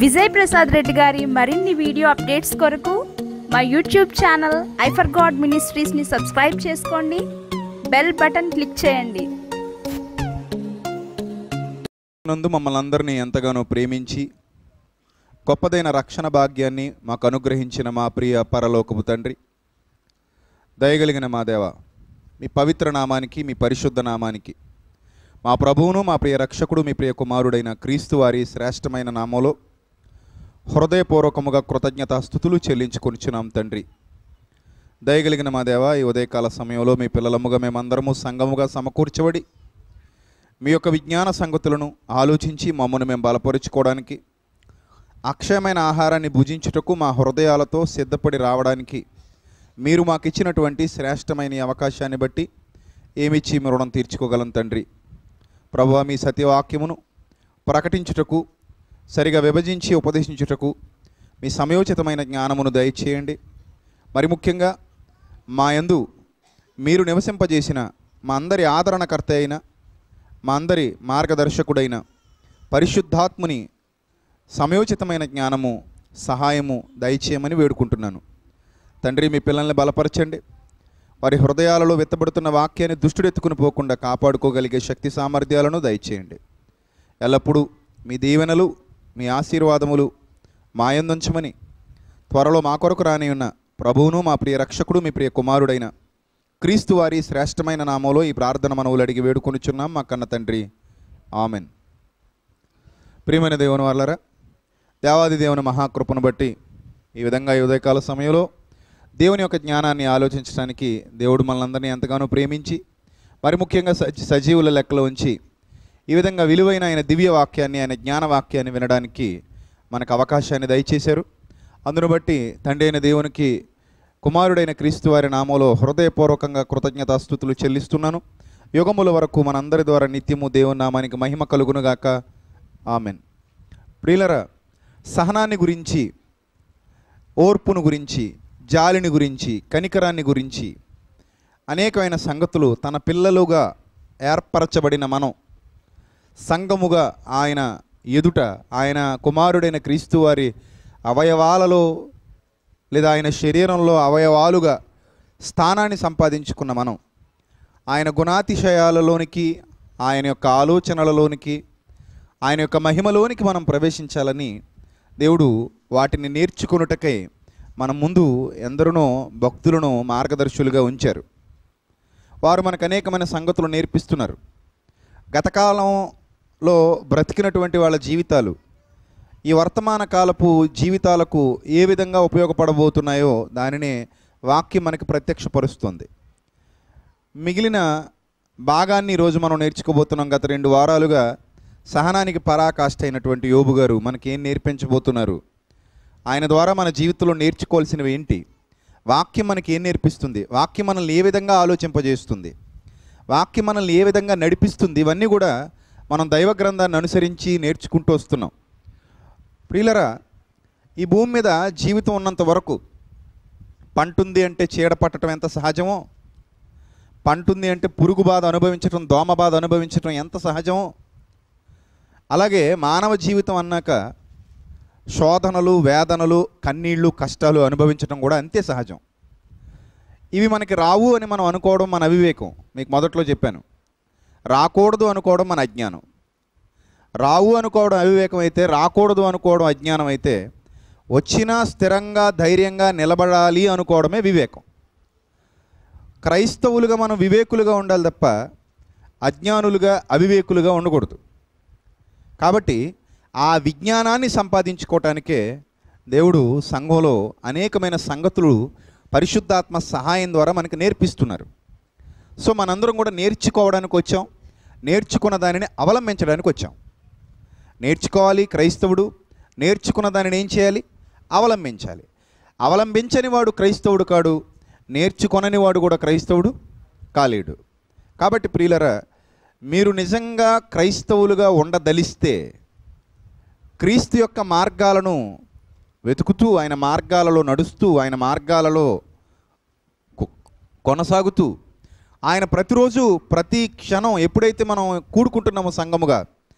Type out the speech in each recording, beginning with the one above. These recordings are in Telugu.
విజయ్ ప్రసాద్ రెడ్డి గారి మరిన్ని వీడియో అప్డేట్స్ కొరకు మా యూట్యూబ్ ఛానల్ ఐఫర్ గాడ్ మినిస్ట్రీస్ని సబ్స్క్రైబ్ చేసుకోండి బెల్ బటన్ క్లిక్ చేయండి నందు మమ్మల్ని అందరినీ ఎంతగానో ప్రేమించి గొప్పదైన రక్షణ భాగ్యాన్ని మాకు అనుగ్రహించిన మా ప్రియ పరలోకపు తండ్రి దయగలిగిన మా దేవ మీ పవిత్ర నామానికి మీ పరిశుద్ధ నామానికి మా ప్రభువును మా ప్రియ రక్షకుడు మీ ప్రియ కుమారుడైన క్రీస్తు వారి శ్రేష్టమైన నామంలో హృదయపూర్వకముగా కృతజ్ఞత స్థుతులు చెల్లించుకొనిచున్నాం తండ్రి దయగలిగిన మా దేవ ఈ ఉదయకాల సమయంలో మీ పిల్లలముగా మేమందరము సంఘముగా సమకూర్చబడి మీ యొక్క విజ్ఞాన సంగతులను ఆలోచించి మమ్మల్ని మేము బలపరుచుకోవడానికి అక్షయమైన ఆహారాన్ని భుజించుటకు మా హృదయాలతో సిద్ధపడి రావడానికి మీరు మాకు ఇచ్చినటువంటి శ్రేష్టమైన ఈ అవకాశాన్ని బట్టి ఏమిచ్చి మీ రుణం తీర్చుకోగలం తండ్రి ప్రభు మీ సత్యవాక్యమును ప్రకటించుటకు సరిగా విభజించి ఉపదేశించుటకు మీ సమయోచితమైన జ్ఞానమును దయచేయండి మరి ముఖ్యంగా మా యందు మీరు నివసింపజేసిన మా అందరి ఆదరణకర్త అయిన మా అందరి మార్గదర్శకుడైన పరిశుద్ధాత్ముని సమయోచితమైన జ్ఞానము సహాయము దయచేయమని వేడుకుంటున్నాను తండ్రి మీ పిల్లల్ని బలపరచండి వారి హృదయాలలో వెత్తబడుతున్న వాక్యాన్ని దుష్టుడెత్తుకుని పోకుండా కాపాడుకోగలిగే శక్తి సామర్థ్యాలను దయచేయండి ఎల్లప్పుడూ మీ దీవెనలు మీ ఆశీర్వాదములు మాయందుంచమని త్వరలో మా కొరకు రాని ఉన్న ప్రభువును మా ప్రియ రక్షకుడు మీ ప్రియ కుమారుడైన క్రీస్తు వారి శ్రేష్టమైన నామంలో ఈ ప్రార్థన మనవులు అడిగి వేడుకొనిచున్నాం మా కన్న తండ్రి ఆమెన్ ప్రియమైన దేవుని వాళ్ళరా దేవాది దేవుని మహాకృపను బట్టి ఈ విధంగా ఈ ఉదయకాల సమయంలో దేవుని యొక్క జ్ఞానాన్ని ఆలోచించడానికి దేవుడు మనల్ని ఎంతగానో ప్రేమించి మరి ముఖ్యంగా సజీ సజీవుల లెక్కలో ఉంచి ఈ విధంగా విలువైన ఆయన దివ్య వాక్యాన్ని ఆయన జ్ఞాన వాక్యాన్ని వినడానికి మనకు అవకాశాన్ని దయచేశారు అందును బట్టి తండ్రి అయిన దేవునికి కుమారుడైన క్రీస్తు వారి నామంలో హృదయపూర్వకంగా కృతజ్ఞతాస్థుతులు చెల్లిస్తున్నాను యుగముల వరకు మనందరి ద్వారా నిత్యము దేవుని నామానికి మహిమ కలుగునుగాక ఆమెన్ ప్రియులర సహనాన్ని గురించి ఓర్పును గురించి జాలిని గురించి కనికరాన్ని గురించి అనేకమైన సంగతులు తన పిల్లలుగా ఏర్పరచబడిన మనం సంఘముగా ఆయన ఎదుట ఆయన కుమారుడైన క్రీస్తు వారి అవయవాలలో లేదా ఆయన శరీరంలో అవయవాలుగా స్థానాన్ని సంపాదించుకున్న మనం ఆయన గుణాతిశయాలలోనికి ఆయన యొక్క ఆలోచనలలోనికి ఆయన యొక్క మహిమలోనికి మనం ప్రవేశించాలని దేవుడు వాటిని నేర్చుకొనుటకై మన ముందు ఎందరినో భక్తులను మార్గదర్శులుగా ఉంచారు వారు మనకు అనేకమైన సంగతులు నేర్పిస్తున్నారు గతకాలంలో బ్రతికినటువంటి వాళ్ళ జీవితాలు ఈ వర్తమాన కాలపు జీవితాలకు ఏ విధంగా ఉపయోగపడబోతున్నాయో దానినే వాక్యం మనకి ప్రత్యక్షపరుస్తుంది మిగిలిన భాగాన్ని ఈరోజు మనం నేర్చుకోబోతున్నాం గత రెండు వారాలుగా సహనానికి పరాకాష్ఠ అయినటువంటి యోబు గారు మనకి ఏం నేర్పించబోతున్నారు ఆయన ద్వారా మన జీవితంలో నేర్చుకోవాల్సినవి ఏంటి వాక్యం మనకి ఏం నేర్పిస్తుంది వాక్యం మనల్ని ఏ విధంగా ఆలోచింపజేస్తుంది వాక్యం మనల్ని ఏ విధంగా నడిపిస్తుంది ఇవన్నీ కూడా మనం దైవ గ్రంథాన్ని అనుసరించి నేర్చుకుంటూ వస్తున్నాం ప్రియులరా ఈ భూమి మీద జీవితం ఉన్నంత వరకు పంటుంది అంటే చీడ పట్టడం ఎంత సహజమో పంటుంది అంటే పురుగు బాధ అనుభవించడం దోమ బాధ అనుభవించడం ఎంత సహజమో అలాగే మానవ జీవితం అన్నాక శోధనలు వేదనలు కన్నీళ్లు కష్టాలు అనుభవించడం కూడా అంతే సహజం ఇవి మనకి రావు అని మనం అనుకోవడం మన అవివేకం మీకు మొదట్లో చెప్పాను రాకూడదు అనుకోవడం మన అజ్ఞానం రావు అనుకోవడం అవివేకం అయితే రాకూడదు అనుకోవడం అజ్ఞానం అయితే వచ్చినా స్థిరంగా ధైర్యంగా నిలబడాలి అనుకోవడమే వివేకం క్రైస్తవులుగా మనం వివేకులుగా ఉండాలి తప్ప అజ్ఞానులుగా అవివేకులుగా ఉండకూడదు కాబట్టి ఆ విజ్ఞానాన్ని సంపాదించుకోవటానికే దేవుడు సంఘంలో అనేకమైన సంగతులు పరిశుద్ధాత్మ సహాయం ద్వారా మనకి నేర్పిస్తున్నారు సో మనందరం కూడా నేర్చుకోవడానికి వచ్చాం నేర్చుకున్న దానిని అవలంబించడానికి వచ్చాం నేర్చుకోవాలి క్రైస్తవుడు నేర్చుకున్న దానిని ఏం చేయాలి అవలంబించాలి అవలంబించని వాడు క్రైస్తవుడు కాడు నేర్చుకొనని వాడు కూడా క్రైస్తవుడు కాలేడు కాబట్టి ప్రియులరా మీరు నిజంగా క్రైస్తవులుగా ఉండదలిస్తే క్రీస్తు యొక్క మార్గాలను వెతుకుతూ ఆయన మార్గాలలో నడుస్తూ ఆయన మార్గాలలో కొ- కొనసాగుతూ ఆయన ప్రతిరోజు ప్రతి క్షణం ఎప్పుడైతే మనం కూడుకుంటున్నామో సంఘముగా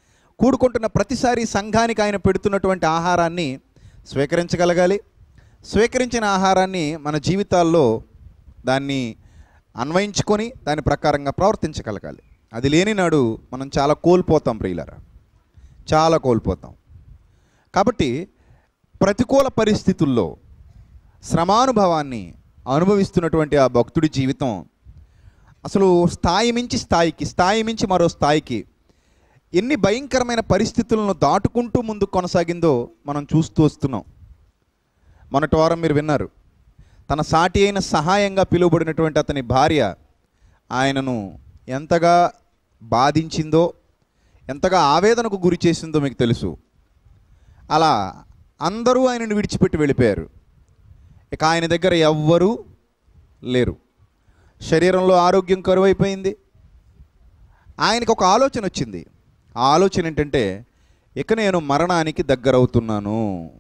కూడుకుంటున్న ప్రతిసారి సంఘానికి ఆయన పెడుతున్నటువంటి ఆహారాన్ని స్వీకరించగలగాలి స్వీకరించిన ఆహారాన్ని మన జీవితాల్లో దాన్ని అన్వయించుకొని దాని ప్రకారంగా ప్రవర్తించగలగాలి అది లేని నాడు మనం చాలా కోల్పోతాం ప్రియులరా చాలా కోల్పోతాం కాబట్టి ప్రతికూల పరిస్థితుల్లో శ్రమానుభవాన్ని అనుభవిస్తున్నటువంటి ఆ భక్తుడి జీవితం అసలు స్థాయి మించి స్థాయికి స్థాయి మించి మరో స్థాయికి ఎన్ని భయంకరమైన పరిస్థితులను దాటుకుంటూ ముందుకు కొనసాగిందో మనం చూస్తూ వస్తున్నాం మొన్నటి వారం మీరు విన్నారు తన సాటి అయిన సహాయంగా పిలువబడినటువంటి అతని భార్య ఆయనను ఎంతగా బాధించిందో ఎంతగా ఆవేదనకు గురి చేసిందో మీకు తెలుసు అలా అందరూ ఆయనను విడిచిపెట్టి వెళ్ళిపోయారు ఇక ఆయన దగ్గర ఎవ్వరూ లేరు శరీరంలో ఆరోగ్యం కరువైపోయింది ఆయనకు ఒక ఆలోచన వచ్చింది ఆ ఆలోచన ఏంటంటే ఇక నేను మరణానికి దగ్గరవుతున్నాను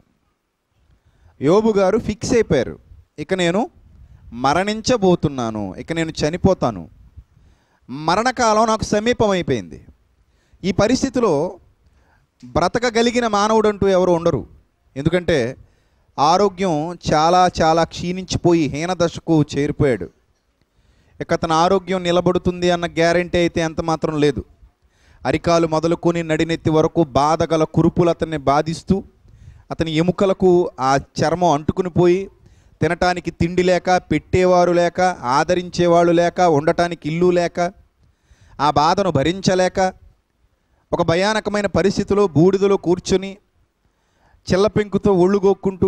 యోబు గారు ఫిక్స్ అయిపోయారు ఇక నేను మరణించబోతున్నాను ఇక నేను చనిపోతాను మరణకాలం నాకు సమీపం అయిపోయింది ఈ పరిస్థితిలో బ్రతకగలిగిన మానవుడు అంటూ ఎవరు ఉండరు ఎందుకంటే ఆరోగ్యం చాలా చాలా క్షీణించిపోయి హీనదశకు చేరిపోయాడు ఇక అతని ఆరోగ్యం నిలబడుతుంది అన్న గ్యారంటీ అయితే ఎంత మాత్రం లేదు అరికాలు మొదలుకొని నడినెత్తి వరకు బాధగల కురుపులు అతన్ని బాధిస్తూ అతని ఎముకలకు ఆ చర్మం అంటుకుని పోయి తినటానికి తిండి లేక పెట్టేవారు లేక ఆదరించేవాళ్ళు లేక ఉండటానికి ఇల్లు లేక ఆ బాధను భరించలేక ఒక భయానకమైన పరిస్థితిలో బూడిదలో కూర్చొని చిల్లపెంకుతో ఒళ్ళుగొక్కుంటూ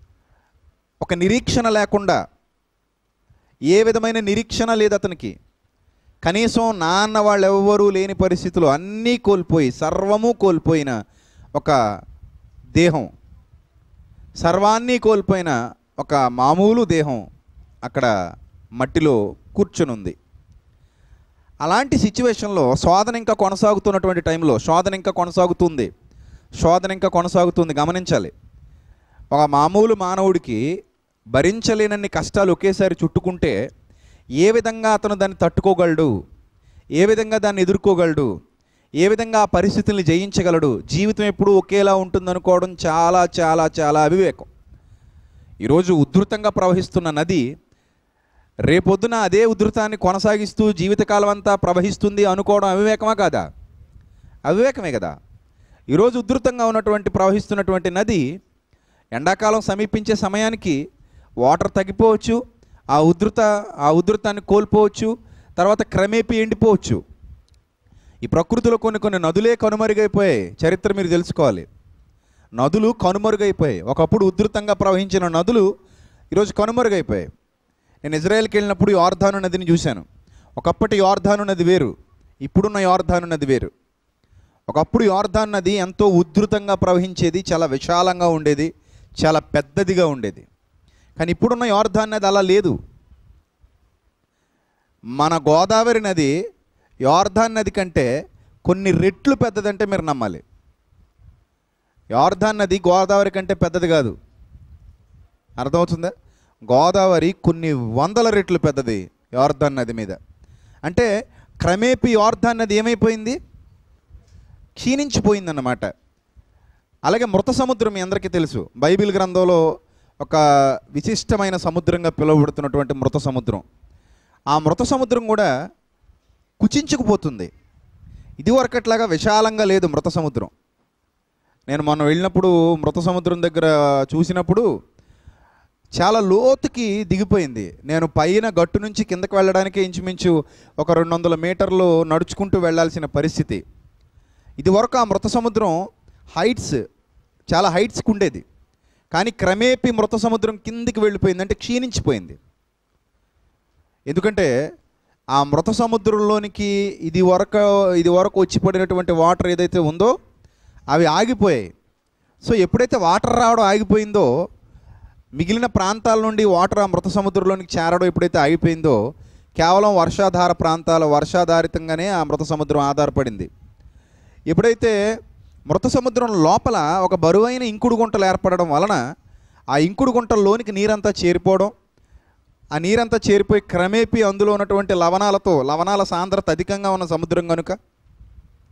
ఒక నిరీక్షణ లేకుండా ఏ విధమైన నిరీక్షణ లేదు అతనికి కనీసం నాన్న వాళ్ళు ఎవ్వరూ లేని పరిస్థితిలో అన్నీ కోల్పోయి సర్వము కోల్పోయిన ఒక దేహం సర్వాన్ని కోల్పోయిన ఒక మామూలు దేహం అక్కడ మట్టిలో కూర్చునుంది అలాంటి సిచ్యువేషన్లో శోధన ఇంకా కొనసాగుతున్నటువంటి టైంలో శోధన ఇంకా కొనసాగుతుంది శోధన ఇంకా కొనసాగుతుంది గమనించాలి ఒక మామూలు మానవుడికి భరించలేనన్ని కష్టాలు ఒకేసారి చుట్టుకుంటే ఏ విధంగా అతను దాన్ని తట్టుకోగలడు ఏ విధంగా దాన్ని ఎదుర్కోగలడు ఏ విధంగా ఆ పరిస్థితుల్ని జయించగలడు జీవితం ఎప్పుడూ ఒకేలా ఉంటుందనుకోవడం చాలా చాలా చాలా అవివేకం ఈరోజు ఉధృతంగా ప్రవహిస్తున్న నది రేపొద్దున అదే ఉధృతాన్ని కొనసాగిస్తూ జీవితకాలం అంతా ప్రవహిస్తుంది అనుకోవడం అవివేకమా కాదా అవివేకమే కదా ఈరోజు ఉధృతంగా ఉన్నటువంటి ప్రవహిస్తున్నటువంటి నది ఎండాకాలం సమీపించే సమయానికి వాటర్ తగ్గిపోవచ్చు ఆ ఉధృత ఆ ఉధృతాన్ని కోల్పోవచ్చు తర్వాత క్రమేపీ ఎండిపోవచ్చు ఈ ప్రకృతిలో కొన్ని కొన్ని నదులే కనుమరుగైపోయాయి చరిత్ర మీరు తెలుసుకోవాలి నదులు కనుమరుగైపోయాయి ఒకప్పుడు ఉధృతంగా ప్రవహించిన నదులు ఈరోజు కనుమరుగైపోయాయి నేను ఇజ్రాయెల్కి వెళ్ళినప్పుడు యోర్ధాను నదిని చూశాను ఒకప్పటి యోర్ధాను నది వేరు ఇప్పుడున్న యోర్ధాను నది వేరు ఒకప్పుడు యోర్ధాన్ నది ఎంతో ఉధృతంగా ప్రవహించేది చాలా విశాలంగా ఉండేది చాలా పెద్దదిగా ఉండేది కానీ ఇప్పుడున్న యోర్ధాన్ నది అలా లేదు మన గోదావరి నది యోర్ధాన్ నది కంటే కొన్ని రెట్లు పెద్దదంటే మీరు నమ్మాలి యోర్ధాన్ నది గోదావరి కంటే పెద్దది కాదు అర్థమవుతుందా గోదావరి కొన్ని వందల రెట్లు పెద్దది యోర్ధాన్ నది మీద అంటే క్రమేపీ యోర్ధాన్ నది ఏమైపోయింది క్షీణించిపోయిందన్నమాట అలాగే మృత సముద్రం మీ అందరికీ తెలుసు బైబిల్ గ్రంథంలో ఒక విశిష్టమైన సముద్రంగా పిలువబడుతున్నటువంటి మృత సముద్రం ఆ మృత సముద్రం కూడా కుచించుకుపోతుంది ఇదివరకట్లాగా విశాలంగా లేదు మృత సముద్రం నేను మొన్న వెళ్ళినప్పుడు మృత సముద్రం దగ్గర చూసినప్పుడు చాలా లోతుకి దిగిపోయింది నేను పైన గట్టు నుంచి కిందకి వెళ్ళడానికి ఇంచుమించు ఒక రెండు వందల మీటర్లు నడుచుకుంటూ వెళ్ళాల్సిన పరిస్థితి ఇది వరకు ఆ మృత సముద్రం హైట్స్ చాలా హైట్స్కి ఉండేది కానీ క్రమేపీ మృత సముద్రం కిందికి వెళ్ళిపోయింది అంటే క్షీణించిపోయింది ఎందుకంటే ఆ మృత సముద్రంలోనికి ఇది వరకు ఇది వరకు వచ్చి పడినటువంటి వాటర్ ఏదైతే ఉందో అవి ఆగిపోయాయి సో ఎప్పుడైతే వాటర్ రావడం ఆగిపోయిందో మిగిలిన ప్రాంతాల నుండి వాటర్ ఆ మృత సముద్రంలోనికి చేరడం ఎప్పుడైతే ఆగిపోయిందో కేవలం వర్షాధార ప్రాంతాల వర్షాధారితంగానే ఆ మృత సముద్రం ఆధారపడింది ఎప్పుడైతే మృత సముద్రం లోపల ఒక బరువైన ఇంకుడు గుంటలు ఏర్పడడం వలన ఆ ఇంకుడు గుంటల్లోనికి నీరంతా చేరిపోవడం ఆ నీరంతా చేరిపోయి క్రమేపీ అందులో ఉన్నటువంటి లవణాలతో లవణాల సాంద్రత అధికంగా ఉన్న సముద్రం కనుక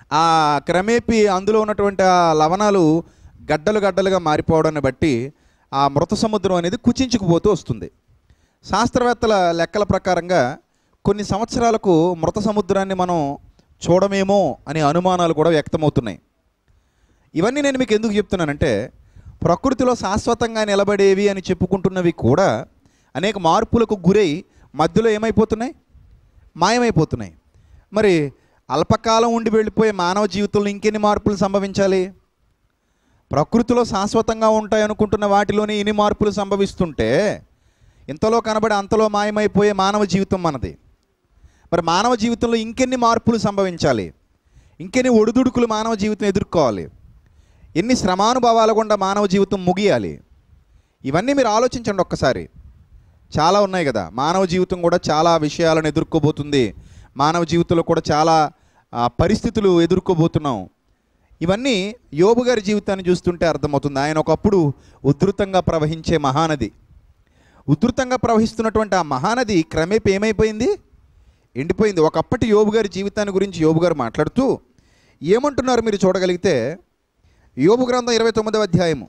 ఆ క్రమేపీ అందులో ఉన్నటువంటి ఆ లవణాలు గడ్డలు గడ్డలుగా మారిపోవడాన్ని బట్టి ఆ మృత సముద్రం అనేది కుచించుకుపోతూ వస్తుంది శాస్త్రవేత్తల లెక్కల ప్రకారంగా కొన్ని సంవత్సరాలకు మృత సముద్రాన్ని మనం చూడమేమో అనే అనుమానాలు కూడా వ్యక్తమవుతున్నాయి ఇవన్నీ నేను మీకు ఎందుకు చెప్తున్నానంటే ప్రకృతిలో శాశ్వతంగా నిలబడేవి అని చెప్పుకుంటున్నవి కూడా అనేక మార్పులకు గురై మధ్యలో ఏమైపోతున్నాయి మాయమైపోతున్నాయి మరి అల్పకాలం ఉండి వెళ్ళిపోయే మానవ జీవితంలో ఇంకెన్ని మార్పులు సంభవించాలి ప్రకృతిలో శాశ్వతంగా ఉంటాయి అనుకుంటున్న వాటిలోనే ఇన్ని మార్పులు సంభవిస్తుంటే ఇంతలో కనబడి అంతలో మాయమైపోయే మానవ జీవితం మనది మరి మానవ జీవితంలో ఇంకెన్ని మార్పులు సంభవించాలి ఇంకెన్ని ఒడిదుడుకులు మానవ జీవితం ఎదుర్కోవాలి ఎన్ని శ్రమానుభవాల గుండా మానవ జీవితం ముగియాలి ఇవన్నీ మీరు ఆలోచించండి ఒక్కసారి చాలా ఉన్నాయి కదా మానవ జీవితం కూడా చాలా విషయాలను ఎదుర్కోబోతుంది మానవ జీవితంలో కూడా చాలా ఆ, పరిస్థితులు ఎదుర్కోబోతున్నాం ఇవన్నీ యోబు గారి జీవితాన్ని చూస్తుంటే అర్థమవుతుంది ఆయన ఒకప్పుడు ఉధృతంగా ప్రవహించే మహానది ఉధృతంగా ప్రవహిస్తున్నటువంటి ఆ మహానది క్రమేపీ ఏమైపోయింది ఎండిపోయింది ఒకప్పటి యోబు గారి జీవితాన్ని గురించి యోబు గారు మాట్లాడుతూ ఏమంటున్నారు మీరు చూడగలిగితే యోబు గ్రంథం ఇరవై తొమ్మిదవ అధ్యాయము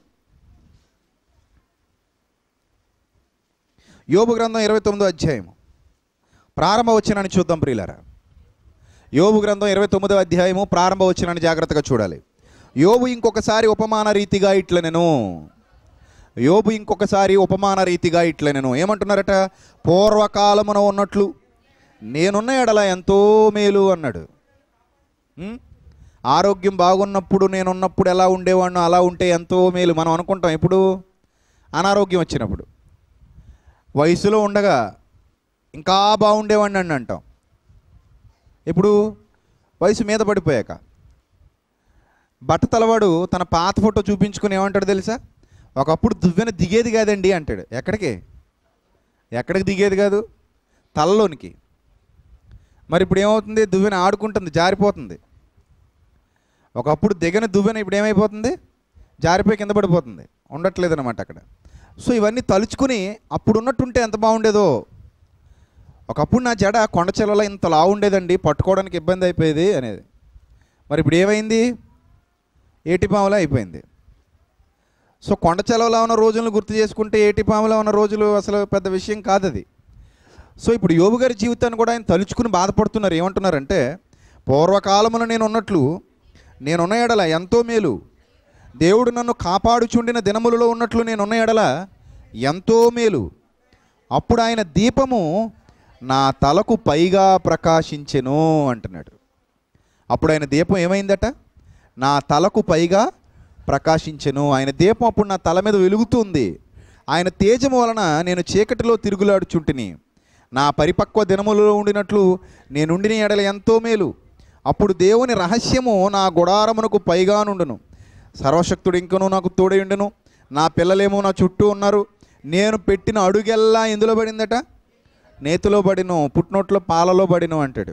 యోబు గ్రంథం ఇరవై తొమ్మిదో అధ్యాయము ప్రారంభ వచ్చినాన్ని చూద్దాం ప్రియులారా యోబు గ్రంథం ఇరవై తొమ్మిదవ అధ్యాయము ప్రారంభ వచ్చినాన్ని జాగ్రత్తగా చూడాలి యోబు ఇంకొకసారి ఉపమాన రీతిగా ఇట్లనెను యోబు ఇంకొకసారి ఉపమాన రీతిగా ఇట్లనెను ఏమంటున్నారట పూర్వకాలమున ఉన్నట్లు నేనున్న ఎడల ఎంతో మేలు అన్నాడు ఉం? ఆరోగ్యం బాగున్నప్పుడు నేనున్నప్పుడు ఎలా ఉండేవాడినో అలా ఉంటే ఎంతో మేలు మనం అనుకుంటాం ఇప్పుడు అనారోగ్యం వచ్చినప్పుడు వయసులో ఉండగా ఇంకా బాగుండేవాడిని అని అంటాం ఇప్పుడు వయసు మీద పడిపోయాక బట్ట తలవాడు తన పాత ఫోటో చూపించుకుని ఏమంటాడు తెలుసా ఒకప్పుడు దువ్వెన దిగేది కాదండి అంటాడు ఎక్కడికి ఎక్కడికి దిగేది కాదు తలలోనికి మరి ఇప్పుడు ఏమవుతుంది దువ్వెన ఆడుకుంటుంది జారిపోతుంది ఒకప్పుడు దిగన దువ్వెన ఇప్పుడు ఏమైపోతుంది జారిపోయి కింద పడిపోతుంది ఉండట్లేదు అనమాట అక్కడ సో ఇవన్నీ తలుచుకుని అప్పుడు ఉన్నట్టుంటే ఎంత బాగుండేదో ఒకప్పుడు నా జడ కొండ చెలలో ఇంత లావు ఉండేదండి పట్టుకోవడానికి ఇబ్బంది అయిపోయేది అనేది మరి ఇప్పుడు ఏమైంది ఏటిపాములా అయిపోయింది సో కొండ చెలవలో ఉన్న రోజులను గుర్తు చేసుకుంటే ఏటిపాములో ఉన్న రోజులు అసలు పెద్ద విషయం కాదు అది సో ఇప్పుడు యోబు గారి జీవితాన్ని కూడా ఆయన తలుచుకుని బాధపడుతున్నారు ఏమంటున్నారంటే పూర్వకాలమున నేను ఉన్నట్లు నేనున్న ఎడల ఎంతో మేలు దేవుడు నన్ను కాపాడుచుండిన దినములలో ఉన్నట్లు నేనున్న ఎడల ఎంతో మేలు అప్పుడు ఆయన దీపము నా తలకు పైగా ప్రకాశించెను అంటున్నాడు అప్పుడు ఆయన దీపం ఏమైందట నా తలకు పైగా ప్రకాశించెను ఆయన దీపం అప్పుడు నా తల మీద వెలుగుతుంది ఆయన తేజము వలన నేను చీకటిలో తిరుగులాడుచుంటిని నా పరిపక్వ దినములలో ఉండినట్లు నేనుండిన ఎడల ఎంతో మేలు అప్పుడు దేవుని రహస్యము నా గుడారమునకు పైగా నుండును సర్వశక్తుడు ఇంకనూ నాకు తోడయుండును నా పిల్లలేమో నా చుట్టూ ఉన్నారు నేను పెట్టిన అడుగెల్లా ఎందులో పడిందట నేతిలో పడిను పుట్టినోట్లో పాలలో పడిను అంటాడు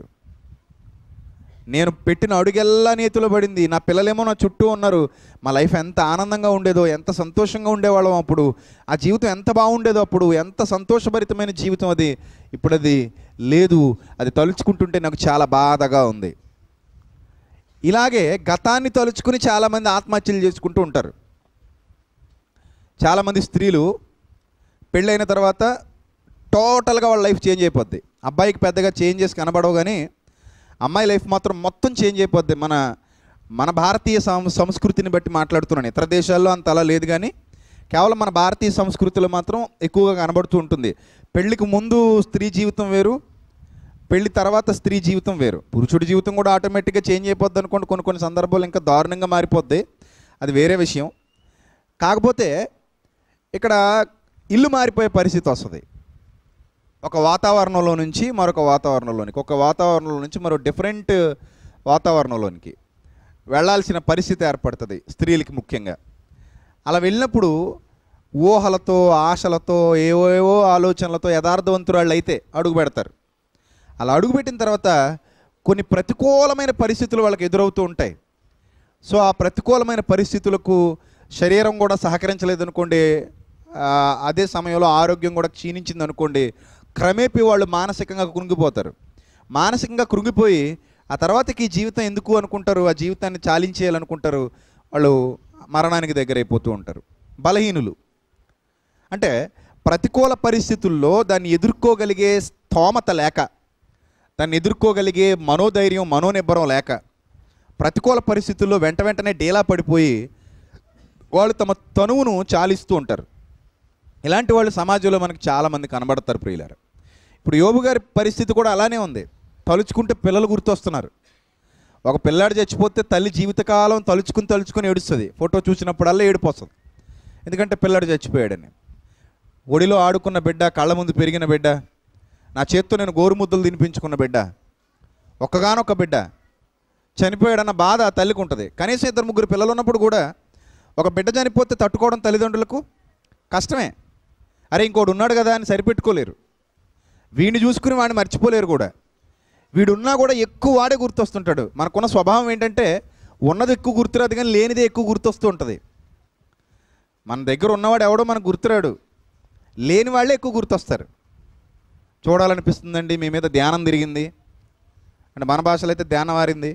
నేను పెట్టిన అడుగెల్లా నేతిలో పడింది నా పిల్లలేమో నా చుట్టూ ఉన్నారు మా లైఫ్ ఎంత ఆనందంగా ఉండేదో ఎంత సంతోషంగా ఉండేవాళ్ళం అప్పుడు ఆ జీవితం ఎంత బాగుండేదో అప్పుడు ఎంత సంతోషభరితమైన జీవితం అది ఇప్పుడు అది లేదు అది తలుచుకుంటుంటే నాకు చాలా బాధగా ఉంది ఇలాగే గతాన్ని తలుచుకుని చాలామంది ఆత్మహత్యలు చేసుకుంటూ ఉంటారు చాలామంది స్త్రీలు పెళ్ళైన తర్వాత టోటల్గా వాళ్ళ లైఫ్ చేంజ్ అయిపోద్ది అబ్బాయికి పెద్దగా చేంజెస్ కనబడవు కానీ అమ్మాయి లైఫ్ మాత్రం మొత్తం చేంజ్ అయిపోద్ది మన మన భారతీయ సం సంస్కృతిని బట్టి మాట్లాడుతున్నాను ఇతర దేశాల్లో అంత అలా లేదు కానీ కేవలం మన భారతీయ సంస్కృతిలో మాత్రం ఎక్కువగా కనబడుతూ ఉంటుంది పెళ్ళికి ముందు స్త్రీ జీవితం వేరు పెళ్లి తర్వాత స్త్రీ జీవితం వేరు పురుషుడి జీవితం కూడా ఆటోమేటిక్గా చేంజ్ అయిపోద్ది అనుకోండి కొన్ని కొన్ని సందర్భాలు ఇంకా దారుణంగా మారిపోద్ది అది వేరే విషయం కాకపోతే ఇక్కడ ఇల్లు మారిపోయే పరిస్థితి వస్తుంది ఒక వాతావరణంలో నుంచి మరొక వాతావరణంలోనికి ఒక వాతావరణంలో నుంచి మరో డిఫరెంట్ వాతావరణంలోనికి వెళ్ళాల్సిన పరిస్థితి ఏర్పడుతుంది స్త్రీలకి ముఖ్యంగా అలా వెళ్ళినప్పుడు ఊహలతో ఆశలతో ఏవేవో ఆలోచనలతో యథార్థవంతురాళ్ళు అయితే అడుగు పెడతారు అలా అడుగుపెట్టిన తర్వాత కొన్ని ప్రతికూలమైన పరిస్థితులు వాళ్ళకి ఎదురవుతూ ఉంటాయి సో ఆ ప్రతికూలమైన పరిస్థితులకు శరీరం కూడా సహకరించలేదు అనుకోండి ఆ, అదే సమయంలో ఆరోగ్యం కూడా క్షీణించింది అనుకోండి క్రమేపీ వాళ్ళు మానసికంగా కృంగిపోతారు మానసికంగా కృంగిపోయి ఆ తర్వాతకి ఈ జీవితం ఎందుకు అనుకుంటారు ఆ జీవితాన్ని చాలించేయాలనుకుంటారు వాళ్ళు మరణానికి దగ్గరైపోతూ ఉంటారు బలహీనులు అంటే ప్రతికూల పరిస్థితుల్లో దాన్ని ఎదుర్కోగలిగే స్తోమత లేక దాన్ని ఎదుర్కోగలిగే మనోధైర్యం మనోనిబ్బరం లేక ప్రతికూల పరిస్థితుల్లో వెంట వెంటనే డేలా పడిపోయి వాళ్ళు తమ తనువును చాలిస్తూ ఉంటారు ఇలాంటి వాళ్ళు సమాజంలో మనకు చాలామంది కనబడతారు ప్రియులారు ఇప్పుడు యోబు గారి పరిస్థితి కూడా అలానే ఉంది తలుచుకుంటే పిల్లలు గుర్తొస్తున్నారు ఒక పిల్లాడు చచ్చిపోతే తల్లి జీవితకాలం తలుచుకుని తలుచుకుని ఏడుస్తుంది ఫోటో చూసినప్పుడల్లా ఏడుపు వస్తుంది ఎందుకంటే పిల్లాడు చచ్చిపోయాడని ఒడిలో ఆడుకున్న బిడ్డ కళ్ళ ముందు పెరిగిన బిడ్డ నా చేత్తో నేను గోరుముద్దలు తినిపించుకున్న బిడ్డ ఒక్కగానొక్క బిడ్డ చనిపోయాడన్న బాధ ఆ తల్లికి ఉంటుంది కనీసం ఇద్దరు ముగ్గురు పిల్లలు ఉన్నప్పుడు కూడా ఒక బిడ్డ చనిపోతే తట్టుకోవడం తల్లిదండ్రులకు కష్టమే అరే ఇంకోటి ఉన్నాడు కదా అని సరిపెట్టుకోలేరు వీడిని చూసుకుని వాడిని మర్చిపోలేరు కూడా వీడున్నా కూడా ఎక్కువ వాడే గుర్తొస్తుంటాడు మనకున్న స్వభావం ఏంటంటే ఉన్నది ఎక్కువ గుర్తురాదు కానీ లేనిదే ఎక్కువ గుర్తొస్తూ ఉంటుంది మన దగ్గర ఉన్నవాడు ఎవడో మనకు గుర్తురాడు లేని వాళ్ళే ఎక్కువ గుర్తొస్తారు చూడాలనిపిస్తుందండి మీ మీద ధ్యానం తిరిగింది అంటే మన భాషలో అయితే ధ్యానం వారింది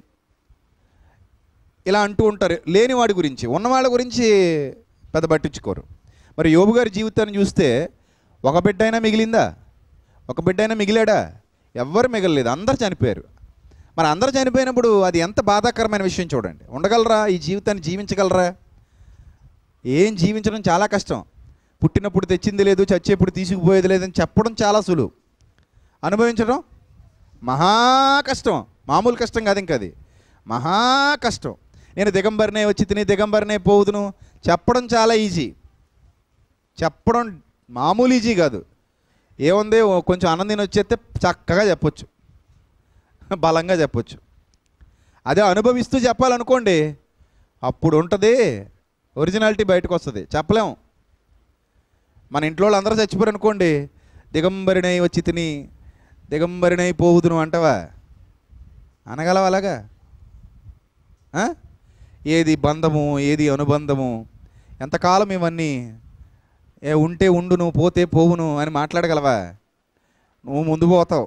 ఇలా అంటూ ఉంటారు లేని వాడి గురించి ఉన్నవాళ్ళ గురించి పెద్ద పట్టించుకోరు మరి యోబు గారి జీవితాన్ని చూస్తే ఒక బిడ్డ అయినా మిగిలిందా ఒక బిడ్డ అయినా మిగిలాడా ఎవ్వరు మిగలలేదు అందరు చనిపోయారు మరి అందరు చనిపోయినప్పుడు అది ఎంత బాధాకరమైన విషయం చూడండి ఉండగలరా ఈ జీవితాన్ని జీవించగలరా ఏం జీవించడం చాలా కష్టం పుట్టినప్పుడు తెచ్చింది లేదు చచ్చేప్పుడు తీసుకుపోయేది లేదని చెప్పడం చాలా సులువు అనుభవించడం మహా కష్టం మామూలు కష్టం కాదు ఇంకా అది మహా కష్టం నేను దిగంబరినే వచ్చి తిని దిగంబరినే పోవుదును చెప్పడం చాలా ఈజీ చెప్పడం మామూలు ఈజీ కాదు ఏముంది ఓ కొంచెం ఆనందిని వచ్చేస్తే చక్కగా చెప్పొచ్చు బలంగా చెప్పొచ్చు అదే అనుభవిస్తూ చెప్పాలనుకోండి అప్పుడు ఉంటుంది ఒరిజినాలిటీ బయటకు వస్తుంది చెప్పలేము మన ఇంట్లో వాళ్ళు అందరూ చచ్చిపోయారు అనుకోండి దిగంబరినై వచ్చి తిని దిగంబరినై పోవుదును అంటావా అనగలవా అలాగా ఆ? ఏది బంధము ఏది అనుబంధము ఎంతకాలం ఇవన్నీ ఏ ఉంటే ఉండును పోతే పోవును అని మాట్లాడగలవా నువ్వు ముందు పోతావు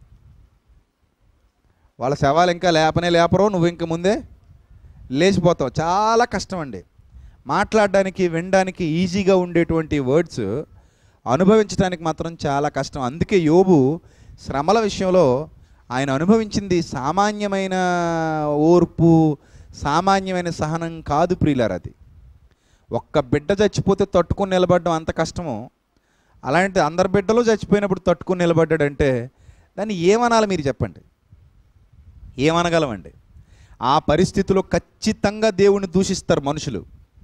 వాళ్ళ శవాలు ఇంకా లేపనే లేపరో నువ్వు ఇంక ముందే లేచిపోతావు చాలా కష్టం అండి మాట్లాడడానికి వినడానికి ఈజీగా ఉండేటువంటి వర్డ్స్ అనుభవించడానికి మాత్రం చాలా కష్టం అందుకే యోబు శ్రమల విషయంలో ఆయన అనుభవించింది సామాన్యమైన ఓర్పు సామాన్యమైన సహనం కాదు ప్రియులారు అది ఒక్క బిడ్డ చచ్చిపోతే తట్టుకొని నిలబడడం అంత కష్టమో అలాంటి అందరి బిడ్డలు చచ్చిపోయినప్పుడు తట్టుకొని నిలబడ్డాడంటే దాన్ని ఏమనాలి మీరు చెప్పండి ఏమనగలమండి ఆ పరిస్థితిలో ఖచ్చితంగా దేవుణ్ణి దూషిస్తారు మనుషులు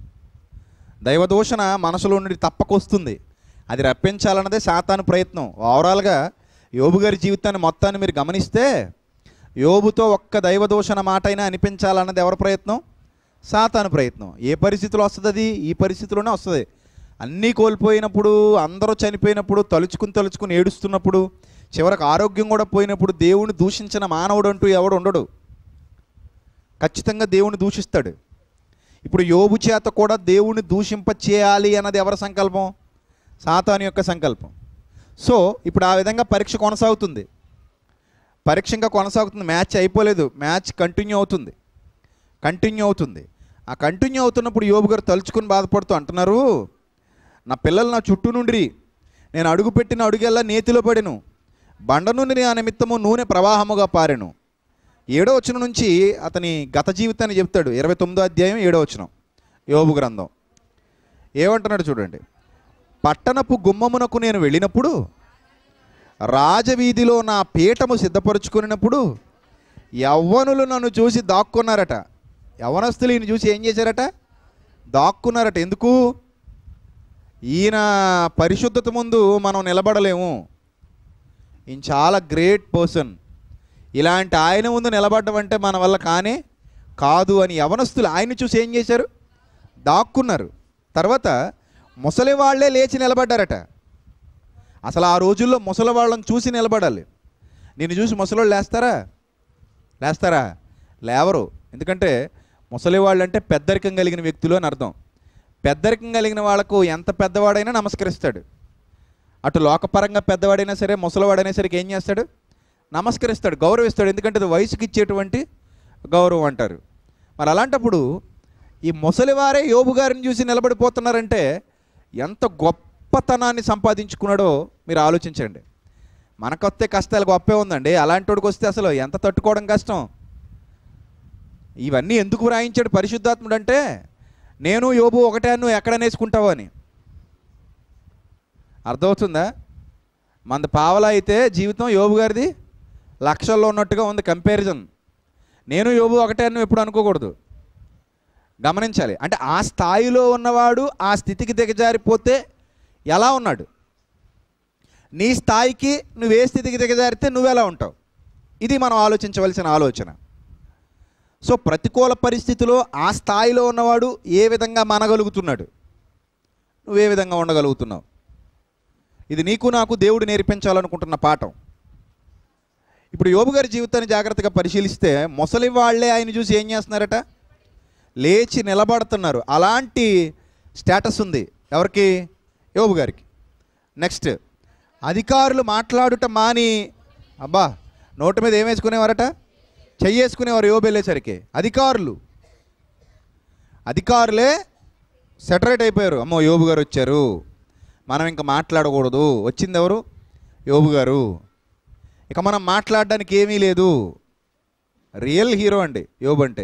దైవదూషణ మనసులో నుండి తప్పకొస్తుంది అది రప్పించాలన్నదే సాతాను ప్రయత్నం ఓవరాల్గా యోబు గారి జీవితాన్ని మొత్తాన్ని మీరు గమనిస్తే యోబుతో ఒక్క దైవదూషణ మాట అయినా అనిపించాలన్నది ఎవరి ప్రయత్నం సాతాను ప్రయత్నం ఏ పరిస్థితిలో వస్తుంది అది ఈ పరిస్థితిలోనే వస్తుంది అన్నీ కోల్పోయినప్పుడు అందరూ చనిపోయినప్పుడు తలుచుకుని తలుచుకుని ఏడుస్తున్నప్పుడు చివరికి ఆరోగ్యం కూడా పోయినప్పుడు దేవుని దూషించిన మానవుడు అంటూ ఎవడు ఉండడు ఖచ్చితంగా దేవుని దూషిస్తాడు ఇప్పుడు యోబు చేత కూడా దేవుని దూషింప చేయాలి అన్నది ఎవరి సంకల్పం సాతాను యొక్క సంకల్పం సో ఇప్పుడు ఆ విధంగా పరీక్ష కొనసాగుతుంది పరీక్ష ఇంకా కొనసాగుతుంది మ్యాచ్ అయిపోలేదు మ్యాచ్ కంటిన్యూ అవుతుంది కంటిన్యూ అవుతుంది ఆ కంటిన్యూ అవుతున్నప్పుడు యోబు గారు తలుచుకుని బాధపడుతూ అంటున్నారు నా పిల్లలు నా చుట్టూ నుండి నేను అడుగుపెట్టిన అడుగెల్లా నేతిలో పడెను బండ నుండి నా నిమిత్తము నూనె ప్రవాహముగా పారెను ఏడో వచనం నుంచి అతని గత జీవితాన్ని చెప్తాడు ఇరవై తొమ్మిదో అధ్యాయం ఏడో వచనం యోబు గ్రంథం ఏమంటున్నాడు చూడండి పట్టణపు గుమ్మమునకు నేను వెళ్ళినప్పుడు రాజవీధిలో నా పీఠము సిద్ధపరుచుకున్నప్పుడు యవ్వనులు నన్ను చూసి దాక్కున్నారట యవనస్తులు ఈయన చూసి ఏం చేశారట దాక్కున్నారట ఎందుకు ఈయన పరిశుద్ధత ముందు మనం నిలబడలేము ఈయన చాలా గ్రేట్ పర్సన్ ఇలాంటి ఆయన ముందు నిలబడడం అంటే మన వల్ల కానే కాదు అని యవనస్తులు ఆయన్ని చూసి ఏం చేశారు దాక్కున్నారు తర్వాత ముసలి వాళ్ళే లేచి నిలబడ్డారట అసలు ఆ రోజుల్లో ముసలి వాళ్ళని చూసి నిలబడాలి నిన్ను చూసి ముసలోళ్ళు లేస్తారా లేస్తారా లేవరు ఎందుకంటే ముసలి వాళ్ళు అంటే పెద్దరికం కలిగిన వ్యక్తులు అని అర్థం పెద్దరికం కలిగిన వాళ్ళకు ఎంత పెద్దవాడైనా నమస్కరిస్తాడు అటు లోకపరంగా పెద్దవాడైనా సరే ముసలివాడైనా సరే ఏం చేస్తాడు నమస్కరిస్తాడు గౌరవిస్తాడు ఎందుకంటే అది వయసుకి ఇచ్చేటువంటి గౌరవం అంటారు మరి అలాంటప్పుడు ఈ ముసలివారే యోబు గారిని చూసి నిలబడిపోతున్నారంటే ఎంత గొప్పతనాన్ని సంపాదించుకున్నాడో మీరు ఆలోచించండి మనకొస్తే కష్టాలు గొప్పే ఉందండి అలాంటి వాడికి వస్తే అసలు ఎంత తట్టుకోవడం కష్టం ఇవన్నీ ఎందుకు వ్రాయించాడు పరిశుద్ధాత్ముడు అంటే నేను యోబు ఒకటే నువ్వు ఎక్కడ నేసుకుంటావు అని అర్థమవుతుందా మనది పావలా అయితే జీవితం యోబు గారిది లక్షల్లో ఉన్నట్టుగా ఉంది కంపారిజన్ నేను యోబు ఒకటే అని నువ్వు ఎప్పుడు అనుకోకూడదు గమనించాలి అంటే ఆ స్థాయిలో ఉన్నవాడు ఆ స్థితికి దిగజారిపోతే ఎలా ఉన్నాడు నీ స్థాయికి నువ్వే స్థితికి దిగజారితే నువ్వెలా ఉంటావు ఇది మనం ఆలోచించవలసిన ఆలోచన సో ప్రతికూల పరిస్థితిలో ఆ స్థాయిలో ఉన్నవాడు ఏ విధంగా మనగలుగుతున్నాడు నువ్వే విధంగా ఉండగలుగుతున్నావు ఇది నీకు నాకు దేవుడు నేర్పించాలనుకుంటున్న పాఠం ఇప్పుడు యోబు గారి జీవితాన్ని జాగ్రత్తగా పరిశీలిస్తే ముసలి వాళ్ళే ఆయన చూసి ఏం చేస్తున్నారట లేచి నిలబడుతున్నారు అలాంటి స్టేటస్ ఉంది ఎవరికి యోబు గారికి నెక్స్ట్ అధికారులు మాట్లాడుట మాని అబ్బా నోటి మీద ఏం వేసుకునేవారట చెయ్యేసుకునేవారు యోబు వెళ్ళేసరికి అధికారులు అధికారులే సెటరేట్ అయిపోయారు అమ్మో యోబు గారు వచ్చారు మనం ఇంకా మాట్లాడకూడదు వచ్చింది ఎవరు యోబు గారు ఇక మనం మాట్లాడడానికి ఏమీ లేదు రియల్ హీరో అండి యోబు అంటే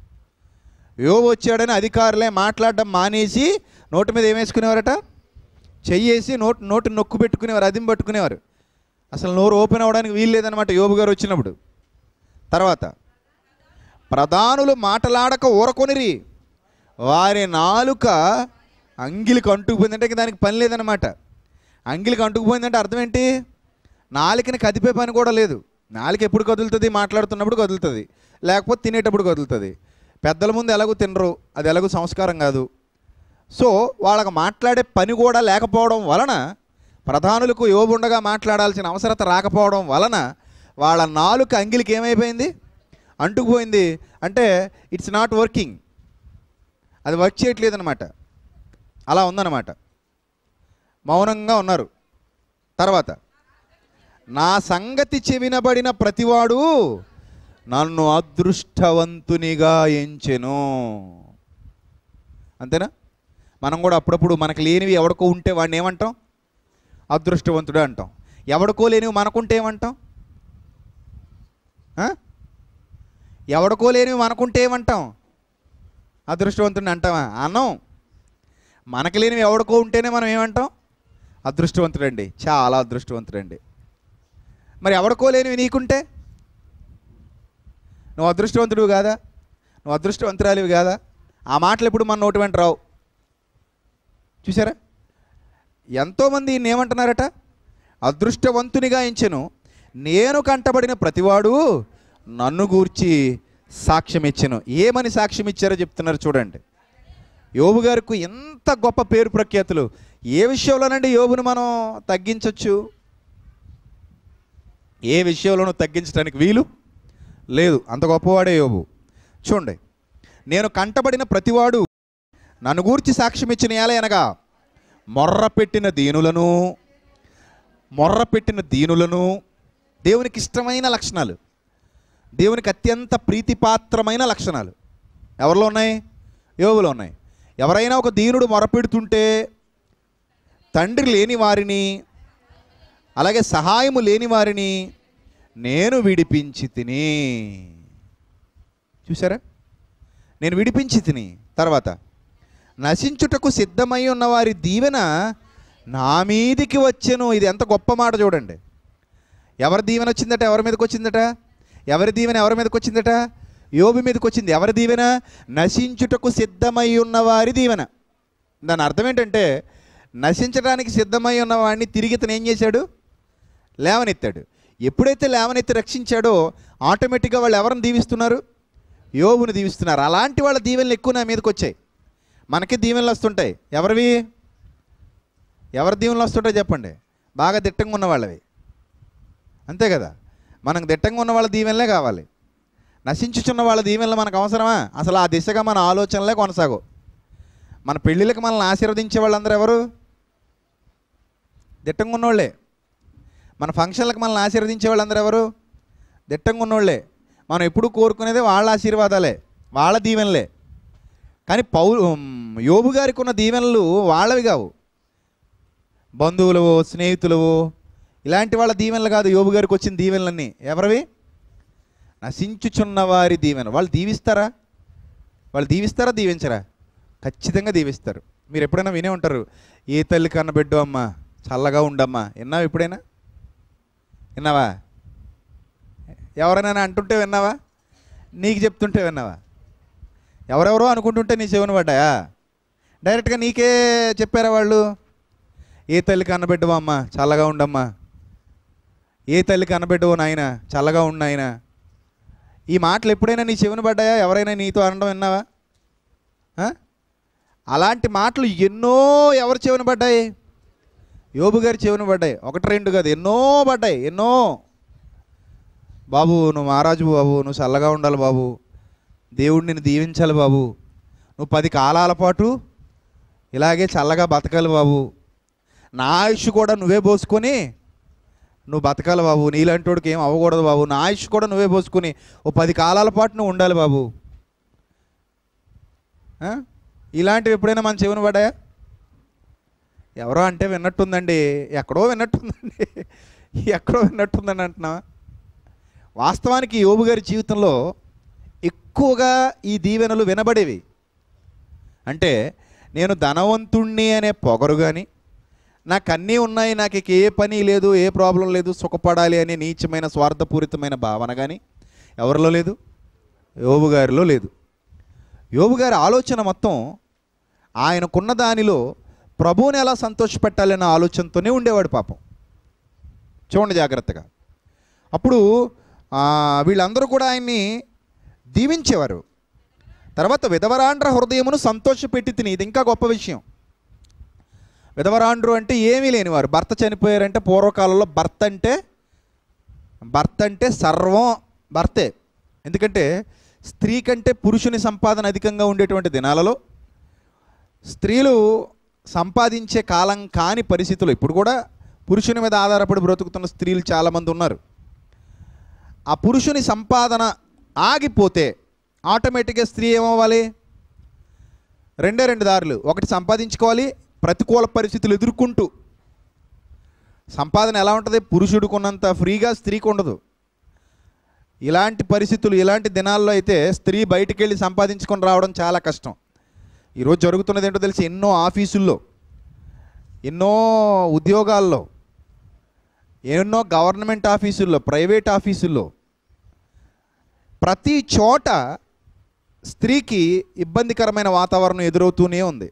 యోబు వచ్చాడని అధికారులే మాట్లాడడం మానేసి నోటి మీద ఏమేసుకునేవారట చెయ్యేసి నోటు నోటు నొక్కు పెట్టుకునేవారు అదిం పట్టుకునేవారు అసలు నోరు ఓపెన్ అవ్వడానికి వీలు లేదనమాట యోబు గారు వచ్చినప్పుడు తర్వాత ప్రధానులు మాటలాడక ఊరకొనిరి వారి నాలుక అంగిలికి అంటుకుపోయిందంటే ఇంక దానికి పని లేదనమాట అంగిలికి అంటుకుపోయిందంటే అర్థం ఏంటి నాలుకని కదిపే పని కూడా లేదు నాలుక ఎప్పుడు కదులుతుంది మాట్లాడుతున్నప్పుడు కదులుతుంది లేకపోతే తినేటప్పుడు కదులుతుంది పెద్దల ముందు ఎలాగో తినరు అది ఎలాగో సంస్కారం కాదు సో వాళ్ళకి మాట్లాడే పని కూడా లేకపోవడం వలన ప్రధానులకు యోబుండగా మాట్లాడాల్సిన అవసరత రాకపోవడం వలన వాళ్ళ నాలుక అంగిలికి ఏమైపోయింది అంటుకుపోయింది అంటే ఇట్స్ నాట్ వర్కింగ్ అది వర్క్ చేయట్లేదు అనమాట అలా ఉందన్నమాట మౌనంగా ఉన్నారు తర్వాత నా సంగతి చెవినబడిన ప్రతివాడు నన్ను అదృష్టవంతునిగా ఎంచెను అంతేనా మనం కూడా అప్పుడప్పుడు మనకు లేనివి ఎవడికో ఉంటే వాడిని ఏమంటాం అదృష్టవంతుడు అంటాం ఎవడికో లేనివి మనకుంటే ఏమంటాం ఆ? ఎవడికో లేనివి మనకుంటే ఏమంటాం అదృష్టవంతుడిని అంటామా అన్నం మనకు లేనివి ఎవడికో ఉంటేనే మనం ఏమంటాం అదృష్టవంతుడండి చాలా అదృష్టవంతుడండి మరి ఎవడికో లేనివి నీకుంటే నువ్వు అదృష్టవంతుడు కాదా నువ్వు అదృష్టవంతురాలివి కాదా ఆ మాటలు ఎప్పుడు మన నోటి వెంట రావు చూసారా ఎంతోమంది ఈయన్ని ఏమంటున్నారట అదృష్టవంతునిగా ఎంచెను నేను కంటబడిన ప్రతివాడు నన్ను గూర్చి సాక్ష్యం ఇచ్చెను ఏమని సాక్ష్యం ఇచ్చారో చెప్తున్నారు చూడండి యోబు గారికి ఎంత గొప్ప పేరు ప్రఖ్యాతులు ఏ విషయంలోనండి యోబును మనం తగ్గించవచ్చు ఏ విషయంలోనూ తగ్గించడానికి వీలు లేదు అంత గొప్పవాడే యోబు చూడండి నేను కంటబడిన ప్రతివాడు నన్ను గూర్చి సాక్ష్యం ఇచ్చిన ఏల అనగా మొర్ర పెట్టిన దీనులను మొర్ర పెట్టిన దీనులను దేవునికి ఇష్టమైన లక్షణాలు దేవునికి అత్యంత ప్రీతిపాత్రమైన లక్షణాలు ఎవరిలో ఉన్నాయి యోగులో ఉన్నాయి ఎవరైనా ఒక దీనుడు మొరపెడుతుంటే తండ్రి లేని వారిని అలాగే సహాయము లేని వారిని నేను విడిపించి తిని చూసారా నేను విడిపించి తిని తర్వాత నశించుటకు సిద్ధమై ఉన్న వారి దీవెన నా మీదికి వచ్చెను ఇది ఎంత గొప్ప మాట చూడండి ఎవరి దీవెన వచ్చిందట ఎవరి మీదకి వచ్చిందట ఎవరి దీవెన ఎవరి మీదకి వచ్చిందట యోబు మీదకి వచ్చింది ఎవరి దీవెన నశించుటకు సిద్ధమై ఉన్న వారి దీవెన దాని అర్థం ఏంటంటే నశించడానికి సిద్ధమై ఉన్న వాడిని తిరిగి ఇతను ఏం చేశాడు లేవనెత్తాడు ఎప్పుడైతే లేవనెత్తి రక్షించాడో ఆటోమేటిక్గా వాళ్ళు ఎవరిని దీవిస్తున్నారు యోబుని దీవిస్తున్నారు అలాంటి వాళ్ళ దీవెనలు ఎక్కువ నా మీదకి వచ్చాయి మనకి దీవెనలు వస్తుంటాయి ఎవరివి ఎవరి దీవెనలు వస్తుంటాయి చెప్పండి బాగా దిట్టంగా ఉన్న వాళ్ళవి అంతే కదా మనకు దిట్టంగా ఉన్న వాళ్ళ దీవెనలే కావాలి నశించుచున్న వాళ్ళ దీవెనలు మనకు అవసరమా అసలు ఆ దిశగా మన ఆలోచనలే కొనసాగవు మన పెళ్ళిళ్ళకి మనల్ని ఆశీర్వదించే వాళ్ళందరూ ఎవరు దిట్టంగా ఉన్నోళ్ళే మన ఫంక్షన్లకు మనల్ని ఆశీర్వదించే వాళ్ళందరూ ఎవరు దిట్టంగా ఉన్నోళ్ళే మనం ఎప్పుడు కోరుకునేది వాళ్ళ ఆశీర్వాదాలే వాళ్ళ దీవెనలే కానీ పౌ యోబు గారికి ఉన్న దీవెనలు వాళ్ళవి కావు బంధువులవో స్నేహితులవో ఇలాంటి వాళ్ళ దీవెనలు కాదు యోబు గారికి వచ్చిన దీవెనలన్నీ ఎవరివి నశించుచున్న వారి దీవెన వాళ్ళు దీవిస్తారా వాళ్ళు దీవిస్తారా దీవించరా ఖచ్చితంగా దీవిస్తారు మీరు ఎప్పుడైనా వినే ఉంటారు ఏ తల్లి కన్నబెట్టు అమ్మా చల్లగా ఉండమ్మా విన్నావా ఎప్పుడైనా విన్నావా ఎవరైనా అంటుంటే విన్నావా నీకు చెప్తుంటే విన్నావా ఎవరెవరో అనుకుంటుంటే నీ చెవుని పడ్డాయా డైరెక్ట్గా నీకే చెప్పారా వాళ్ళు ఏ తల్లి కన్నబెట్టవా అమ్మా చల్లగా ఉండమ్మా ఏ తల్లి కన్నబెట్టవో నాయన చల్లగా ఉండు నాయన ఈ మాటలు ఎప్పుడైనా నీ చెవిన పడ్డాయా ఎవరైనా నీతో అనడం విన్నావా ఆ? అలాంటి మాటలు ఎన్నో ఎవరి చెవిన పడ్డాయి యోబు గారి చెవిన పడ్డాయి ఒకటి రెండు కాదు ఎన్నో పడ్డాయి ఎన్నో బాబు నువ్వు మహారాజు బాబు నువ్వు చల్లగా ఉండాలి బాబు దేవుడు నిన్ను దీవించాలి బాబు నువ్వు పది కాలాల పాటు ఇలాగే చల్లగా బతకాలి బాబు నా ఆయుష్ కూడా నువ్వే పోసుకొని నువ్వు బతకాలి బాబు నీలాంటి వాడికి ఏం అవ్వకూడదు బాబు నా ఆయుష్ కూడా నువ్వే పోసుకొని ఓ పది కాలాల పాటు నువ్వు ఉండాలి బాబు ఆ? ఇలాంటివి ఎప్పుడైనా మన చెవిన పడ్డాయా ఎవరో అంటే విన్నట్టుందండి ఎక్కడో విన్నట్టుందండి ఎక్కడో విన్నట్టుందని అంటున్నా వాస్తవానికి యోబు గారి జీవితంలో ఎక్కువగా ఈ దీవెనలు వినబడేవి అంటే నేను ధనవంతుణ్ణి అనే పొగరు కానీ నాకు అన్నీ ఉన్నాయి నాకు ఇక ఏ పని లేదు ఏ ప్రాబ్లం లేదు సుఖపడాలి అనే నీచమైన స్వార్థపూరితమైన భావన కానీ ఎవరిలో లేదు యోబు గారిలో లేదు యోబు గారి ఆలోచన మొత్తం ఆయనకున్న దానిలో ప్రభువుని ఎలా సంతోషపెట్టాలనే ఆలోచనతోనే ఉండేవాడు పాపం చూడండి జాగ్రత్తగా అప్పుడు ఆ, వీళ్ళందరూ కూడా ఆయన్ని దీవించేవారు తర్వాత విధవరాండ్ర హృదయమును సంతోషపెట్టి తిని ఇది ఇంకా గొప్ప విషయం విధవరాండ్రు అంటే ఏమీ లేనివారు భర్త చనిపోయారంటే పూర్వకాలంలో భర్త అంటే భర్త అంటే సర్వం భర్తే ఎందుకంటే స్త్రీ కంటే పురుషుని సంపాదన అధికంగా ఉండేటువంటి దినాలలో స్త్రీలు సంపాదించే కాలం కాని పరిస్థితులు ఇప్పుడు కూడా పురుషుని మీద ఆధారపడి బ్రతుకుతున్న స్త్రీలు చాలామంది ఉన్నారు ఆ పురుషుని సంపాదన ఆగిపోతే ఆటోమేటిక్గా స్త్రీ ఏమవ్వాలి రెండే రెండు దారులు ఒకటి సంపాదించుకోవాలి ప్రతికూల పరిస్థితులు ఎదుర్కొంటూ సంపాదన ఎలా ఉంటుంది పురుషుడికి ఉన్నంత ఫ్రీగా స్త్రీకి ఉండదు ఇలాంటి పరిస్థితులు ఇలాంటి దినాల్లో అయితే స్త్రీ బయటికి వెళ్ళి సంపాదించుకొని రావడం చాలా కష్టం ఈరోజు జరుగుతున్నది ఏంటో తెలిసి ఎన్నో ఆఫీసుల్లో ఎన్నో ఉద్యోగాల్లో ఎన్నో గవర్నమెంట్ ఆఫీసుల్లో ప్రైవేట్ ఆఫీసుల్లో ప్రతి చోట స్త్రీకి ఇబ్బందికరమైన వాతావరణం ఎదురవుతూనే ఉంది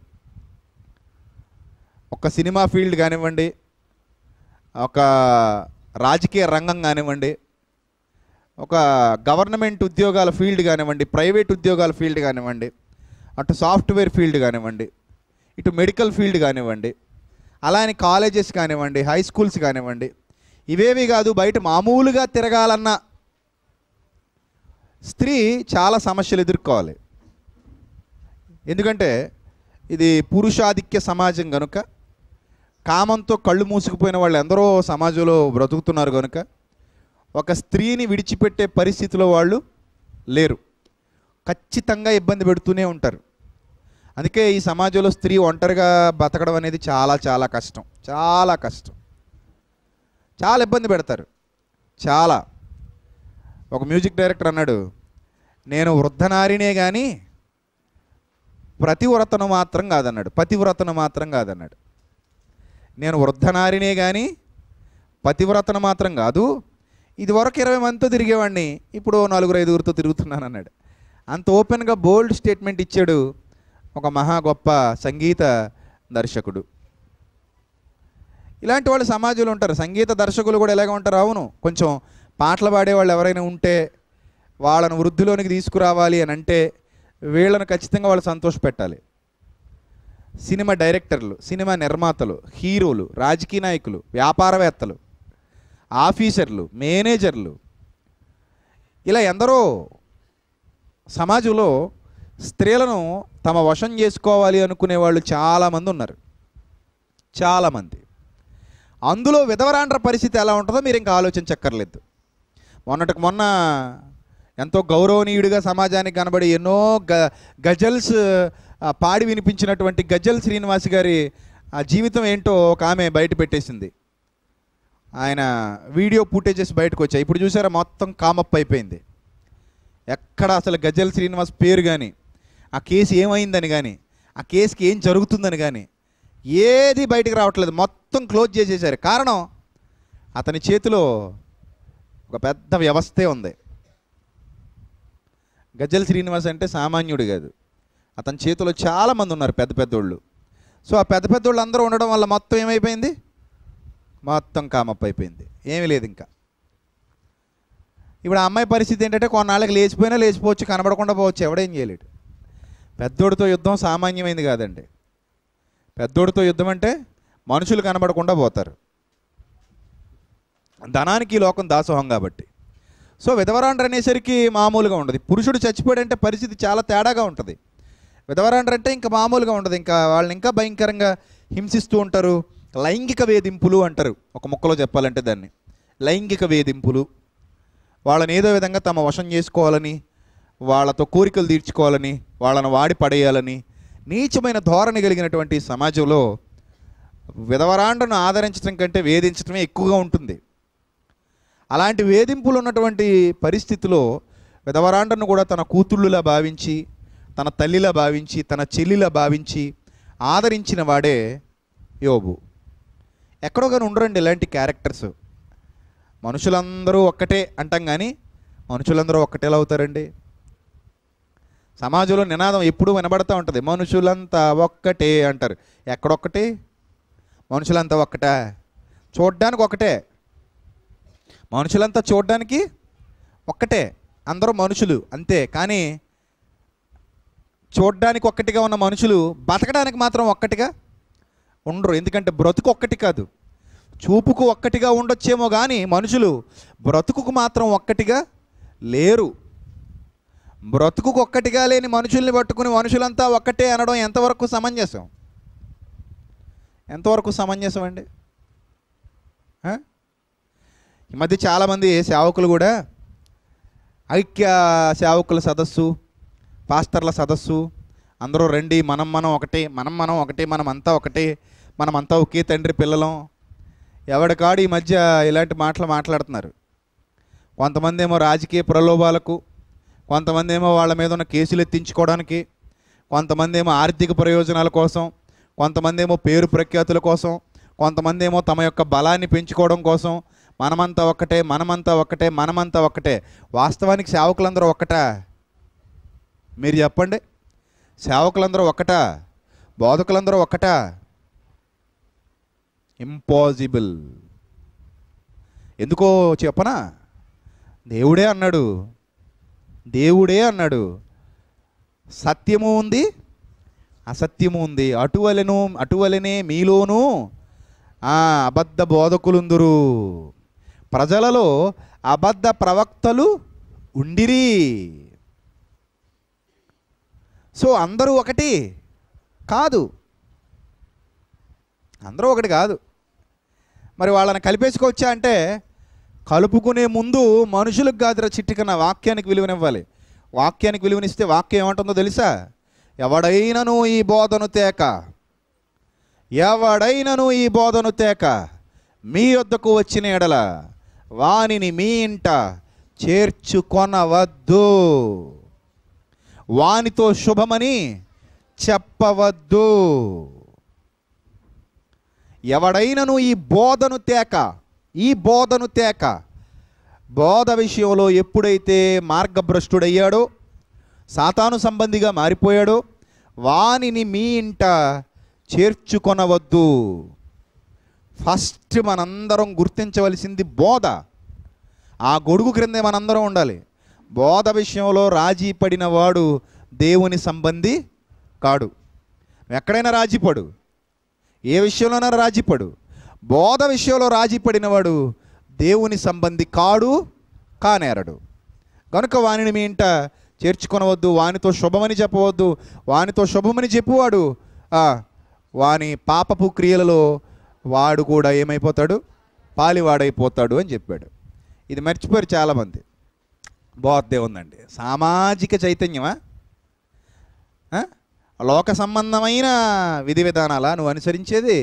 ఒక సినిమా ఫీల్డ్ కానివ్వండి ఒక రాజకీయ రంగం కానివ్వండి ఒక గవర్నమెంట్ ఉద్యోగాల ఫీల్డ్ కానివ్వండి ప్రైవేట్ ఉద్యోగాల ఫీల్డ్ కానివ్వండి అటు సాఫ్ట్వేర్ ఫీల్డ్ కానివ్వండి ఇటు మెడికల్ ఫీల్డ్ కానివ్వండి అలానే కాలేజెస్ కానివ్వండి హై స్కూల్స్ కానివ్వండి ఇవేవి కాదు బయట మామూలుగా తిరగాలన్న స్త్రీ చాలా సమస్యలు ఎదుర్కోవాలి ఎందుకంటే ఇది పురుషాధిక్య సమాజం కనుక కామంతో కళ్ళు మూసుకుపోయిన వాళ్ళు ఎందరో సమాజంలో బ్రతుకుతున్నారు కనుక ఒక స్త్రీని విడిచిపెట్టే పరిస్థితిలో వాళ్ళు లేరు ఖచ్చితంగా ఇబ్బంది పెడుతూనే ఉంటారు అందుకే ఈ సమాజంలో స్త్రీ ఒంటరిగా బతకడం అనేది చాలా చాలా కష్టం చాలా కష్టం చాలా ఇబ్బంది పెడతారు చాలా ఒక మ్యూజిక్ డైరెక్టర్ అన్నాడు నేను వృద్ధనారినే కానీ ప్రతివ్రతను మాత్రం కాదన్నాడు పతివ్రతను మాత్రం కాదన్నాడు నేను వృద్ధనారినే కానీ పతివ్రతను మాత్రం కాదు ఇది వరకు ఇరవై మందితో తిరిగేవాడిని ఇప్పుడు ఓ నలుగురు ఐదుగురితో తిరుగుతున్నాను అన్నాడు అంత ఓపెన్గా బోల్డ్ స్టేట్మెంట్ ఇచ్చాడు ఒక మహా గొప్ప సంగీత దర్శకుడు ఇలాంటి వాళ్ళు సమాజంలో ఉంటారు సంగీత దర్శకులు కూడా ఎలాగ ఉంటారు అవును కొంచెం పాటలు పాడేవాళ్ళు ఎవరైనా ఉంటే వాళ్ళను వృద్ధిలోనికి తీసుకురావాలి అని అంటే వీళ్ళను ఖచ్చితంగా వాళ్ళు సంతోషపెట్టాలి సినిమా డైరెక్టర్లు సినిమా నిర్మాతలు హీరోలు రాజకీయ నాయకులు వ్యాపారవేత్తలు ఆఫీసర్లు మేనేజర్లు ఇలా ఎందరో సమాజంలో స్త్రీలను తమ వశం చేసుకోవాలి అనుకునే వాళ్ళు చాలామంది ఉన్నారు చాలామంది అందులో విధవరాండ్ర పరిస్థితి ఎలా ఉంటుందో మీరు ఇంకా ఆలోచించక్కర్లేదు మొన్నటికి మొన్న ఎంతో గౌరవనీయుడిగా సమాజానికి కనబడి ఎన్నో గ గజల్స్ ఆ, పాడి వినిపించినటువంటి గజల్ శ్రీనివాస్ గారి ఆ జీవితం ఏంటో ఒక ఆమె బయట పెట్టేసింది ఆయన వీడియో ఫుటేజెస్ బయటకు వచ్చాయి ఇప్పుడు చూసారా మొత్తం కామప్ అయిపోయింది ఎక్కడ అసలు గజల్ శ్రీనివాస్ పేరు కానీ ఆ కేసు ఏమైందని కానీ ఆ కేసుకి ఏం జరుగుతుందని కానీ ఏది బయటకు రావట్లేదు మొత్తం క్లోజ్ చేసేసారు కారణం అతని చేతిలో ఒక పెద్ద వ్యవస్థే ఉంది గజ్జల శ్రీనివాస్ అంటే సామాన్యుడు కాదు అతని చేతిలో చాలామంది ఉన్నారు పెద్ద పెద్దోళ్ళు సో ఆ పెద్ద పెద్దోళ్ళు అందరూ ఉండడం వల్ల మొత్తం ఏమైపోయింది మొత్తం కామప్ అయిపోయింది ఏమీ లేదు ఇంకా ఇప్పుడు ఆ అమ్మాయి పరిస్థితి ఏంటంటే కొన్నాళ్ళకి లేచిపోయినా లేచిపోవచ్చు కనబడకుండా పోవచ్చు ఎవడేం చేయలేడు పెద్దోడితో యుద్ధం సామాన్యమైంది కాదండి పెద్దోడితో యుద్ధం అంటే మనుషులు కనబడకుండా పోతారు ధనానికి ఈ లోకం దాసోహం కాబట్టి సో విధవరాండ్ర అనేసరికి మామూలుగా ఉండదు పురుషుడు చచ్చిపోయాడంటే పరిస్థితి చాలా తేడాగా ఉంటుంది విధవరాండ్ర అంటే ఇంకా మామూలుగా ఉండదు ఇంకా వాళ్ళని ఇంకా భయంకరంగా హింసిస్తూ ఉంటారు లైంగిక వేధింపులు అంటారు ఒక ముక్కలో చెప్పాలంటే దాన్ని లైంగిక వేధింపులు వాళ్ళని ఏదో విధంగా తమ వశం చేసుకోవాలని వాళ్ళతో కోరికలు తీర్చుకోవాలని వాళ్ళని వాడి పడేయాలని నీచమైన ధోరణి కలిగినటువంటి ఈ సమాజంలో విధవరాండను ఆదరించడం కంటే వేధించడమే ఎక్కువగా ఉంటుంది అలాంటి వేధింపులు ఉన్నటువంటి పరిస్థితిలో విధవరాండను కూడా తన కూతుళ్ళులా భావించి తన తల్లిలా భావించి తన చెల్లిలా భావించి ఆదరించిన వాడే యోబు ఎక్కడో కానీ ఉండరండి ఇలాంటి క్యారెక్టర్స్ మనుషులందరూ ఒక్కటే అంటాం కానీ మనుషులందరూ ఒక్కటేలా అవుతారండి సమాజంలో నినాదం ఎప్పుడూ వినబడతా ఉంటుంది మనుషులంతా ఒక్కటే అంటారు ఎక్కడొక్కటే మనుషులంతా ఒక్కటా చూడ్డానికి ఒకటే మనుషులంతా చూడడానికి ఒక్కటే అందరూ మనుషులు అంతే కానీ చూడ్డానికి ఒక్కటిగా ఉన్న మనుషులు బతకడానికి మాత్రం ఒక్కటిగా ఉండరు ఎందుకంటే బ్రతుకు ఒక్కటి కాదు చూపుకు ఒక్కటిగా ఉండొచ్చేమో కానీ మనుషులు బ్రతుకుకు మాత్రం ఒక్కటిగా లేరు బ్రతుకుకు ఒక్కటిగా లేని మనుషుల్ని పట్టుకుని మనుషులంతా ఒక్కటే అనడం ఎంతవరకు సమంజసం ఎంతవరకు సమంజసం అండి ఆ? ఈ మధ్య చాలామంది సేవకులు కూడా ఐక్య సేవకుల సదస్సు పాస్టర్ల సదస్సు అందరూ రండి మనం మనం ఒకటే మనం మనం ఒకటే మనం అంతా ఒకటే మనమంతా ఒకే తండ్రి పిల్లలం ఎవడికాడు ఈ మధ్య ఇలాంటి మాటలు మాట్లాడుతున్నారు కొంతమంది ఏమో రాజకీయ ప్రలోభాలకు కొంతమంది ఏమో వాళ్ళ మీద ఉన్న కేసులు ఎత్తించుకోవడానికి కొంతమంది ఏమో ఆర్థిక ప్రయోజనాల కోసం కొంతమంది ఏమో పేరు ప్రఖ్యాతుల కోసం కొంతమంది ఏమో తమ యొక్క బలాన్ని పెంచుకోవడం కోసం మనమంతా ఒక్కటే మనమంతా ఒక్కటే మనమంతా ఒక్కటే వాస్తవానికి సేవకులందరూ ఒక్కటా మీరు చెప్పండి సేవకులందరూ ఒక్కటా బోధకులందరూ ఒక్కటా ఇంపాసిబుల్ ఎందుకో చెప్పనా దేవుడే అన్నాడు దేవుడే అన్నాడు సత్యము ఉంది అసత్యము ఉంది అటువలెను అటువలనే మీలోనూ ఆ, అబద్ధ బోధకులుందురు ప్రజలలో అబద్ధ ప్రవక్తలు ఉండిరి సో అందరూ ఒకటి కాదు అందరూ ఒకటి కాదు మరి వాళ్ళని కలిపేసుకోవచ్చా అంటే కలుపుకునే ముందు మనుషులకు కాదురా చిట్టికన్న వాక్యానికి విలువనివ్వాలి వాక్యానికి విలువనిస్తే వాక్యం ఏమంటుందో తెలుసా ఎవడైనను ఈ బోధను తేక ఎవడైనను ఈ బోధను తేక మీ వద్దకు వచ్చిన ఎడల వానిని మీ ఇంట చేర్చుకొనవద్దు వానితో శుభమని చెప్పవద్దు ఎవడైనను ఈ బోధను తేక ఈ బోధను తేక బోధ విషయంలో ఎప్పుడైతే మార్గభ్రష్టుడయ్యాడో సాతాను సంబంధిగా మారిపోయాడో వానిని మీ ఇంట చేర్చుకొనవద్దు ఫస్ట్ మనందరం గుర్తించవలసింది బోధ ఆ గొడుగు క్రిందే మనందరం ఉండాలి బోధ విషయంలో రాజీ పడిన వాడు దేవుని సంబంధి కాడు ఎక్కడైనా రాజీపడు ఏ విషయంలోనైనా రాజీపడు బోధ విషయంలో రాజీ పడినవాడు దేవుని సంబంధి కాడు కానేరడు కనుక వానిని మీ ఇంట చేర్చుకొనవద్దు వానితో శుభమని చెప్పవద్దు వానితో శుభమని చెప్పువాడు ఆ, వాని పాపపు క్రియలలో వాడు కూడా ఏమైపోతాడు పాలివాడైపోతాడు అని చెప్పాడు ఇది మర్చిపోయారు చాలామంది బోధే ఉందండి సామాజిక చైతన్యమా ఆ? లోక సంబంధమైన విధి విధానాలా నువ్వు అనుసరించేది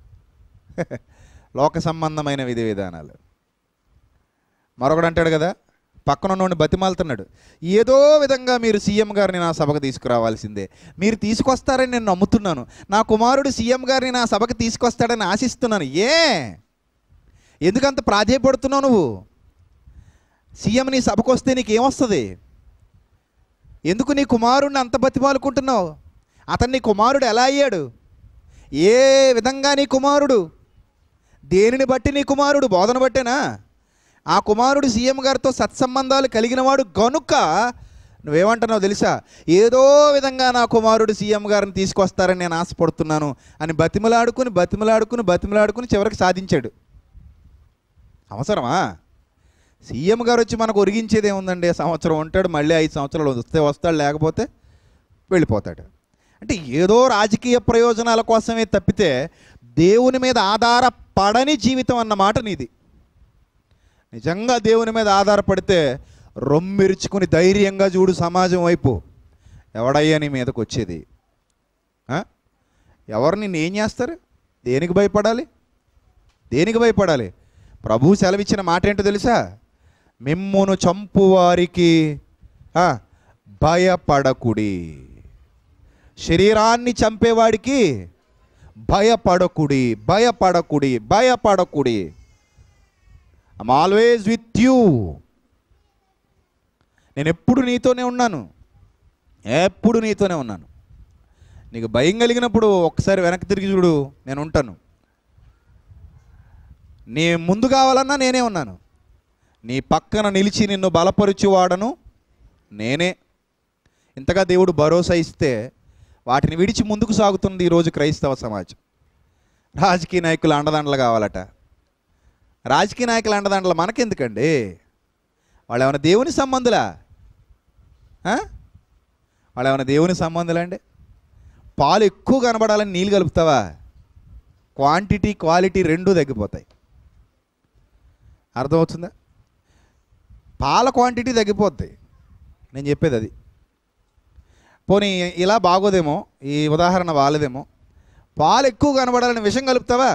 లోక సంబంధమైన విధి విధానాలు మరొకడు అంటాడు కదా పక్కన ఉన్నోడిని బతిమాలుతున్నాడు ఏదో విధంగా మీరు సీఎం గారిని నా సభకు తీసుకురావాల్సిందే మీరు తీసుకొస్తారని నేను నమ్ముతున్నాను నా కుమారుడు సీఎం గారిని నా సభకు తీసుకొస్తాడని ఆశిస్తున్నాను ఏ ఎందుకంత ప్రాధేయపడుతున్నావు నువ్వు సీఎం నీ సభకు వస్తే నీకేమొస్తుంది ఎందుకు నీ కుమారుడిని అంత బతిమాలుకుంటున్నావు అతను నీ కుమారుడు ఎలా అయ్యాడు ఏ విధంగా నీ కుమారుడు దేనిని బట్టి నీ కుమారుడు బోధన బట్టేనా ఆ కుమారుడు సీఎం గారితో సత్సంబంధాలు కలిగినవాడు గనుక నువ్వేమంటున్నావు తెలుసా ఏదో విధంగా నా కుమారుడు సీఎం గారిని తీసుకొస్తారని నేను ఆశపడుతున్నాను అని బతిమలాడుకుని బతిమలాడుకుని బతిమలాడుకుని చివరికి సాధించాడు అవసరమా సీఎం గారు వచ్చి మనకు ఒరిగించేది ఏముందండి సంవత్సరం ఉంటాడు మళ్ళీ ఐదు సంవత్సరాలు వస్తే వస్తాడు లేకపోతే వెళ్ళిపోతాడు అంటే ఏదో రాజకీయ ప్రయోజనాల కోసమే తప్పితే దేవుని మీద ఆధారపడని జీవితం అన్నమాట నీది నిజంగా దేవుని మీద ఆధారపడితే రొమ్మిరుచుకుని ధైర్యంగా చూడు సమాజం వైపు ఎవడయ్యా నీ మీదకి వచ్చేది ఆ? ఎవరు నిన్ను ఏం చేస్తారు దేనికి భయపడాలి దేనికి భయపడాలి ప్రభు సెలవిచ్చిన మాట ఏంటో తెలుసా మిమ్మును చంపువారికి ఆ, భయపడకుడి శరీరాన్ని చంపేవాడికి భయపడకుడి భయపడకుడి భయపడకుడి ఐమ్ ఆల్వేజ్ విత్ యూ నేను ఎప్పుడు నీతోనే ఉన్నాను ఎప్పుడు నీతోనే ఉన్నాను నీకు భయం కలిగినప్పుడు ఒక్కసారి వెనక్కి తిరిగి చూడు నేను ఉంటాను నీ ముందు కావాలన్నా నేనే ఉన్నాను నీ పక్కన నిలిచి నిన్ను బలపరుచువాడను నేనే ఇంతగా దేవుడు భరోసా ఇస్తే వాటిని విడిచి ముందుకు సాగుతుంది ఈరోజు క్రైస్తవ సమాజం రాజకీయ నాయకులు అండదండలు కావాలట రాజకీయ నాయకుల అండదండలు మనకెందుకండి వాళ్ళు ఏమైనా దేవుని సంబంధులా ఆ? వాళ్ళు ఏమైనా దేవుని సంబంధులా అండి పాలు ఎక్కువ కనబడాలని నీళ్ళు కలుపుతావా క్వాంటిటీ క్వాలిటీ రెండూ తగ్గిపోతాయి అర్థమవుతుందా పాల క్వాంటిటీ తగ్గిపోద్ది నేను చెప్పేది అది పోనీ ఇలా బాగోదేమో ఈ ఉదాహరణ వాళ్ళదేమో పాలు ఎక్కువ కనబడాలని విషం కలుపుతావా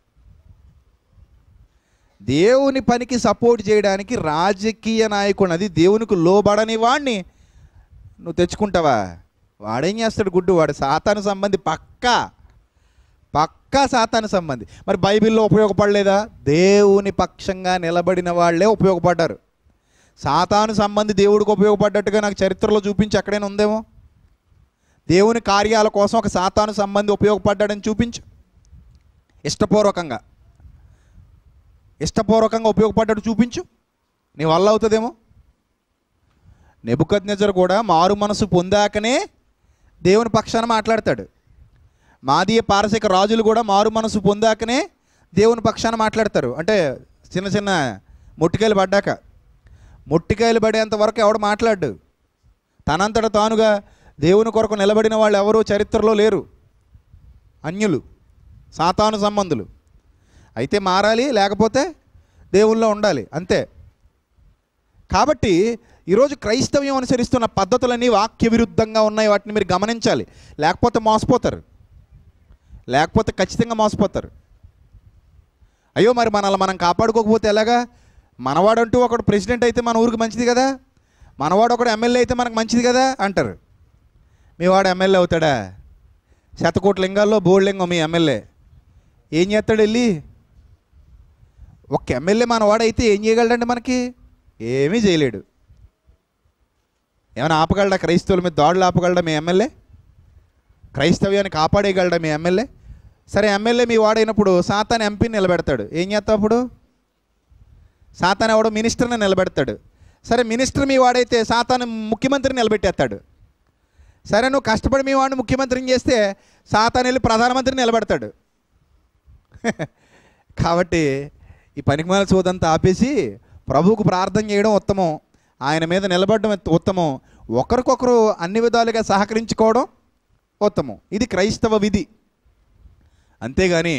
దేవుని పనికి సపోర్ట్ చేయడానికి రాజకీయ నాయకుడు అది దేవునికి లోబడని వాడిని నువ్వు తెచ్చుకుంటావా వాడేం చేస్తాడు గుడ్డు వాడు సాతాను సంబంధి పక్కా పక్కా సాతాను సంబంధి మరి బైబిల్లో ఉపయోగపడలేదా దేవుని పక్షంగా నిలబడిన వాళ్ళే ఉపయోగపడ్డారు సాతాను సంబంధి దేవుడికి ఉపయోగపడ్డట్టుగా నాకు చరిత్రలో చూపించి ఎక్కడైనా ఉందేమో దేవుని కార్యాల కోసం ఒక సాతాను సంబంధి ఉపయోగపడ్డాడని చూపించు ఇష్టపూర్వకంగా ఇష్టపూర్వకంగా ఉపయోగపడ్డాడు చూపించు నీ వల్ల అవుతుందేమో నెబుకద్నెజర్ కూడా మారు మనసు పొందాకనే దేవుని పక్షాన మాట్లాడతాడు మాదీయ పారసిక రాజులు కూడా మారు మనసు పొందాకనే దేవుని పక్షాన మాట్లాడతారు అంటే చిన్న చిన్న మొట్టికాయలు పడ్డాక మొట్టికాయలు పడేంత వరకు ఎవడు మాట్లాడు తనంతట తానుగా దేవుని కొరకు నిలబడిన వాళ్ళు ఎవరూ చరిత్రలో లేరు అన్యులు సాతాను సంబంధులు అయితే మారాలి లేకపోతే దేవుల్లో ఉండాలి అంతే కాబట్టి ఈరోజు క్రైస్తవ్యం అనుసరిస్తున్న పద్ధతులన్నీ వాక్య విరుద్ధంగా ఉన్నాయి వాటిని మీరు గమనించాలి లేకపోతే మోసపోతారు లేకపోతే ఖచ్చితంగా మోసపోతారు అయ్యో మరి మనల్ని మనం కాపాడుకోకపోతే ఎలాగా మనవాడంటూ ఒకడు ప్రెసిడెంట్ అయితే మన ఊరికి మంచిది కదా మనవాడు ఒకడు ఎమ్మెల్యే అయితే మనకు మంచిది కదా అంటారు మీ వాడు ఎమ్మెల్యే అవుతాడా శతకోట్ల లింగాల్లో బోర్డు లింగం మీ ఎమ్మెల్యే ఏం చేస్తాడు వెళ్ళి ఒక ఎమ్మెల్యే మన వాడైతే ఏం చేయగలడండి మనకి ఏమీ చేయలేడు ఏమైనా ఆపగలడా క్రైస్తవుల మీద దాడులు ఆపగలడా మీ ఎమ్మెల్యే క్రైస్తవ్యాన్ని కాపాడేయగలడా మీ ఎమ్మెల్యే సరే ఎమ్మెల్యే మీ వాడైనప్పుడు సాతాన్ ఎంపీని నిలబెడతాడు ఏం చేస్తావు అప్పుడు సాతాన్ ఎవడో మినిస్టర్ని నిలబెడతాడు సరే మినిస్టర్ మీ వాడైతే సాతాన్ ముఖ్యమంత్రిని నిలబెట్టేస్తాడు సరే నువ్వు కష్టపడి మీ వాడిని ముఖ్యమంత్రిని చేస్తే సాతాన్ వెళ్ళి ప్రధానమంత్రిని నిలబెడతాడు కాబట్టి ఈ పనికిమాల చోదంతా ఆపేసి ప్రభువుకు ప్రార్థన చేయడం ఉత్తమం ఆయన మీద నిలబడడం ఉత్తమం ఒకరికొకరు అన్ని విధాలుగా సహకరించుకోవడం ఉత్తమం ఇది క్రైస్తవ విధి అంతేగాని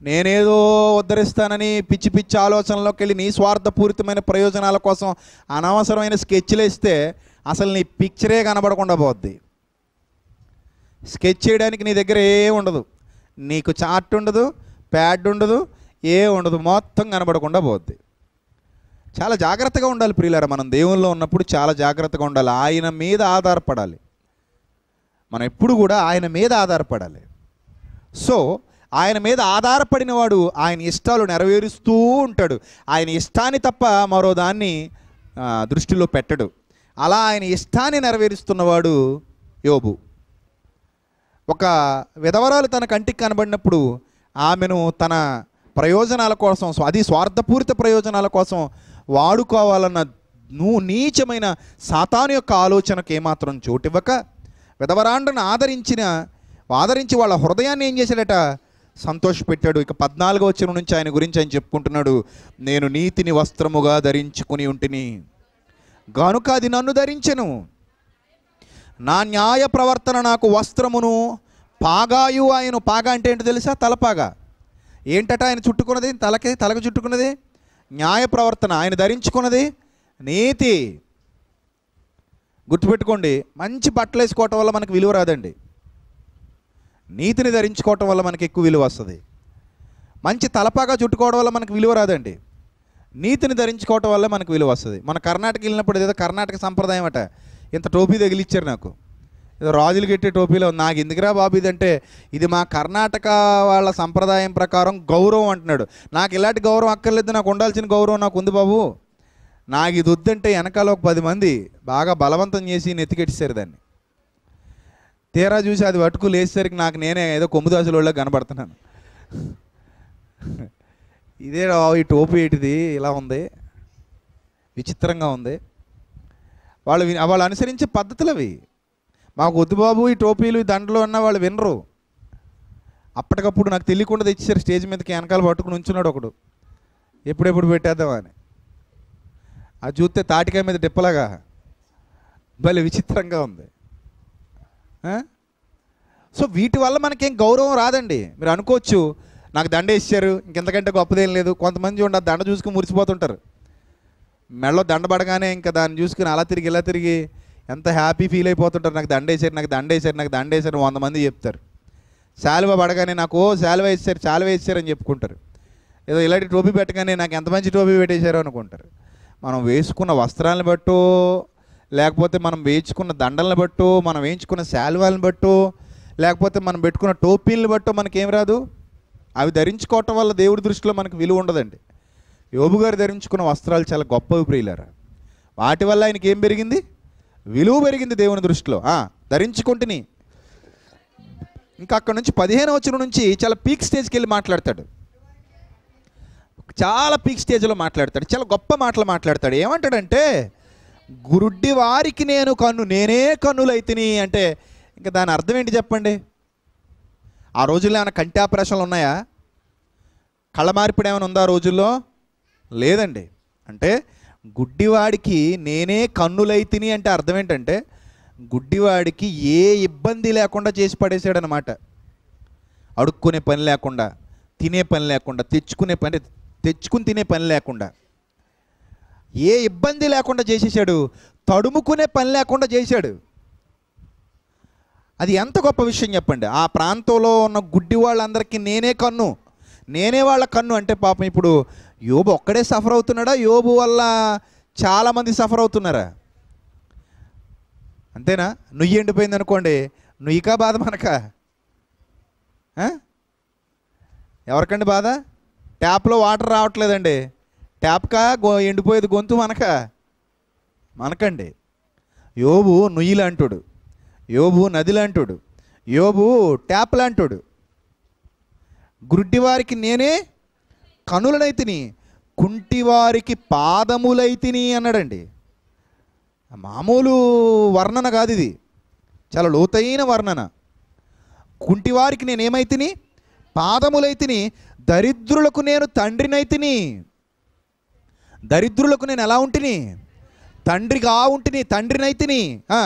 నేనేదో ఉద్ధరిస్తానని పిచ్చి పిచ్చి ఆలోచనలోకి వెళ్ళి నీ స్వార్థపూరితమైన ప్రయోజనాల కోసం అనవసరమైన స్కెచ్లు వేస్తే అసలు నీ పిక్చరే కనబడకుండా పోద్ది స్కెచ్ చేయడానికి నీ దగ్గర ఏ ఉండదు నీకు చార్ట్ ఉండదు ప్యాడ్ ఉండదు ఏ ఉండదు మొత్తం కనబడకుండా పోద్ది చాలా జాగ్రత్తగా ఉండాలి ప్రియులారా మనం దేవుల్లో ఉన్నప్పుడు చాలా జాగ్రత్తగా ఉండాలి ఆయన మీద ఆధారపడాలి మనం ఎప్పుడు కూడా ఆయన మీద ఆధారపడాలి సో ఆయన మీద ఆధారపడిన వాడు ఆయన ఇష్టాలు నెరవేరుస్తూ ఉంటాడు ఆయన ఇష్టాన్ని తప్ప మరో దాన్ని ఆ, దృష్టిలో పెట్టడు అలా ఆయన ఇష్టాన్ని నెరవేరుస్తున్నవాడు యోబు ఒక విధవరాలు తన కంటికి కనబడినప్పుడు ఆమెను తన ప్రయోజనాల కోసం స్వ- అది స్వార్థపూరిత ప్రయోజనాల కోసం వాడుకోవాలన్న నూ నీచమైన సాతాను యొక్క ఆలోచనకు ఏమాత్రం చోటివ్వక విధవరాండ్రను ఆదరించిన ఆదరించి వాళ్ళ హృదయాన్ని ఏం చేశాడట సంతోషపెట్టాడు ఇక పద్నాలుగో వచ్చిన నుంచి ఆయన గురించి ఆయన చెప్పుకుంటున్నాడు నేను నీతిని వస్త్రముగా ధరించుకుని ఉంటిని గనుక అది నన్ను ధరించెను నా న్యాయ ప్రవర్తన నాకు వస్త్రమును పాగాయు ఆయన పాగా అంటే ఏంటో తెలుసా తలపాగా ఏంటట ఆయన చుట్టుకున్నది తలకి తలకు చుట్టుకున్నది న్యాయ ప్రవర్తన ఆయన ధరించుకున్నది నీతి గుర్తుపెట్టుకోండి మంచి బట్టలు వేసుకోవటం వల్ల మనకు విలువ రాదండి నీతిని ధరించుకోవటం వల్ల మనకి ఎక్కువ విలువ వస్తుంది మంచి తలపాగా చుట్టుకోవడం వల్ల మనకు విలువ రాదండి నీతిని ధరించుకోవటం వల్ల మనకు విలువ వస్తుంది మన కర్ణాటక వెళ్ళినప్పుడు ఏదో కర్ణాటక సంప్రదాయం అట ఇంత టోపీ తగిలిచ్చారు నాకు ఏదో రాజులు కట్టే టోపీలో ఉంది. నాకు ఎందుకురా బాబు ఇదంటే ఇది మా కర్ణాటక వాళ్ళ సంప్రదాయం ప్రకారం గౌరవం అంటున్నాడు నాకు ఇలాంటి గౌరవం అక్కర్లేదు నాకు ఉండాల్సిన గౌరవం నాకు ఉంది బాబు నాకు ఇది వద్దంటే వెనకాల ఒక పది మంది బాగా బలవంతం చేసి నెత్తికెట్టేశారు దాన్ని తీరా చూసి అది పట్టుకు లేచేసరికి నాకు నేనే ఏదో కొమ్ముదాసుల కనబడుతున్నాను ఇదే రా ఈ టోపీ ఏంటిది ఇలా ఉంది విచిత్రంగా ఉంది వాళ్ళు వి- వాళ్ళు అనుసరించే పద్ధతులు అవి మాకు వద్దు బాబు ఈ టోపీలు ఈ దండలు అన్న వాళ్ళు వినరు అప్పటికప్పుడు నాకు తెలియకుండా తెచ్చారు స్టేజ్ మీదకి వెనకాల పట్టుకుని ఉంచున్నాడు ఒకడు ఎప్పుడెప్పుడు పెట్టేద్దామని అది చూస్తే తాటికాయ మీద డిప్పలాగా భలే విచిత్రంగా ఉంది ఆ? సో వీటి వల్ల మనకేం గౌరవం రాదండి మీరు అనుకోవచ్చు నాకు దండ ఇచ్చారు ఇంకెంతకంటే గొప్పదేం లేదు కొంతమంది చూడండి ఆ దండ చూసుకుని మురిసిపోతుంటారు మెడలో దండ పడగానే ఇంకా దాన్ని చూసుకుని అలా తిరిగి ఇలా తిరిగి ఎంత హ్యాపీ ఫీల్ అయిపోతుంటారు నాకు దండ వేసారు నాకు దండ వేసారు నాకు దండ వేసారు వంద మంది చెప్తారు శాలువ పడగానే నాకు ఓ శాలువ వేసారు శాలువ వేసారు అని చెప్పుకుంటారు ఏదో ఇలాంటి టోపీ పెట్టగానే నాకు ఎంత మంచి టోపీ పెట్టేశారో అనుకుంటారు మనం వేసుకున్న వస్త్రాలను బట్టో లేకపోతే మనం వేయించుకున్న దండలను బట్టో మనం వేయించుకున్న శాలువాలను బట్టో లేకపోతే మనం పెట్టుకున్న టోపీలను బట్టో మనకేం రాదు అవి ధరించుకోవటం వల్ల దేవుడి దృష్టిలో మనకు విలువ ఉండదండి యోబు గారు ధరించుకున్న వస్త్రాలు చాలా గొప్పవి ప్రియులారా వాటి వల్ల ఆయనకి ఏం పెరిగింది విలువ పెరిగింది దేవుని దృష్టిలో ఆ, ధరించుకుంటుని ఇంకా అక్కడ నుంచి పదిహేను వచ్చిన నుంచి చాలా పీక్ స్టేజ్కి వెళ్ళి మాట్లాడతాడు చాలా పీక్ స్టేజ్లో మాట్లాడతాడు చాలా గొప్ప మాటలు మాట్లాడతాడు ఏమంటాడంటే గురుడ్డి వారికి నేను కన్ను నేనే కన్నులైతిని అంటే ఇంకా దాని అర్థం ఏంటి చెప్పండి ఆ రోజుల్లో ఏమైనా కంటి ఆపరేషన్లు ఉన్నాయా కళ్ళ మార్పిడి ఏమైనా ఉందా ఆ రోజుల్లో లేదండి అంటే గుడ్డివాడికి నేనే కన్నులైతిని అంటే అర్థం ఏంటంటే గుడ్డివాడికి ఏ ఇబ్బంది లేకుండా చేసి పడేసాడనమాట అడుక్కునే పని లేకుండా తినే పని లేకుండా తెచ్చుకునే పని తెచ్చుకుని తినే పని లేకుండా ఏ ఇబ్బంది లేకుండా చేసేసాడు తడుముకునే పని లేకుండా చేశాడు అది ఎంత గొప్ప విషయం చెప్పండి ఆ ప్రాంతంలో ఉన్న గుడ్డి వాళ్ళందరికీ నేనే కన్ను నేనే వాళ్ళ కన్ను అంటే పాపం ఇప్పుడు యోబు ఒక్కడే సఫర్ అవుతున్నాడా యోబు వల్ల చాలామంది సఫర్ అవుతున్నారా అంతేనా నుయ్యి ఎండిపోయింది అనుకోండి నుయ్యికా బాధ మనక ఆ? ఎవరికండి బాధ ట్యాప్లో వాటర్ రావట్లేదండి ట్యాప్కా గో ఎండిపోయేది గొంతు మనక మనకండి యోబు నుయ్యి లాంటోడు యోబు నది లాంటోడు యోబు ట్యాప్ లాంటోడు గుడ్డివారికి నేనే కనులనైతిని కుంటివారికి పాదములైతిని అన్నాడండి మామూలు వర్ణన కాదు ఇది చాలా లోతైన వర్ణన కుంటివారికి నేనేమైతిని పాదములైతిని దరిద్రులకు నేను తండ్రినైతిని దరిద్రులకు నేను ఎలా ఉంటిని తండ్రిగా ఉంటిని తండ్రినైతిని ఆ.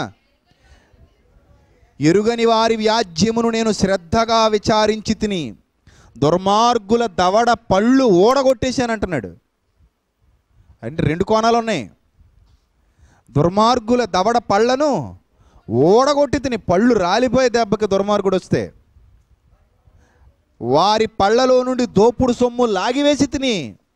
ఎరుగని వారి వ్యాజ్యమును నేను శ్రద్ధగా విచారించి తిని దుర్మార్గుల దవడ పళ్ళు ఓడగొట్టేశానంటున్నాడు అంటే రెండు కోణాలు ఉన్నాయి దుర్మార్గుల దవడ పళ్ళను ఓడగొట్టి తిని పళ్ళు రాలిపోయే దెబ్బకి దుర్మార్గుడు వస్తే వారి పళ్ళలో నుండి దోపుడు సొమ్ము లాగివేసి తిని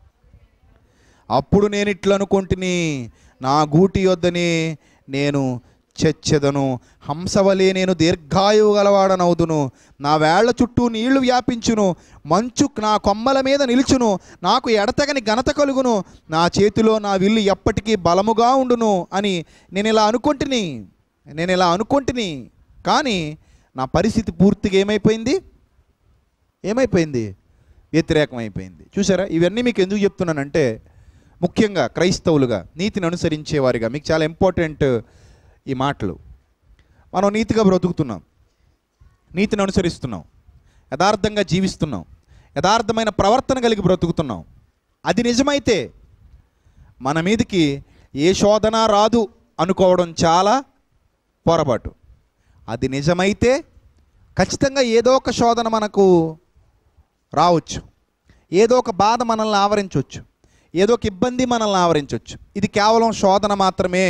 అప్పుడు నేను ఇట్లా అనుకుంటుని నా గూటి యొద్దని నేను చెచ్చెదను హంసవలే నేను దీర్ఘాయువు గలవాడనవుదును నా వేళ్ల చుట్టూ నీళ్లు వ్యాపించును మంచు నా కొమ్మల మీద నిలుచును నాకు ఎడతగని ఘనత కలుగును నా చేతిలో నా విల్లు ఎప్పటికీ బలముగా ఉండును అని నేను ఇలా అనుకుంటుని నేను ఇలా అనుకుంటుని కానీ నా పరిస్థితి పూర్తిగా ఏమైపోయింది ఏమైపోయింది వ్యతిరేకమైపోయింది చూసారా ఇవన్నీ మీకు ఎందుకు చెప్తున్నానంటే ముఖ్యంగా క్రైస్తవులుగా నీతిని అనుసరించేవారిగా మీకు చాలా ఇంపార్టెంట్ ఈ మాటలు మనం నీతిగా బ్రతుకుతున్నాం నీతిని అనుసరిస్తున్నాం యథార్థంగా జీవిస్తున్నాం యథార్థమైన ప్రవర్తన కలిగి బ్రతుకుతున్నాం అది నిజమైతే మన మీదకి ఏ శోధన రాదు అనుకోవడం చాలా పొరపాటు అది నిజమైతే ఖచ్చితంగా ఏదో ఒక శోధన మనకు రావచ్చు ఏదో ఒక బాధ మనల్ని ఆవరించవచ్చు ఏదో ఒక ఇబ్బంది మనల్ని ఆవరించవచ్చు ఇది కేవలం శోధన మాత్రమే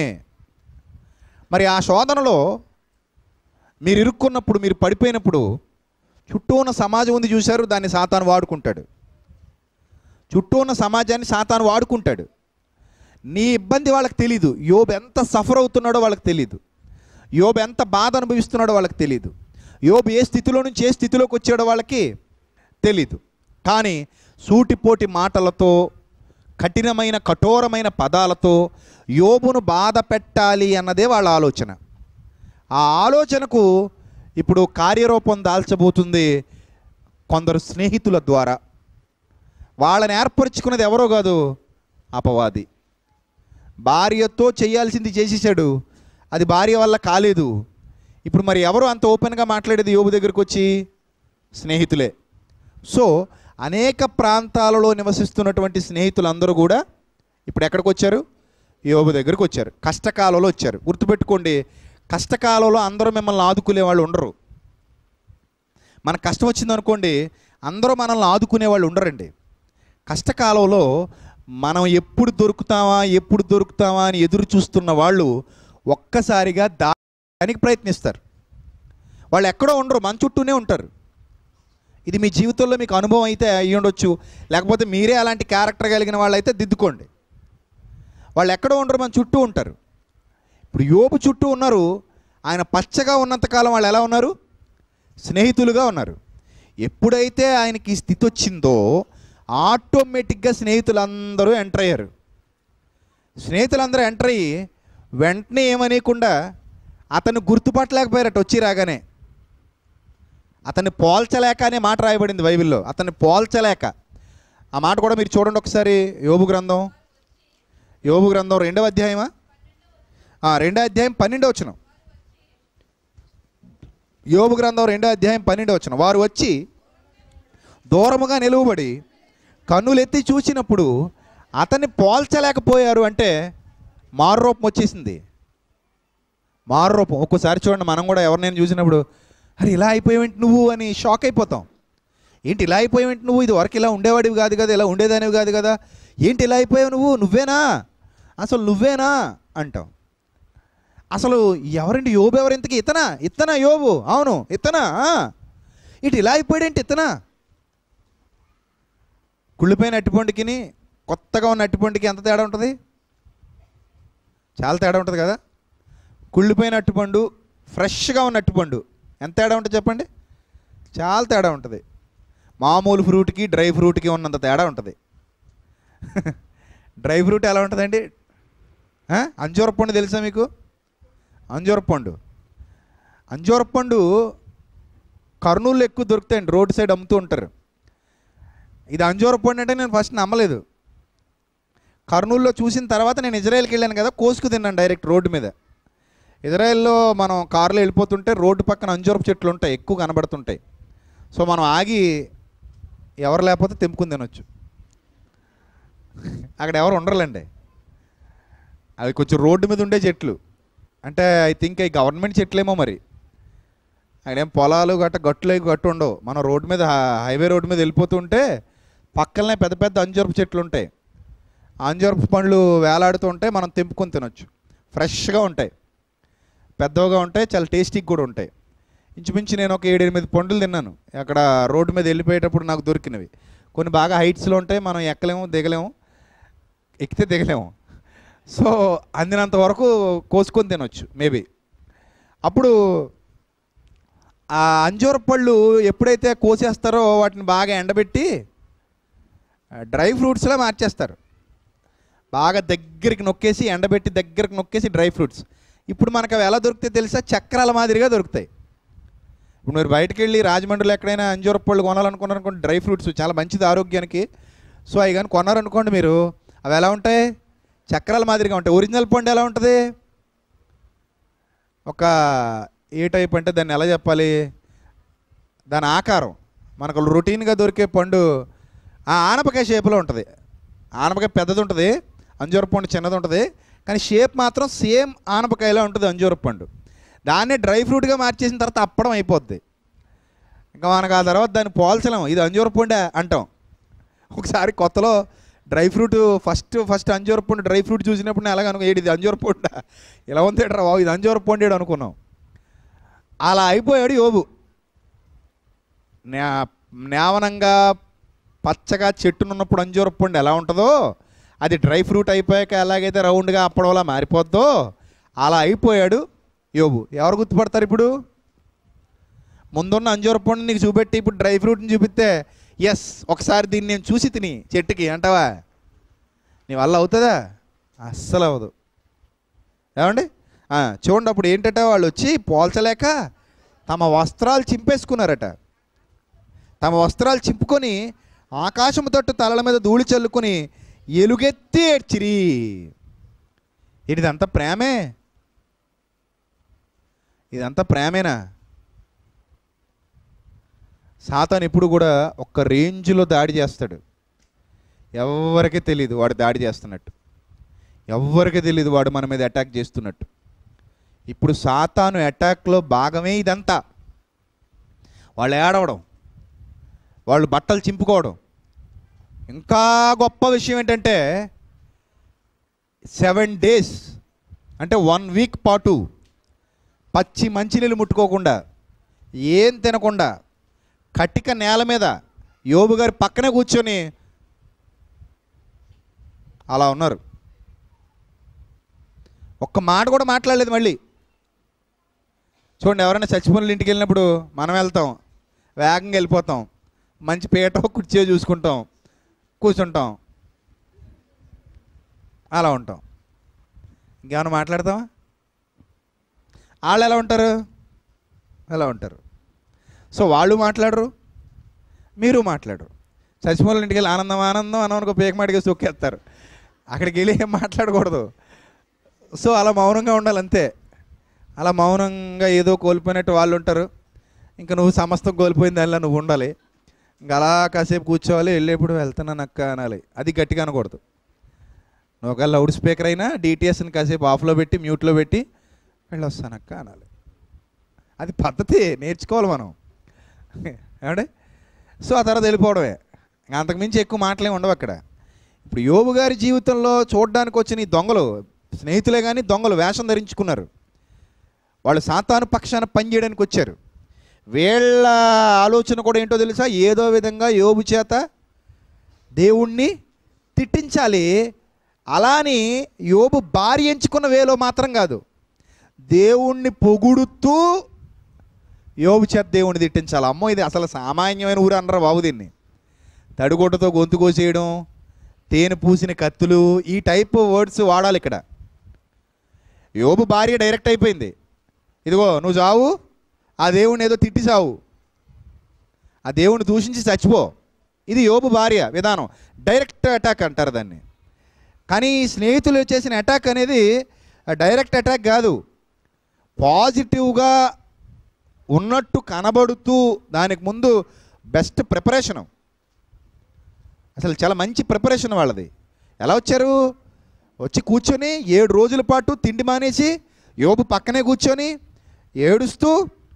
మరి ఆ శోధనలో మీరు ఇరుక్కున్నప్పుడు మీరు పడిపోయినప్పుడు చుట్టూ ఉన్న సమాజం ఉంది చూశారు దాన్ని సాతాను వాడుకుంటాడు చుట్టూ ఉన్న సమాజాన్ని సాతాను వాడుకుంటాడు నీ ఇబ్బంది వాళ్ళకి తెలీదు యోబు ఎంత సఫర్ అవుతున్నాడో వాళ్ళకి తెలీదు యోబు ఎంత బాధ అనుభవిస్తున్నాడో వాళ్ళకి తెలీదు యోబు ఏ స్థితిలో నుంచి ఏ స్థితిలోకి వచ్చాడో వాళ్ళకి తెలీదు కానీ సూటిపోటి మాటలతో కఠినమైన కఠోరమైన పదాలతో యోబును బాధ పెట్టాలి అన్నదే వాళ్ళ ఆలోచన ఆ ఆలోచనకు ఇప్పుడు కార్యరూపం దాల్చబోతుంది కొందరు స్నేహితుల ద్వారా వాళ్ళని ఏర్పరచుకున్నది ఎవరో కాదు అపవాది భార్యతో చేయాల్సింది చేసేసాడు అది భార్య వల్ల కాలేదు ఇప్పుడు మరి ఎవరు అంత ఓపెన్గా మాట్లాడేది యోబు దగ్గరికి వచ్చి స్నేహితులే సో అనేక ప్రాంతాలలో నివసిస్తున్నటువంటి స్నేహితులందరూ కూడా ఇప్పుడు ఎక్కడికి వచ్చారు యోబు దగ్గరికి వచ్చారు కష్టకాలంలో వచ్చారు గుర్తుపెట్టుకోండి కష్టకాలంలో అందరూ మిమ్మల్ని ఆదుకునే వాళ్ళు ఉండరు మన కష్టం వచ్చిందనుకోండి అందరూ మనల్ని ఆదుకునే వాళ్ళు ఉండరండి కష్టకాలంలో మనం ఎప్పుడు దొరుకుతామా ఎప్పుడు దొరుకుతామా అని ఎదురు చూస్తున్న వాళ్ళు ఒక్కసారిగా దానికి ప్రయత్నిస్తారు వాళ్ళు ఎక్కడో ఉండరు మన చుట్టూనే ఉంటారు ఇది మీ జీవితంలో మీకు అనుభవం అయితే అయ్యి ఉండొచ్చు లేకపోతే మీరే అలాంటి క్యారెక్టర్ కలిగిన వాళ్ళైతే దిద్దుకోండి వాళ్ళు ఎక్కడో ఉండరు మన చుట్టూ ఉంటారు ఇప్పుడు యోబు చుట్టూ ఉన్నారు ఆయన పచ్చగా ఉన్నంతకాలం వాళ్ళు ఎలా ఉన్నారు స్నేహితులుగా ఉన్నారు ఎప్పుడైతే ఆయనకి ఈ స్థితి వచ్చిందో ఆటోమేటిక్గా స్నేహితులందరూ ఎంటర్ అయ్యారు స్నేహితులందరూ ఎంటర్ అయ్యి వెంటనే ఏమనీయకుండా అతను గుర్తుపట్టలేకపోయారట వచ్చి రాగానే అతన్ని పోల్చలేక అనే మాట రాయబడింది బైబిల్లో అతన్ని పోల్చలేక ఆ మాట కూడా మీరు చూడండి ఒకసారి యోబు గ్రంథం యోబు గ్రంథం రెండవ అధ్యాయమా ఆ, రెండో అధ్యాయం పన్నెండో వచ్చిన యోబు గ్రంథం రెండో అధ్యాయం పన్నెండో వచ్చిన వారు వచ్చి దూరముగా నిలువబడి కన్నులెత్తి చూసినప్పుడు అతన్ని పోల్చలేకపోయారు అంటే మారురూపం వచ్చేసింది మారురూపం ఒక్కోసారి చూడండి మనం కూడా ఎవరినైనా చూసినప్పుడు అరే ఇలా అయిపోయావేంటి నువ్వు అని షాక్ అయిపోతాం ఏంటి ఇలా అయిపోయావేంటి నువ్వు ఇది వరకు ఇలా ఉండేవాడివి కాదు కదా ఇలా ఉండేదానివి కాదు కదా ఏంటి ఇలా అయిపోయావు నువ్వు నువ్వేనా అసలు నువ్వేనా అంటాం అసలు ఎవరండి యోబు ఎవరు ఇంతకి ఇతనా ఇతనా యోబు అవును ఇతనా ఆ. ఇటు ఇలా అయిపోయాడేంటి ఇతనా కుళ్ళిపోయిన అట్టిపండుకిని కొత్తగా ఉన్న అట్టిపండుకి ఎంత తేడా ఉంటుంది చాలా తేడా ఉంటుంది కదా కుళ్ళిపోయిన అట్టిపండు ఫ్రెష్గా ఉన్న అట్టిపండు ఎంత తేడా ఉంటుంది చెప్పండి చాలా తేడా ఉంటుంది మామూలు ఫ్రూట్కి డ్రై ఫ్రూట్కి ఉన్నంత తేడా ఉంటుంది డ్రై ఫ్రూట్ ఎలా ఉంటుందండి ఆ? అంజూర పండు తెలుసా మీకు అంజూర పండు అంజూర పండు కర్నూలు ఎక్కువ దొరుకుతాయండి రోడ్ సైడ్ అమ్ముతూ ఉంటారు ఇది అంజూర పండు అంటే నేను ఫస్ట్ నమ్మలేదు కర్నూలులో చూసిన తర్వాత నేను ఇజ్రాయెల్కి వెళ్ళాను కదా కోసుకు తిన్నాను డైరెక్ట్ రోడ్డు మీద ఇజ్రాయెల్లో మనం కారులో వెళ్ళిపోతుంటే రోడ్డు పక్కన అంజూరపు చెట్లు ఉంటాయి ఎక్కువ కనబడుతుంటాయి సో మనం ఆగి ఎవరు లేకపోతే తెంపుకుని తినొచ్చు అక్కడ ఎవరు ఉండరులేండి అవి కొంచెం రోడ్డు మీద ఉండే చెట్లు అంటే ఐ థింక్ అవి గవర్నమెంట్ చెట్లేమో మరి అక్కడేం పొలాలు గట్ట గట్లు గట్టు ఉండవు మనం రోడ్డు మీద హై- హైవే రోడ్డు మీద వెళ్ళిపోతుంటే పక్కనే పెద్ద పెద్ద అంజూరపు చెట్లు ఉంటాయి ఆ అంజూరపు పండ్లు వేలాడుతుంటే మనం తెంపుకొని తినొచ్చు ఫ్రెష్గా ఉంటాయి పెద్దవిగా ఉంటాయి చాలా టేస్టీగా కూడా ఉంటాయి ఇంచుమించు నేను ఒక ఏడు ఎనిమిది పండ్లు తిన్నాను అక్కడ రోడ్డు మీద వెళ్ళిపోయేటప్పుడు నాకు దొరికినవి కొన్ని బాగా హైట్స్లో ఉంటాయి మనం ఎక్కలేము దిగలేము ఎక్కితే దిగలేము సో అందినంత వరకు కోసుకొని తినొచ్చు మేబీ అప్పుడు ఆ అంజూర పళ్ళు ఎప్పుడైతే కోసేస్తారో వాటిని బాగా ఎండబెట్టి డ్రై ఫ్రూట్స్లా మార్చేస్తారు బాగా దగ్గరికి నొక్కేసి ఎండబెట్టి దగ్గరికి నొక్కేసి డ్రై ఫ్రూట్స్ ఇప్పుడు మనకు అవి ఎలా దొరుకుతాయి తెలుసా చక్రాల మాదిరిగా దొరుకుతాయి ఇప్పుడు మీరు బయటకు వెళ్ళి రాజమండ్రిలో ఎక్కడైనా అంజూర పళ్ళు కొనాలనుకున్నారనుకోండి డ్రై ఫ్రూట్స్ చాలా మంచిది ఆరోగ్యానికి సో అవి కానీ కొన్నారనుకోండి మీరు అవి ఎలా ఉంటాయి చక్రాల మాదిరిగా ఉంటాయి ఒరిజినల్ పండు ఎలా ఉంటుంది ఒక ఏ టైప్ అంటే దాన్ని ఎలా చెప్పాలి దాని ఆకారం మనకు రొటీన్గా దొరికే పండు ఆ ఆనపకాయ షేప్లో ఉంటుంది ఆనపకాయ పెద్దది ఉంటుంది అంజూర పండు చిన్నది ఉంటుంది కానీ షేప్ మాత్రం సేమ్ ఆనపకాయలా ఉంటుంది అంజూర పండు దాన్ని డ్రై ఫ్రూట్గా మార్చేసిన తర్వాత అప్పడం అయిపోద్ది ఇంకా మనకు ఆ తర్వాత దాన్ని పోల్చలేము ఇది అంజూర పండు అంటాం ఒకసారి కొత్తలో డ్రై ఫ్రూట్ ఫస్ట్ ఫస్ట్ అంజూర పండు డ్రై ఫ్రూట్ చూసినప్పుడు నేను అలాగ అనుకో "ఏడి ఇది అంజూర పండు ఇలా ఉంది రా బాబు ఇది అంజూర పండు అనుకున్నాం అలా అయిపోయాడు యోబు నే నేవనంగా పచ్చగా చెట్టునున్నప్పుడు అంజూర పండు ఎలా ఉంటుందో అది డ్రై ఫ్రూట్ అయిపోయాక ఎలాగైతే రౌండ్గా అప్పడంలా మారిపోద్దో అలా అయిపోయాడు యోబు ఎవరు గుర్తుపడతారు ఇప్పుడు ముందున్న అంజూర పండు నీకు చూపెట్టి ఇప్పుడు డ్రై ఫ్రూట్ని చూపిస్తే ఎస్ ఒకసారి దీన్ని నేను చూసి తిని చెట్టుకి అంటావా నీ వల్ల అవుతుందా అస్సలు అవ్వదు ఏమండి ఆ, చూడండి అప్పుడు ఏంటంటే వాళ్ళు వచ్చి పోల్చలేక తమ వస్త్రాలు చింపేసుకున్నారట తమ వస్త్రాలు చింపుకొని ఆకాశము తట్టు తలల మీద ధూళి చల్లుకొని ఎలుగెత్తి ఏడ్చిరి ఇదంతా ప్రేమే ఇదంతా ప్రేమేనా సాతాన్ ఎప్పుడు కూడా ఒక్క రేంజ్లో దాడి చేస్తాడు ఎవరికీ తెలియదు వాడు దాడి చేస్తున్నట్టు ఎవ్వరికి తెలియదు వాడు మన మీద అటాక్ చేస్తున్నట్టు ఇప్పుడు సాతాను అటాక్లో భాగమే ఇదంతా వాళ్ళు ఏడవడం వాళ్ళు బట్టలు చింపుకోవడం ఇంకా గొప్ప విషయం ఏంటంటే సెవెన్ డేస్ అంటే వన్ వీక్ పాటు పచ్చి మంచినీళ్ళు ముట్టుకోకుండా ఏం తినకుండా కట్టిక నేల మీద యోబు గారి పక్కనే కూర్చొని అలా ఉన్నారు ఒక్క మాట కూడా మాట్లాడలేదు మళ్ళీ చూడండి ఎవరైనా చచ్చిపోయిన ఇంటికి వెళ్ళినప్పుడు మనం వెళ్తాం వేగంగా వెళ్ళిపోతాం మంచి పీట కుర్చీ చూసుకుంటాం కూర్చుంటాం అలా ఉంటాం ఇంకేమైనా మాట్లాడతామా వాళ్ళు ఎలా ఉంటారు ఎలా ఉంటారు సో వాళ్ళు మాట్లాడరు మీరు మాట్లాడరు చచ్చిపోయిన ఇంటికి వెళ్ళి ఆనందం ఆనందం అని అనుకో పేకమాటిగా సొక్కేస్తారు అక్కడికి వెళ్ళి ఏం మాట్లాడకూడదు సో అలా మౌనంగా ఉండాలి అంతే అలా మౌనంగా ఏదో కోల్పోయినట్టు వాళ్ళు ఉంటారు ఇంకా నువ్వు సమస్తం కోల్పోయిన దానిలో నువ్వు ఉండాలి ఇంకా అలా కాసేపు కూర్చోవాలి వెళ్ళేప్పుడు వెళ్తున్నాను అక్క అనాలి అది గట్టిగా అనకూడదు నువ్వు ఒకవేళ లౌడ్ స్పీకర్ అయినా డిటిఎస్ని కాసేపు ఆఫ్లో పెట్టి మ్యూట్లో పెట్టి వెళ్ళొస్తాను అక్క అనాలి అది పద్ధతి నేర్చుకోవాలి మనం ఏమంటే సో ఆ తర్వాత వెళ్ళిపోవడమే ఇంకా అంతకుమించి ఎక్కువ మాటలే ఉండవు అక్కడ ఇప్పుడు యోబు గారి జీవితంలో చూడడానికి వచ్చిన ఈ దొంగలు స్నేహితులే కానీ దొంగలు వేషం ధరించుకున్నారు వాళ్ళు సాతాను పక్షాన పనిచేయడానికి వచ్చారు వీళ్ళ ఆలోచన కూడా ఏంటో తెలుసా ఏదో విధంగా యోబు చేత దేవుణ్ణి తిట్టించాలి అలాని యోబు భార్య ఎంచుకున్న వేలో మాత్రం కాదు దేవుణ్ణి పొగుడుతూ యోబు చేత దేవుణ్ణి తిట్టించాలి అమ్మో ఇది అసలు సామాన్యమైన ఊరు అనరా బాబు దీన్ని తడిగుడ్డతో గొంతు కోసేయడం తేనె పూసిన కత్తులు ఈ టైప్ వర్డ్స్ వాడాలి ఇక్కడ యోబు భార్య డైరెక్ట్ అయిపోయింది ఇదిగో నువ్వు చావు ఆ దేవుణ్ణి ఏదో తిట్టి చావు ఆ దేవుణ్ణి దూషించి చచ్చిపో ఇది యోబు భార్య విధానం డైరెక్ట్ అటాక్ అంటారు దాన్ని కానీ ఈ స్నేహితులు చేసిన అటాక్ అనేది డైరెక్ట్ అటాక్ కాదు పాజిటివ్గా ఉన్నట్టు కనబడుతూ దానికి ముందు బెస్ట్ ప్రిపరేషను అసలు చాలా మంచి ప్రిపరేషన్ వాళ్ళది ఎలా వచ్చారు వచ్చి కూర్చొని ఏడు రోజుల పాటు తిండి మానేసి యోబు పక్కనే కూర్చొని ఏడుస్తూ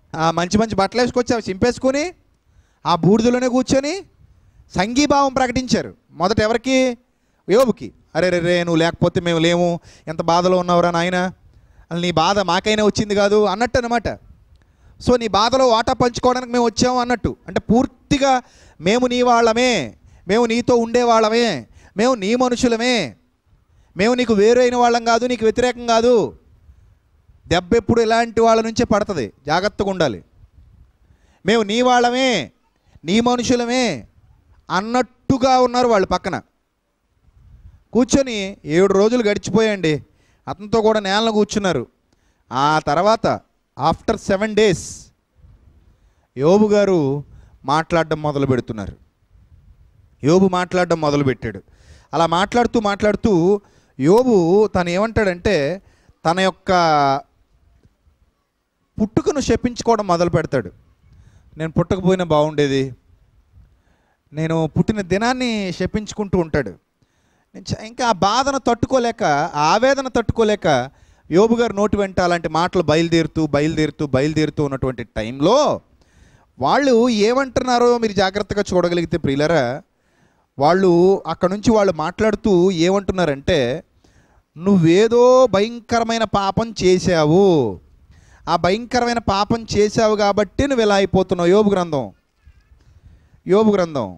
ఆ మంచి మంచి బట్టలు వేసుకొచ్చి అవి చింపేసుకొని ఆ బూడిదలోనే కూర్చొని సంఘీభావం ప్రకటించారు మొదట ఎవరికి యోబుకి అరే రే రే నువ్వు లేకపోతే మేము లేము ఎంత బాధలో ఉన్నావురా నాయన అసలు నీ బాధ మాకైనా వచ్చింది కాదు అన్నట్టు అనమాట సో నీ బాధలో వాటా పంచుకోవడానికి మేము వచ్చాము అన్నట్టు అంటే పూర్తిగా మేము నీ వాళ్ళమే మేము నీతో ఉండేవాళ్ళమే మేము నీ మనుషులమే మేము నీకు వేరైన వాళ్ళం కాదు నీకు వ్యతిరేకం కాదు దెబ్బ ఎప్పుడు ఇలాంటి వాళ్ళ నుంచే పడుతుంది జాగ్రత్తగా ఉండాలి మేము నీ వాళ్ళమే నీ మనుషులమే అన్నట్టుగా ఉన్నారు వాళ్ళు పక్కన కూర్చొని ఏడు రోజులు గడిచిపోయండి అతనితో కూడా నేలను కూర్చున్నారు ఆ తర్వాత ఆఫ్టర్ సెవెన్ డేస్ యోబు గారు మాట్లాడడం మొదలు పెడుతున్నారు యోబు మాట్లాడడం మొదలుపెట్టాడు అలా మాట్లాడుతూ మాట్లాడుతూ యోబు తను ఏమంటాడంటే తన యొక్క పుట్టుకను శపించుకోవడం మొదలు పెడతాడు నేను పుట్టకపోయినా బాగుండేది నేను పుట్టిన దినాన్ని శపించుకుంటూ ఉంటాడు నేను చ- ఇంకా ఆ బాధను తట్టుకోలేక ఆ ఆవేదన తట్టుకోలేక యోబు గారు నోటి వెంట అలాంటి మాటలు బయలుదేరుతూ బయలుదేరుతూ బయలుదేరుతూ ఉన్నటువంటి టైంలో వాళ్ళు ఏమంటున్నారో మీరు జాగ్రత్తగా చూడగలిగితే ప్రియులరా వాళ్ళు అక్కడ నుంచి వాళ్ళు మాట్లాడుతూ ఏమంటున్నారంటే నువ్వేదో భయంకరమైన పాపం చేశావు ఆ భయంకరమైన పాపం చేశావు కాబట్టి నువ్వు ఇలా అయిపోతున్నావు యోబు గ్రంథం యోబు గ్రంథం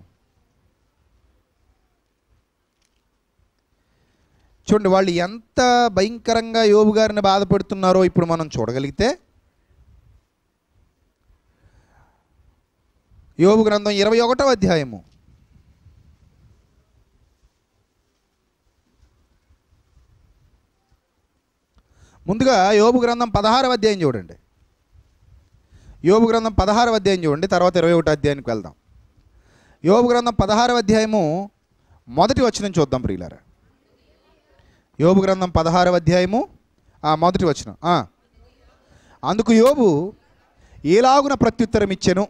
చూడండి వాళ్ళు ఎంత భయంకరంగా యోబు గారిని బాధపెడుతున్నారో ఇప్పుడు మనం చూడగలిగితే యోబు గ్రంథం ఇరవై ఒకటో అధ్యాయము ముందుగా యోబు గ్రంథం పదహారవ అధ్యాయం చూడండి యోబు గ్రంథం పదహారవ అధ్యాయం చూడండి తర్వాత ఇరవై ఒకటో అధ్యాయానికి వెళ్దాం యోబు గ్రంథం పదహారవ అధ్యాయము మొదటి వచనం చూద్దాం ప్రియులారా యోబు గ్రంథం పదహారవ అధ్యాయము ఆ, మొదటి వచనం ఆ. అందుకు యోబు ఏలాగున ప్రత్యుత్తరం ఇచ్చెను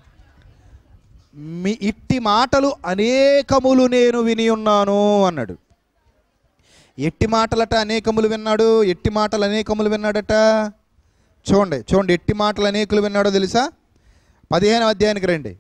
మీ ఇట్టి మాటలు అనేకములు నేను విని ఉన్నాను అన్నాడు ఎట్టి మాటలట అనేకములు విన్నాడు ఎట్టి మాటలు అనేకములు విన్నాడట చూడండి చూడండి ఎట్టి మాటలు అనేకులు విన్నాడో తెలుసా పదిహేను అధ్యాయానికి రండి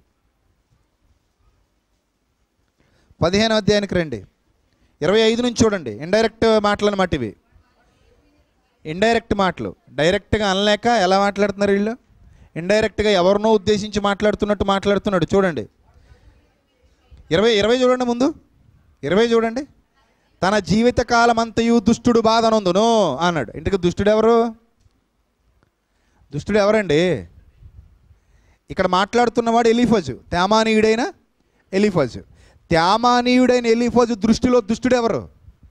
పదిహేను అధ్యాయానికి రండి ఇరవై ఐదు నుంచి చూడండి ఇండైరెక్ట్ మాటలు అనమాట ఇవి ఇండైరెక్ట్ మాటలు డైరెక్ట్గా అనలేక ఎలా మాట్లాడుతున్నారు వీళ్ళు ఇండైరెక్ట్గా ఎవరినో ఉద్దేశించి మాట్లాడుతున్నట్టు మాట్లాడుతున్నాడు చూడండి ఇరవై ఇరవై చూడండి ముందు ఇరవై చూడండి తన జీవితకాలం అంతయు దుష్టుడు బాధనందును అన్నాడు ఇంటికి దుష్టుడు ఎవరు దుష్టుడు ఎవరండి ఇక్కడ మాట్లాడుతున్నవాడు ఎలిఫజు తేమానీయుడైన ఎలిఫజు త్యామానీయుడైన ఎలిఫజు దృష్టిలో దుష్టుడు ఎవరు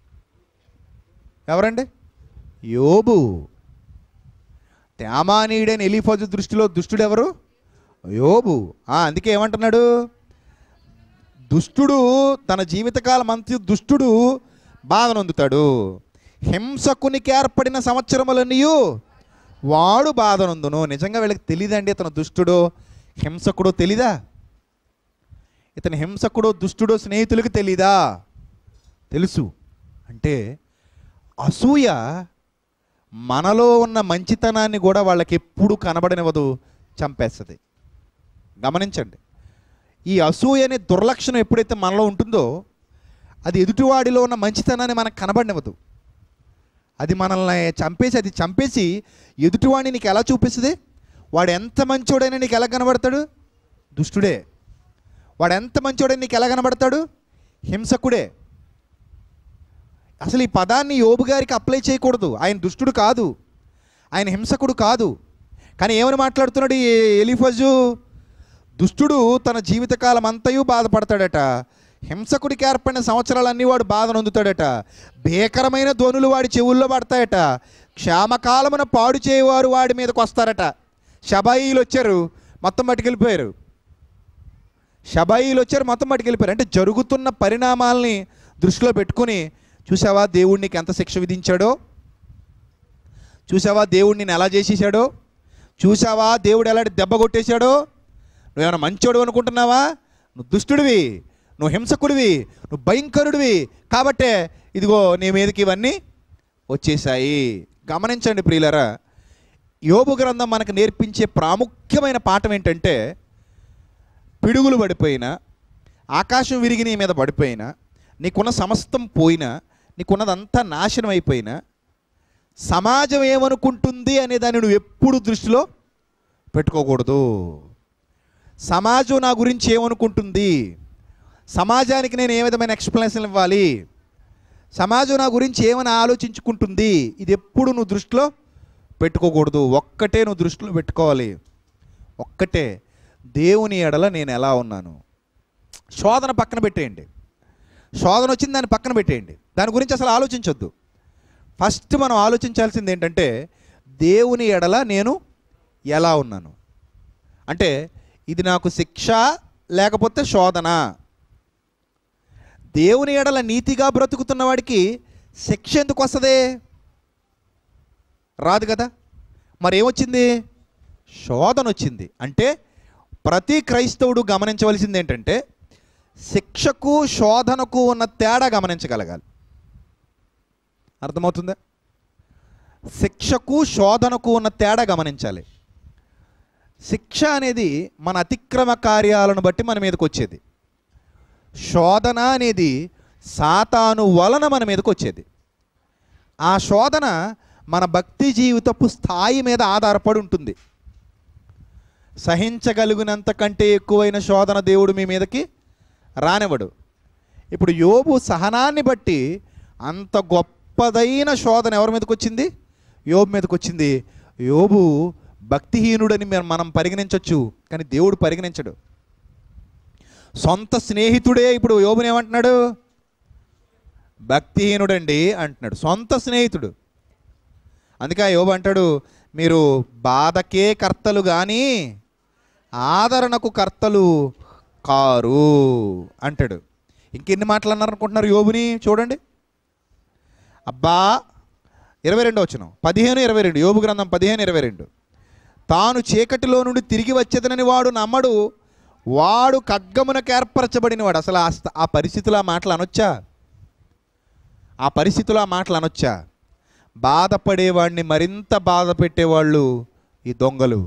ఎవరండి యోబు త్యామానీయుడైన ఎలిఫజు దృష్టిలో దుష్టుడు ఎవరు యోబు ఆ, అందుకే ఏమంటున్నాడు దుష్టుడు తన జీవితకాలం అంత దుష్టుడు బాధ నొందుతాడు హింసకునికి ఏర్పడిన సంవత్సరములన్నీయు వాడు బాధ నొందును నిజంగా వీళ్ళకి తెలియదండి ఇతను దుష్టుడో హింసకుడో తెలీదా ఇతని హింసకుడో దుష్టుడో స్నేహితులకు తెలీదా తెలుసు అంటే అసూయ మనలో ఉన్న మంచితనాన్ని కూడా వాళ్ళకి ఎప్పుడు కనబడనివ్వదు చంపేస్తుంది గమనించండి ఈ అసూయ అనే దుర్లక్షణం ఎప్పుడైతే మనలో ఉంటుందో అది ఎదుటివాడిలో ఉన్న మంచితనాన్ని మనకు కనబడనివ్వదు అది మనల్ని చంపేసి అది చంపేసి ఎదుటివాడిని నీకు ఎలా చూపిస్తుంది వాడు ఎంత మంచోడైనా నీకు ఎలా కనబడతాడు దుష్టుడే వాడు ఎంత మంచోడైనా నీకు ఎలా కనబడతాడు హింసకుడే అసలు ఈ పదాన్ని యోబు గారికి అప్లై చేయకూడదు ఆయన దుష్టుడు కాదు ఆయన హింసకుడు కాదు కానీ ఏమని మాట్లాడుతున్నాడు ఈ ఎలిఫజు దుష్టుడు తన జీవితకాలం అంతయు బాధపడతాడట హింసకుడికి ఏర్పడిన సంవత్సరాలన్నీ వాడు బాధ నొందుతాడట భీకరమైన ధ్వనులు వాడి చెవుల్లో పడతాయట క్షామకాలమున పాడు చేయవారు వాడి మీదకి వస్తారట షబాయిలు వచ్చారు మొత్తం పట్టుకెళ్ళిపోయారు షబాయిలు వచ్చారు మొత్తం పట్టుకెళ్ళిపోయారు అంటే జరుగుతున్న పరిణామాల్ని దృష్టిలో పెట్టుకుని చూసావా దేవుడు నీకు ఎంత శిక్ష విధించాడో చూసావా దేవుడు నేను ఎలా చేసేసాడో చూసావా దేవుడు ఎలాంటి దెబ్బ కొట్టేశాడో నువ్వేమైనా మంచోడు అనుకుంటున్నావా నువ్వు దుష్టుడివి నువ్వు హింసకుడివి నువ్వు భయంకరుడివి కాబట్టే ఇదిగో నీ మీదకి ఇవన్నీ వచ్చేసాయి గమనించండి ప్రియులరా యోబు గ్రంథం మనకు నేర్పించే ప్రాముఖ్యమైన పాఠం ఏంటంటే పిడుగులు పడిపోయినా ఆకాశం విరిగి నీ మీద పడిపోయినా నీకున్న సమస్తం పోయినా నీకున్నదంతా నాశనం అయిపోయినా సమాజం ఏమనుకుంటుంది అనే దాన్ని నువ్వు ఎప్పుడు దృష్టిలో పెట్టుకోకూడదు సమాజం నా గురించి ఏమనుకుంటుంది సమాజానికి నేను ఏ విధమైన ఎక్స్ప్లెనేషన్ ఇవ్వాలి సమాజం నా గురించి ఏమని ఆలోచించుకుంటుంది ఇది ఎప్పుడు నువ్వు దృష్టిలో పెట్టుకోకూడదు ఒక్కటే నువ్వు దృష్టిలో పెట్టుకోవాలి ఒక్కటే దేవుని ఎడల నేను ఎలా ఉన్నాను శోధన పక్కన పెట్టేయండి శోధన వచ్చింది దాన్ని పక్కన పెట్టేయండి దాని గురించి అసలు ఆలోచించొద్దు ఫస్ట్ మనం ఆలోచించాల్సింది ఏంటంటే దేవుని ఎడల నేను ఎలా ఉన్నాను అంటే ఇది నాకు శిక్ష లేకపోతే శోధన దేవుని ఎడల నీతిగా బ్రతుకుతున్న వాడికి శిక్ష ఎందుకు వస్తుంది రాదు కదా మరి ఏమొచ్చింది శోధన వచ్చింది అంటే ప్రతి క్రైస్తవుడు గమనించవలసింది ఏంటంటే శిక్షకు శోధనకు ఉన్న తేడా గమనించగలగాలి అర్థమవుతుందా శిక్షకు శోధనకు ఉన్న తేడా గమనించాలి శిక్ష అనేది మన అతిక్రమ కార్యాలను బట్టి మన మీదకి వచ్చేది శోధన అనేది సాతాను వలన మన మీదకి వచ్చేది ఆ శోధన మన భక్తి జీవితపు స్థాయి మీద ఆధారపడి ఉంటుంది సహించగలిగినంత కంటే ఎక్కువైన శోధన దేవుడు మీ మీదకి రానివ్వడు ఇప్పుడు యోబు సహనాన్ని బట్టి అంత గొప్పదైన శోధన ఎవరి మీదకి వచ్చింది యోబు మీదకి వచ్చింది యోబు భక్తిహీనుడని మేము మనం పరిగణించవచ్చు కానీ దేవుడు పరిగణించడు సొంత స్నేహితుడే ఇప్పుడు యోబుని ఏమంటున్నాడు భక్తిహీనుడండి అంటున్నాడు సొంత స్నేహితుడు అందుకే ఆ యోబు అంటాడు మీరు బాధకే కర్తలు కానీ ఆదరణకు కర్తలు కారు అంటాడు ఇంకెన్ని మాటలు అన్నారు అనుకుంటున్నారు యోబుని చూడండి అబ్బా ఇరవై రెండు వచ్చిన పదిహేను ఇరవై రెండు యోబు గ్రంథం పదిహేను ఇరవై రెండు తాను చీకటిలో నుండి తిరిగి వచ్చేదనని వాడు నమ్మడు వాడు కగ్గమునకు ఏర్పరచబడిన వాడు అసలు ఆ స్థ- ఆ పరిస్థితిలో ఆ మాటలు అనొచ్చా ఆ పరిస్థితిలో ఆ మాటలు అనొచ్చా బాధపడేవాడిని మరింత బాధ పెట్టేవాళ్ళు ఈ దొంగలు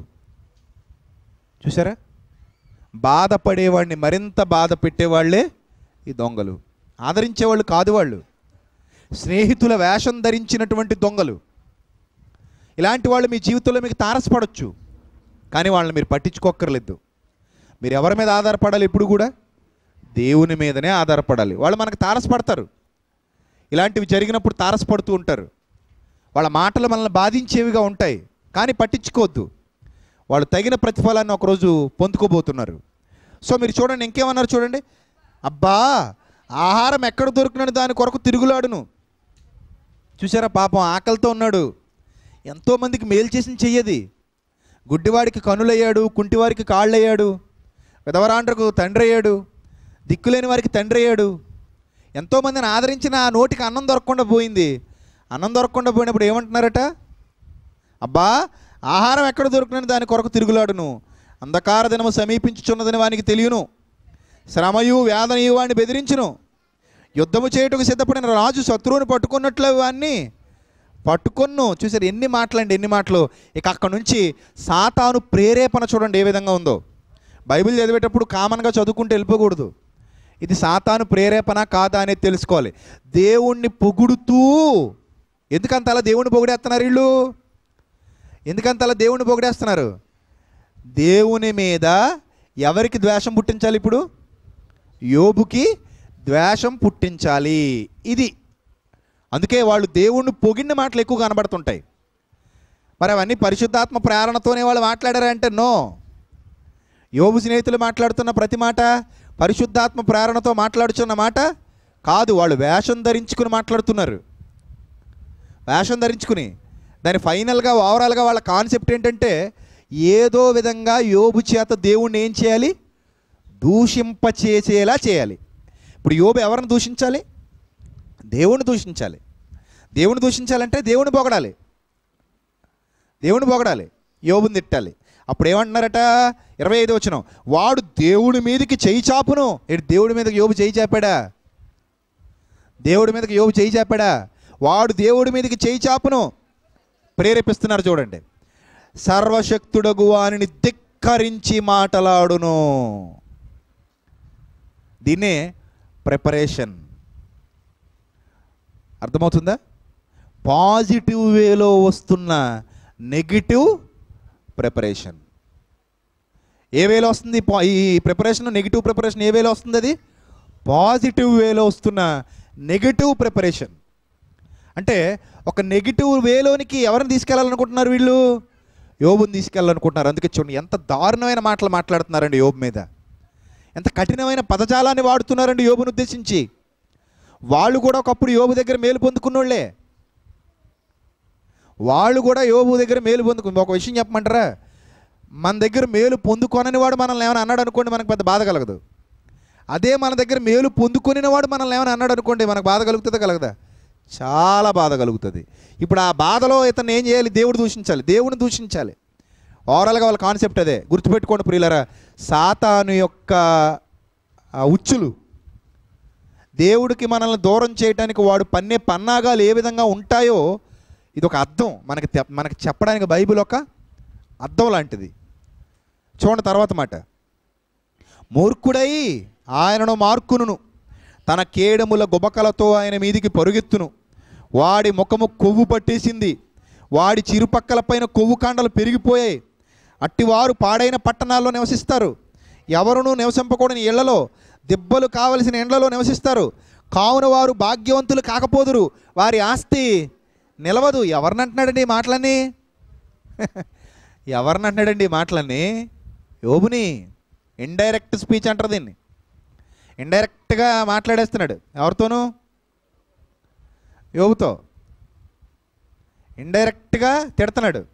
చూసారా బాధపడేవాడిని మరింత బాధ పెట్టేవాళ్ళే ఈ దొంగలు ఆదరించేవాళ్ళు కాదు వాళ్ళు స్నేహితుల వేషం ధరించినటువంటి దొంగలు ఇలాంటి వాళ్ళు మీ జీవితంలో మీకు తారసపడవచ్చు కానీ వాళ్ళని మీరు పట్టించుకోక్కర్లేదు మీరు ఎవరి మీద ఆధారపడాలి ఇప్పుడు కూడా దేవుని మీదనే ఆధారపడాలి వాళ్ళు మనకు తారసపడతారు ఇలాంటివి జరిగినప్పుడు తారసపడుతూ ఉంటారు వాళ్ళ మాటలు మనల్ని బాధించేవిగా ఉంటాయి కానీ పట్టించుకోవద్దు వాళ్ళు తగిన ప్రతిఫలాన్ని ఒకరోజు పొందుకోబోతున్నారు సో మీరు చూడండి ఇంకేమన్నారు చూడండి అబ్బా ఆహారం ఎక్కడ దొరికినని దాని కొరకు తిరుగులాడును చూసారా పాపం ఆకలితో ఉన్నాడు ఎంతోమందికి మేలు చేసిన చెయ్యది గుడ్డివాడికి కనులయ్యాడు కుంటివారికి కాళ్ళయ్యాడు విధవరాండ్రకు తండ్రి అయ్యాడు దిక్కులేని వారికి తండ్రి అయ్యాడు ఎంతోమందిని ఆదరించిన ఆ నోటికి అన్నం దొరకకుండా పోయింది అన్నం దొరకకుండా పోయినప్పుడు ఏమంటున్నారట అబ్బా ఆహారం ఎక్కడ దొరికినని దాని కొరకు తిరుగులాడును అంధకార దినము సమీపించుచున్నదని వానికి తెలియను శ్రమయు వేదనయు వాడిని బెదిరించును యుద్ధము చేయుటకు సిద్ధపడిన రాజు శత్రువుని పట్టుకున్నట్లు వాడిని పట్టుకొన్ను చూసారు ఎన్ని మాటలండి ఎన్ని మాటలు ఇక అక్కడ నుంచి సాతాను ప్రేరేపణ చూడండి ఏ విధంగా ఉందో బైబిల్ చదివేటప్పుడు కామన్గా చదువుకుంటూ వెళ్ళిపోకూడదు ఇది సాతాను ప్రేరేపణ కాదా అనేది తెలుసుకోవాలి దేవుణ్ణి పొగుడుతూ ఎందుకంత అలా దేవుణ్ణి పొగిడేస్తున్నారు వీళ్ళు ఎందుకంత అలా దేవుణ్ణి పొగిడేస్తున్నారు దేవుని మీద ఎవరికి ద్వేషం పుట్టించాలి ఇప్పుడు యోబుకి ద్వేషం పుట్టించాలి ఇది అందుకే వాళ్ళు దేవుణ్ణి పొగిడిన మాటలు ఎక్కువ కనబడుతుంటాయి మరి అవన్నీ పరిశుద్ధాత్మ ప్రేరణతోనే వాళ్ళు మాట్లాడారంటే నో యోబు స్నేహితులు మాట్లాడుతున్న ప్రతి మాట పరిశుద్ధాత్మ ప్రేరణతో మాట్లాడుతున్న మాట కాదు వాళ్ళు వేషం ధరించుకుని మాట్లాడుతున్నారు వేషం ధరించుకుని దాని ఫైనల్గా ఓవరాల్గా వాళ్ళ కాన్సెప్ట్ ఏంటంటే ఏదో విధంగా యోబు చేత దేవుణ్ణి ఏం చేయాలి దూషింపచేసేలా చేయాలి ఇప్పుడు యోబు ఎవరిని దూషించాలి దేవుణ్ణి దూషించాలి దేవుని దూషించాలంటే దేవుని పొగడాలి దేవుని పొగడాలి యోబుని తిట్టాలి అప్పుడు ఏమంటున్నారట ఇరవై ఐదు వచ్చిన వాడు దేవుడి మీదకి చేయి చాపును ఇటు దేవుడి మీదకి యోబు చేయి చాపాడా దేవుడి మీదకి యోబు చేయి చాపాడా వాడు దేవుడి మీదకి చేయి చాపును ప్రేరేపిస్తున్నారు చూడండి సర్వశక్తుడగు వానిని ధిక్కరించి మాటలాడును దీన్నే ప్రిపరేషన్ అర్థమవుతుందా పాజిటివ్ వేలో వస్తున్న నెగిటివ్ ప్రిపరేషన్ ఏ వేలో వస్తుంది పా- ఈ ప్రిపరేషన్ నెగిటివ్ ప్రిపరేషన్ ఏ వేలో వస్తుంది అది పాజిటివ్ వేలో వస్తున్న నెగిటివ్ ప్రిపరేషన్ అంటే ఒక నెగిటివ్ వేలోనికి ఎవరిని తీసుకెళ్ళాలనుకుంటున్నారు వీళ్ళు యోబుని తీసుకెళ్ళాలనుకుంటున్నారు అందుకే చూడండి ఎంత దారుణమైన మాటలు మాట్లాడుతున్నారండి యోబు మీద ఎంత కఠినమైన పదజాలాన్ని వాడుతున్నారండి యోబుని ఉద్దేశించి వాళ్ళు కూడా ఒకప్పుడు యోబు దగ్గర మేలు పొందుకున్నోళ్ళే వాళ్ళు కూడా యోబు దగ్గర మేలు పొందుకు ఒక విషయం చెప్పమంటారా మన దగ్గర మేలు పొందుకొనని వాడు మనల్ని ఏమైనా అన్నాడు అనుకోండి మనకు పెద్ద బాధ కలగదు అదే మన దగ్గర మేలు పొందుకొనిన వాడు మనల్ని ఏమైనా అన్నాడు అనుకోండి మనకు బాధ కలుగుతుందా కలగదా చాలా బాధ కలుగుతుంది ఇప్పుడు ఆ బాధలో ఇతను ఏం చేయాలి దేవుడు దూషించాలి దేవుని దూషించాలి ఓవరాల్గా వాళ్ళ కాన్సెప్ట్ అదే గుర్తుపెట్టుకోండి ప్రియులరా సాతాను యొక్క ఆ ఉచ్చులు దేవుడికి మనల్ని దూరం చేయడానికి వాడు పన్నే పన్నాగాలు ఏ విధంగా ఉంటాయో ఇది ఒక అర్థం మనకి తె- మనకి చెప్పడానికి బైబిల్ ఒక అర్థం లాంటిది చూడండి తర్వాత మాట మూర్ఖుడై ఆయనను మార్కును తన కేడముల గుబకలతో ఆయన మీదికి పరుగెత్తును వాడి ముఖము కొవ్వు పట్టేసింది వాడి చిరుపక్కల పైన కొవ్వు కాండలు పెరిగిపోయాయి అట్టివారు పాడైన పట్టణాల్లో నివసిస్తారు ఎవరునూ నివసింపకూడని ఇళ్లలో దెబ్బలు కావలసిన ఇండ్లలో నివసిస్తారు కావున వారు భాగ్యవంతులు కాకపోదురు వారి ఆస్తి నిలవదు ఎవరిని అంటున్నాడండి ఈ మాటలన్నీ ఎవరిని అంటున్నాడండి ఈ మాటలన్నీ యోబుని ఇండైరెక్ట్ స్పీచ్ అంటారు దీన్ని ఇండైరెక్ట్గా మాట్లాడేస్తున్నాడు ఎవరితోనూ యోబుతో ఇండైరెక్ట్గా తిడుతున్నాడు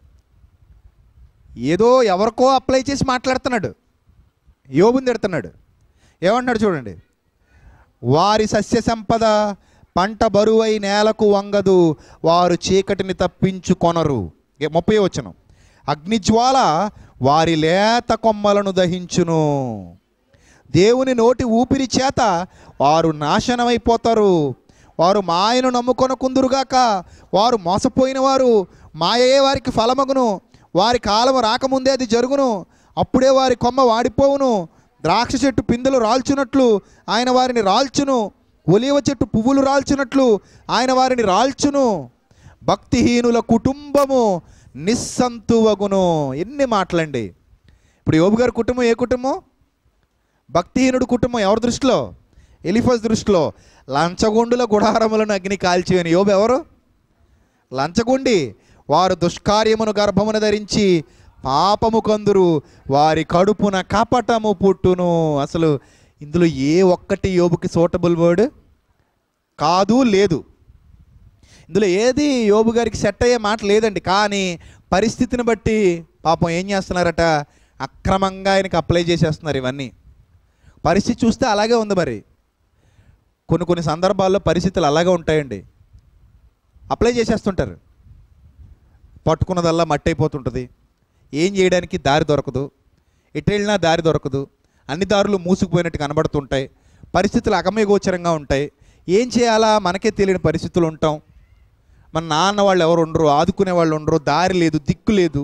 ఏదో ఎవరికో అప్లై చేసి మాట్లాడుతున్నాడు యోబుని తిడుతున్నాడు ఏమంటున్నాడు చూడండి వారి సస్య సంపద పంట బరువై నేలకు వంగదు వారు చీకటిని తప్పించుకొనరు ఏ- ముప్పై వచనం అగ్నిజ్వాల వారి లేత కొమ్మలను దహించును దేవుని నోటి ఊపిరి చేత వారు నాశనమైపోతారు వారు మాయను నమ్ముకొన కుందురుగాక వారు మోసపోయిన వారు మాయయే వారికి ఫలమగును వారి కాలం రాకముందే అది జరుగును అప్పుడే వారి కొమ్మ వాడిపోవును ద్రాక్ష చెట్టు పిందెలు రాల్చునట్లు ఆయన వారిని రాల్చును ఒలివ చెట్టు పువ్వులు రాల్చునట్లు ఆయన వారిని రాల్చును భక్తిహీనుల కుటుంబము నిస్సంతువగును ఎన్ని మాటలండి ఇప్పుడు యోబు గారి కుటుంబం ఏ కుటుంబం భక్తిహీనుడు కుటుంబం ఎవరి దృష్టిలో ఎలిఫస్ దృష్టిలో లంచగొండుల గుడారములను అగ్ని కాల్చివని యోబు ఎవరు లంచగొండి వారు దుష్కార్యమును గర్భమును ధరించి పాపము కందురు వారి కడుపున కపటము పుట్టును అసలు ఇందులో ఏ ఒక్కటి యోబుకి సూటబుల్ వర్డ్ కాదు లేదు ఇందులో ఏది యోబు గారికి సెట్ అయ్యే మాట లేదండి కానీ పరిస్థితిని బట్టి పాపం ఏం చేస్తున్నారట అక్రమంగా ఆయనకి అప్లై చేసేస్తున్నారు ఇవన్నీ పరిస్థితి చూస్తే అలాగే ఉంది మరి కొన్ని కొన్ని సందర్భాల్లో పరిస్థితులు అలాగే ఉంటాయండి అప్లై చేసేస్తుంటారు పట్టుకున్నదల్లా మట్టి అయిపోతుంటుంది ఏం చేయడానికి దారి దొరకదు ఎటు వెళ్ళినా దారి దొరకదు అన్ని దారులు మూసుకుపోయినట్టు కనబడుతుంటాయి పరిస్థితులు అగమ్యగోచరంగా ఉంటాయి ఏం చేయాలా మనకే తెలియని పరిస్థితులు ఉంటాం మన నాన్న వాళ్ళు ఎవరు ఉండరు ఆదుకునే వాళ్ళు ఉండరు దారి లేదు దిక్కు లేదు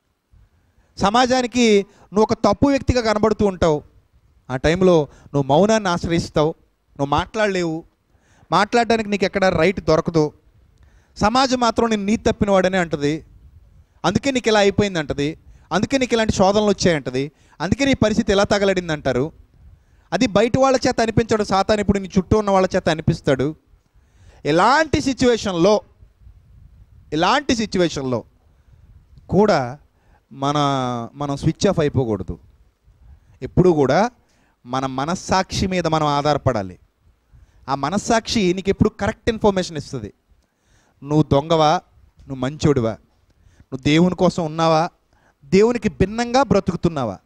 సమాజానికి నువ్వు ఒక తప్పు వ్యక్తిగా కనబడుతూ ఉంటావు ఆ టైంలో నువ్వు మౌనాన్ని ఆశ్రయిస్తావు నువ్వు మాట్లాడలేవు మాట్లాడడానికి నీకు ఎక్కడ రైట్ దొరకదు సమాజం మాత్రం నేను నీ తప్పిన వాడనే అంటది అందుకే నీకు ఇలా అయిపోయింది అంటది అందుకే నీకు ఇలాంటి శోధనలు వచ్చాయంటది అందుకే నీ పరిస్థితి ఎలా తగలడింది అంటారు అది బయట వాళ్ళ చేత అనిపించాడు సాతాన్ ఇప్పుడు నీ చుట్టూ ఉన్న వాళ్ళ చేత అనిపిస్తాడు ఎలాంటి సిచ్యువేషన్లో ఇలాంటి సిచ్యువేషన్లో కూడా మన మనం స్విచ్ ఆఫ్ అయిపోకూడదు ఎప్పుడు కూడా మన మనస్సాక్షి మీద మనం ఆధారపడాలి ఆ మనస్సాక్షి నీకు ఎప్పుడు కరెక్ట్ ఇన్ఫర్మేషన్ ఇస్తుంది నువ్వు దొంగవా నువ్వు మంచోడివా నువ్వు దేవుని కోసం ఉన్నావా దేవునికి భిన్నంగా బ్రతుకుతున్నావా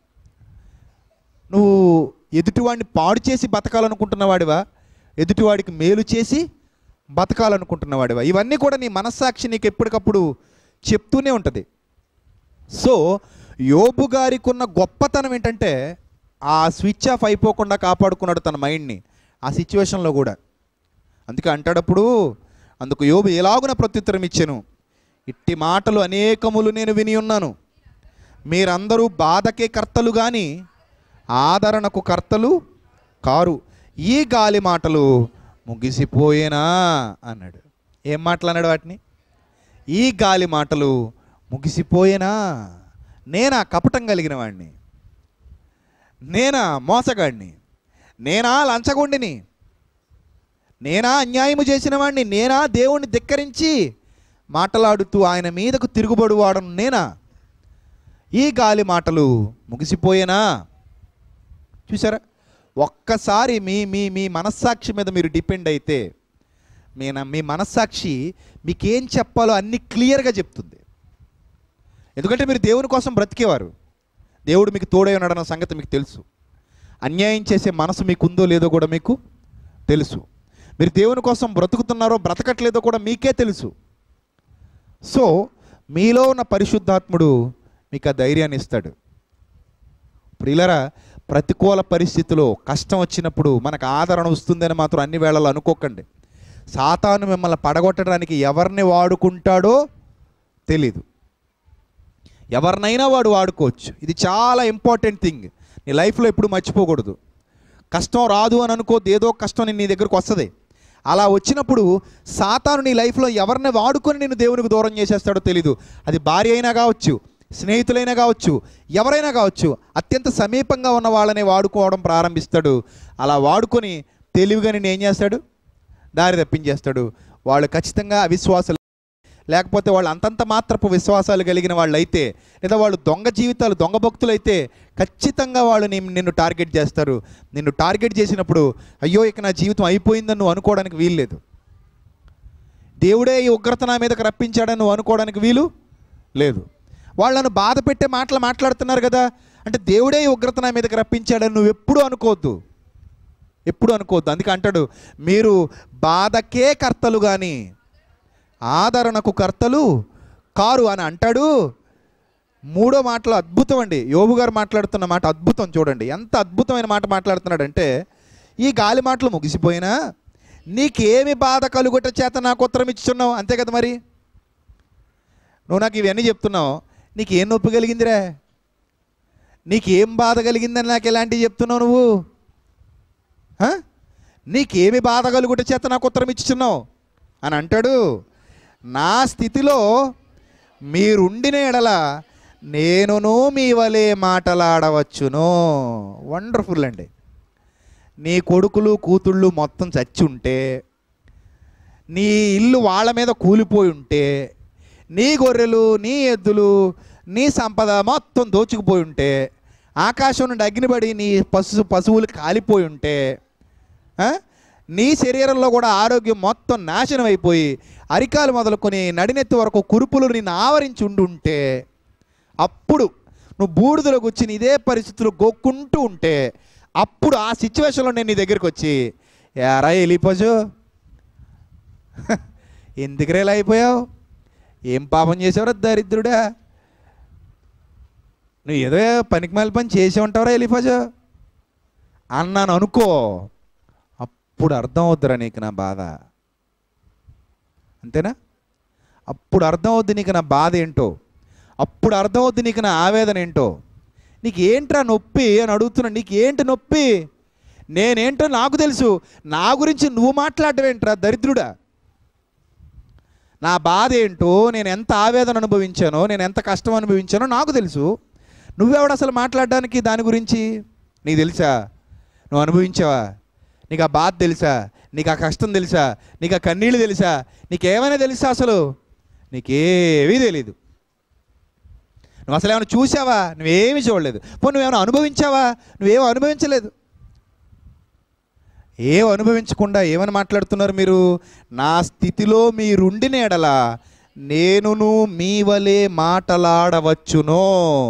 నువ్వు ఎదుటివాడిని పాడు చేసి బతకాలనుకుంటున్నవాడివా ఎదుటివాడికి మేలు చేసి బతకాలనుకుంటున్నవాడివా ఇవన్నీ కూడా నీ మనస్సాక్షి నీకు ఎప్పటికప్పుడు చెప్తూనే ఉంటుంది సో యోబు గారికి ఉన్న గొప్పతనం ఏంటంటే ఆ స్విచ్ ఆఫ్ అయిపోకుండా కాపాడుకున్నాడు తన మైండ్ని ఆ సిచ్యువేషన్లో కూడా అందుకే అంటాడప్పుడు అందుకు యోబు ఎలాగున ప్రత్యుత్తరం ఇచ్చాను ఇట్టి మాటలు అనేకములు నేను విని ఉన్నాను మీరందరూ బాధకే కర్తలు కానీ ఆదరణకు కర్తలు కారు ఈ గాలి మాటలు ముగిసిపోయేనా అన్నాడు ఏం మాటలు అన్నాడు వాటిని ఈ గాలి మాటలు ముగిసిపోయేనా నేనా కపటం కలిగిన వాడిని నేనా మోసగాడిని నేనా లంచగొండిని నేనా అన్యాయము చేసిన వాడిని నేనా దేవుణ్ణి ధిక్కరించి మాటలాడుతూ ఆయన మీదకు తిరుగుబడువాడను నేనా ఈ గాలి మాటలు ముగిసిపోయేనా చూసారా ఒక్కసారి మీ మీ మీ మనస్సాక్షి మీద మీరు డిపెండ్ అయితే మీ న- మీ మనస్సాక్షి మీకేం చెప్పాలో అన్ని క్లియర్గా చెప్తుంది ఎందుకంటే మీరు దేవుని కోసం బ్రతికేవారు దేవుడు మీకు తోడై ఉన్నాడన్న సంగతి మీకు తెలుసు అన్యాయం చేసే మనసు మీకు ఉందో లేదో కూడా మీకు తెలుసు మీరు దేవుని కోసం బ్రతుకుతున్నారో బ్రతకట్లేదో కూడా మీకే తెలుసు సో మీలో ఉన్న పరిశుద్ధాత్ముడు మీకు ఆ ధైర్యాన్ని ఇస్తాడు ప్రియులరా ప్రతికూల పరిస్థితిలో కష్టం వచ్చినప్పుడు మనకు ఆదరణ వస్తుందని మాత్రం అన్ని వేళల్లో అనుకోకండి సాతాను మిమ్మల్ని పడగొట్టడానికి ఎవరిని వాడుకుంటాడో తెలీదు ఎవరినైనా వాడు వాడుకోవచ్చు ఇది చాలా ఇంపార్టెంట్ థింగ్ నీ లైఫ్లో ఎప్పుడు మర్చిపోకూడదు కష్టం రాదు అని అనుకోద్దు ఏదో కష్టం నీ దగ్గరకు వస్తుంది అలా వచ్చినప్పుడు సాతాను నీ లైఫ్లో ఎవరిని వాడుకొని నేను దేవునికి దూరం చేసేస్తాడో తెలీదు అది భార్య అయినా కావచ్చు స్నేహితులైనా కావచ్చు ఎవరైనా కావచ్చు అత్యంత సమీపంగా ఉన్న వాళ్ళని వాడుకోవడం ప్రారంభిస్తాడు అలా వాడుకొని తెలివిగా నేను ఏం చేస్తాడు దారి తప్పించేస్తాడు వాళ్ళు ఖచ్చితంగా అవిశ్వాసులు లేకపోతే వాళ్ళు అంతంత మాత్రపు విశ్వాసాలు కలిగిన వాళ్ళు అయితే లేదా వాళ్ళు దొంగ జీవితాలు దొంగ భక్తులు అయితే ఖచ్చితంగా వాళ్ళు నీ- నిన్ను టార్గెట్ చేస్తారు నిన్ను టార్గెట్ చేసినప్పుడు అయ్యో ఇక నా జీవితం అయిపోయిందని నువ్వు అనుకోవడానికి వీల్లేదు దేవుడే ఈ ఉగ్రత నా మీదకి రప్పించాడని నువ్వు అనుకోవడానికి వీలు లేదు వాళ్ళను బాధ పెట్టే మాటలు మాట్లాడుతున్నారు కదా అంటే దేవుడే ఈ ఉగ్రత నా మీదకి రప్పించాడని నువ్వు ఎప్పుడూ అనుకోవద్దు ఎప్పుడు అనుకోవద్దు అందుకే అంటాడు మీరు బాధకే కర్తలు కానీ ఆదరణకు కర్తలు కారు అని అంటాడు మూడో మాటలో అద్భుతం అండి యోబు గారు మాట్లాడుతున్న మాట అద్భుతం చూడండి ఎంత అద్భుతమైన మాట మాట్లాడుతున్నాడంటే ఈ గాలి మాటలు ముగిసిపోయినా నీకేమి బాధ కలుగుట చేత నాకు ఉత్తరం ఇచ్చున్నావు అంతే కదా మరి నువ్వు నాకు ఇవన్నీ చెప్తున్నావు నీకేం నొప్పి కలిగిందిరా నీకేం బాధ కలిగిందని నాకు ఎలాంటివి చెప్తున్నావు నువ్వు హ? నీకేమి బాధ కలుగుట చేత నాకు ఉత్తరం ఇచ్చుచున్నావు అని అంటాడు నా స్థితిలో మీరుండిన ఎడల నేనును మీ వలె మాటలాడవచ్చును వండర్ఫుల్ అండి నీ కొడుకులు కూతుళ్ళు మొత్తం చచ్చి ఉంటే నీ ఇల్లు వాళ్ళ మీద కూలిపోయి ఉంటే నీ గొర్రెలు నీ ఎద్దులు నీ సంపద మొత్తం దోచుకుపోయి ఉంటే ఆకాశం నుండి అగ్నిపడి నీ పశు పశువులు కాలిపోయి ఉంటే ఆ? నీ శరీరంలో కూడా ఆరోగ్యం మొత్తం నాశనం అయిపోయి అరికాలు మొదలుకొని నడినెత్తి వరకు కురుపులు నిన్ను ఆవరించి ఉండి ఉంటే అప్పుడు నువ్వు బూడిదలో కూర్చుని ఇదే పరిస్థితులు గోక్కుంటూ ఉంటే అప్పుడు ఆ సిచ్యువేషన్లో నేను నీ దగ్గరికి వచ్చి ఎరా వెళ్ళిపోజు ఎందుకురా ఇలా అయిపోయావు ఏం పాపం చేసావురా దరిద్రుడా నువ్వు ఏదో పనికి మాలి పని చేసి ఉంటావురా వెళ్ళిపోజు అన్నాను అనుకో అప్పుడు అర్థం అవుద్దిరా నీకు నా బాధ అంతేనా అప్పుడు అర్థం అవుద్ది నీకు నా బాధ ఏంటో అప్పుడు అర్థం అవుద్ది నీకు నా ఆవేదన ఏంటో నీకు ఏంట్రా నొప్పి అని అడుగుతున్నా నీకు ఏంటి నొప్పి నేనేంటో నాకు తెలుసు నా గురించి నువ్వు మాట్లాడడం ఏంట్రా దరిద్రుడా నా బాధ ఏంటో నేను ఎంత ఆవేదన అనుభవించానో నేను ఎంత కష్టం అనుభవించానో నాకు తెలుసు నువ్వెవడు అసలు మాట్లాడడానికి దాని గురించి నీకు తెలుసా నువ్వు అనుభవించావా నీకు ఆ బాధ తెలుసా నీకు ఆ కష్టం తెలుసా నీకు ఆ కన్నీళ్ళు తెలుసా నీకేమైనా తెలుసా అసలు నీకేమీ తెలీదు నువ్వు అసలు ఏమైనా చూసావా నువ్వేమీ చూడలేదు పో నువ్వేమైనా అనుభవించావా నువ్వేమో అనుభవించలేదు ఏం అనుభవించకుండా ఏమని మాట్లాడుతున్నారు మీరు నా స్థితిలో మీరుండిన ఎడల నేనును మీ వలె మాటలాడవచ్చును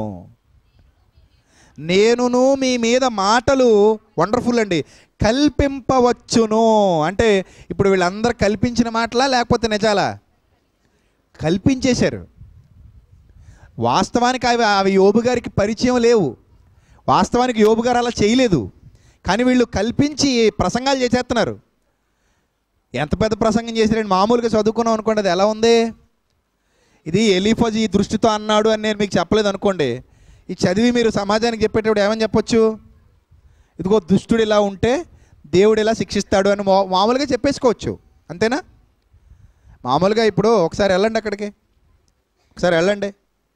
నేనును మీ మీద మాటలు వండర్ఫుల్ అండి కల్పింపవచ్చును అంటే ఇప్పుడు వీళ్ళందరూ కల్పించిన మాటలా లేకపోతే నిజాలా కల్పించేశారు వాస్తవానికి అవి అవి యోబు గారికి పరిచయం లేవు వాస్తవానికి యోబు గారు అలా చేయలేదు కానీ వీళ్ళు కల్పించి ప్రసంగాలు చేసేస్తున్నారు ఎంత పెద్ద ప్రసంగం చేశారండి మామూలుగా చదువుకున్నాం అనుకోండి అది ఎలా ఉంది ఇది ఎలీఫజ్ ఈ దృష్టితో అన్నాడు అని నేను మీకు చెప్పలేదు అనుకోండి ఈ చదివి మీరు సమాజానికి చెప్పేటప్పుడు ఏమని చెప్పొచ్చు ఇదిగో దుష్టుడు ఇలా ఉంటే దేవుడు ఇలా శిక్షిస్తాడు అని మా- మామూలుగా చెప్పేసుకోవచ్చు అంతేనా మామూలుగా ఇప్పుడు ఒకసారి వెళ్ళండి అక్కడికి ఒకసారి వెళ్ళండి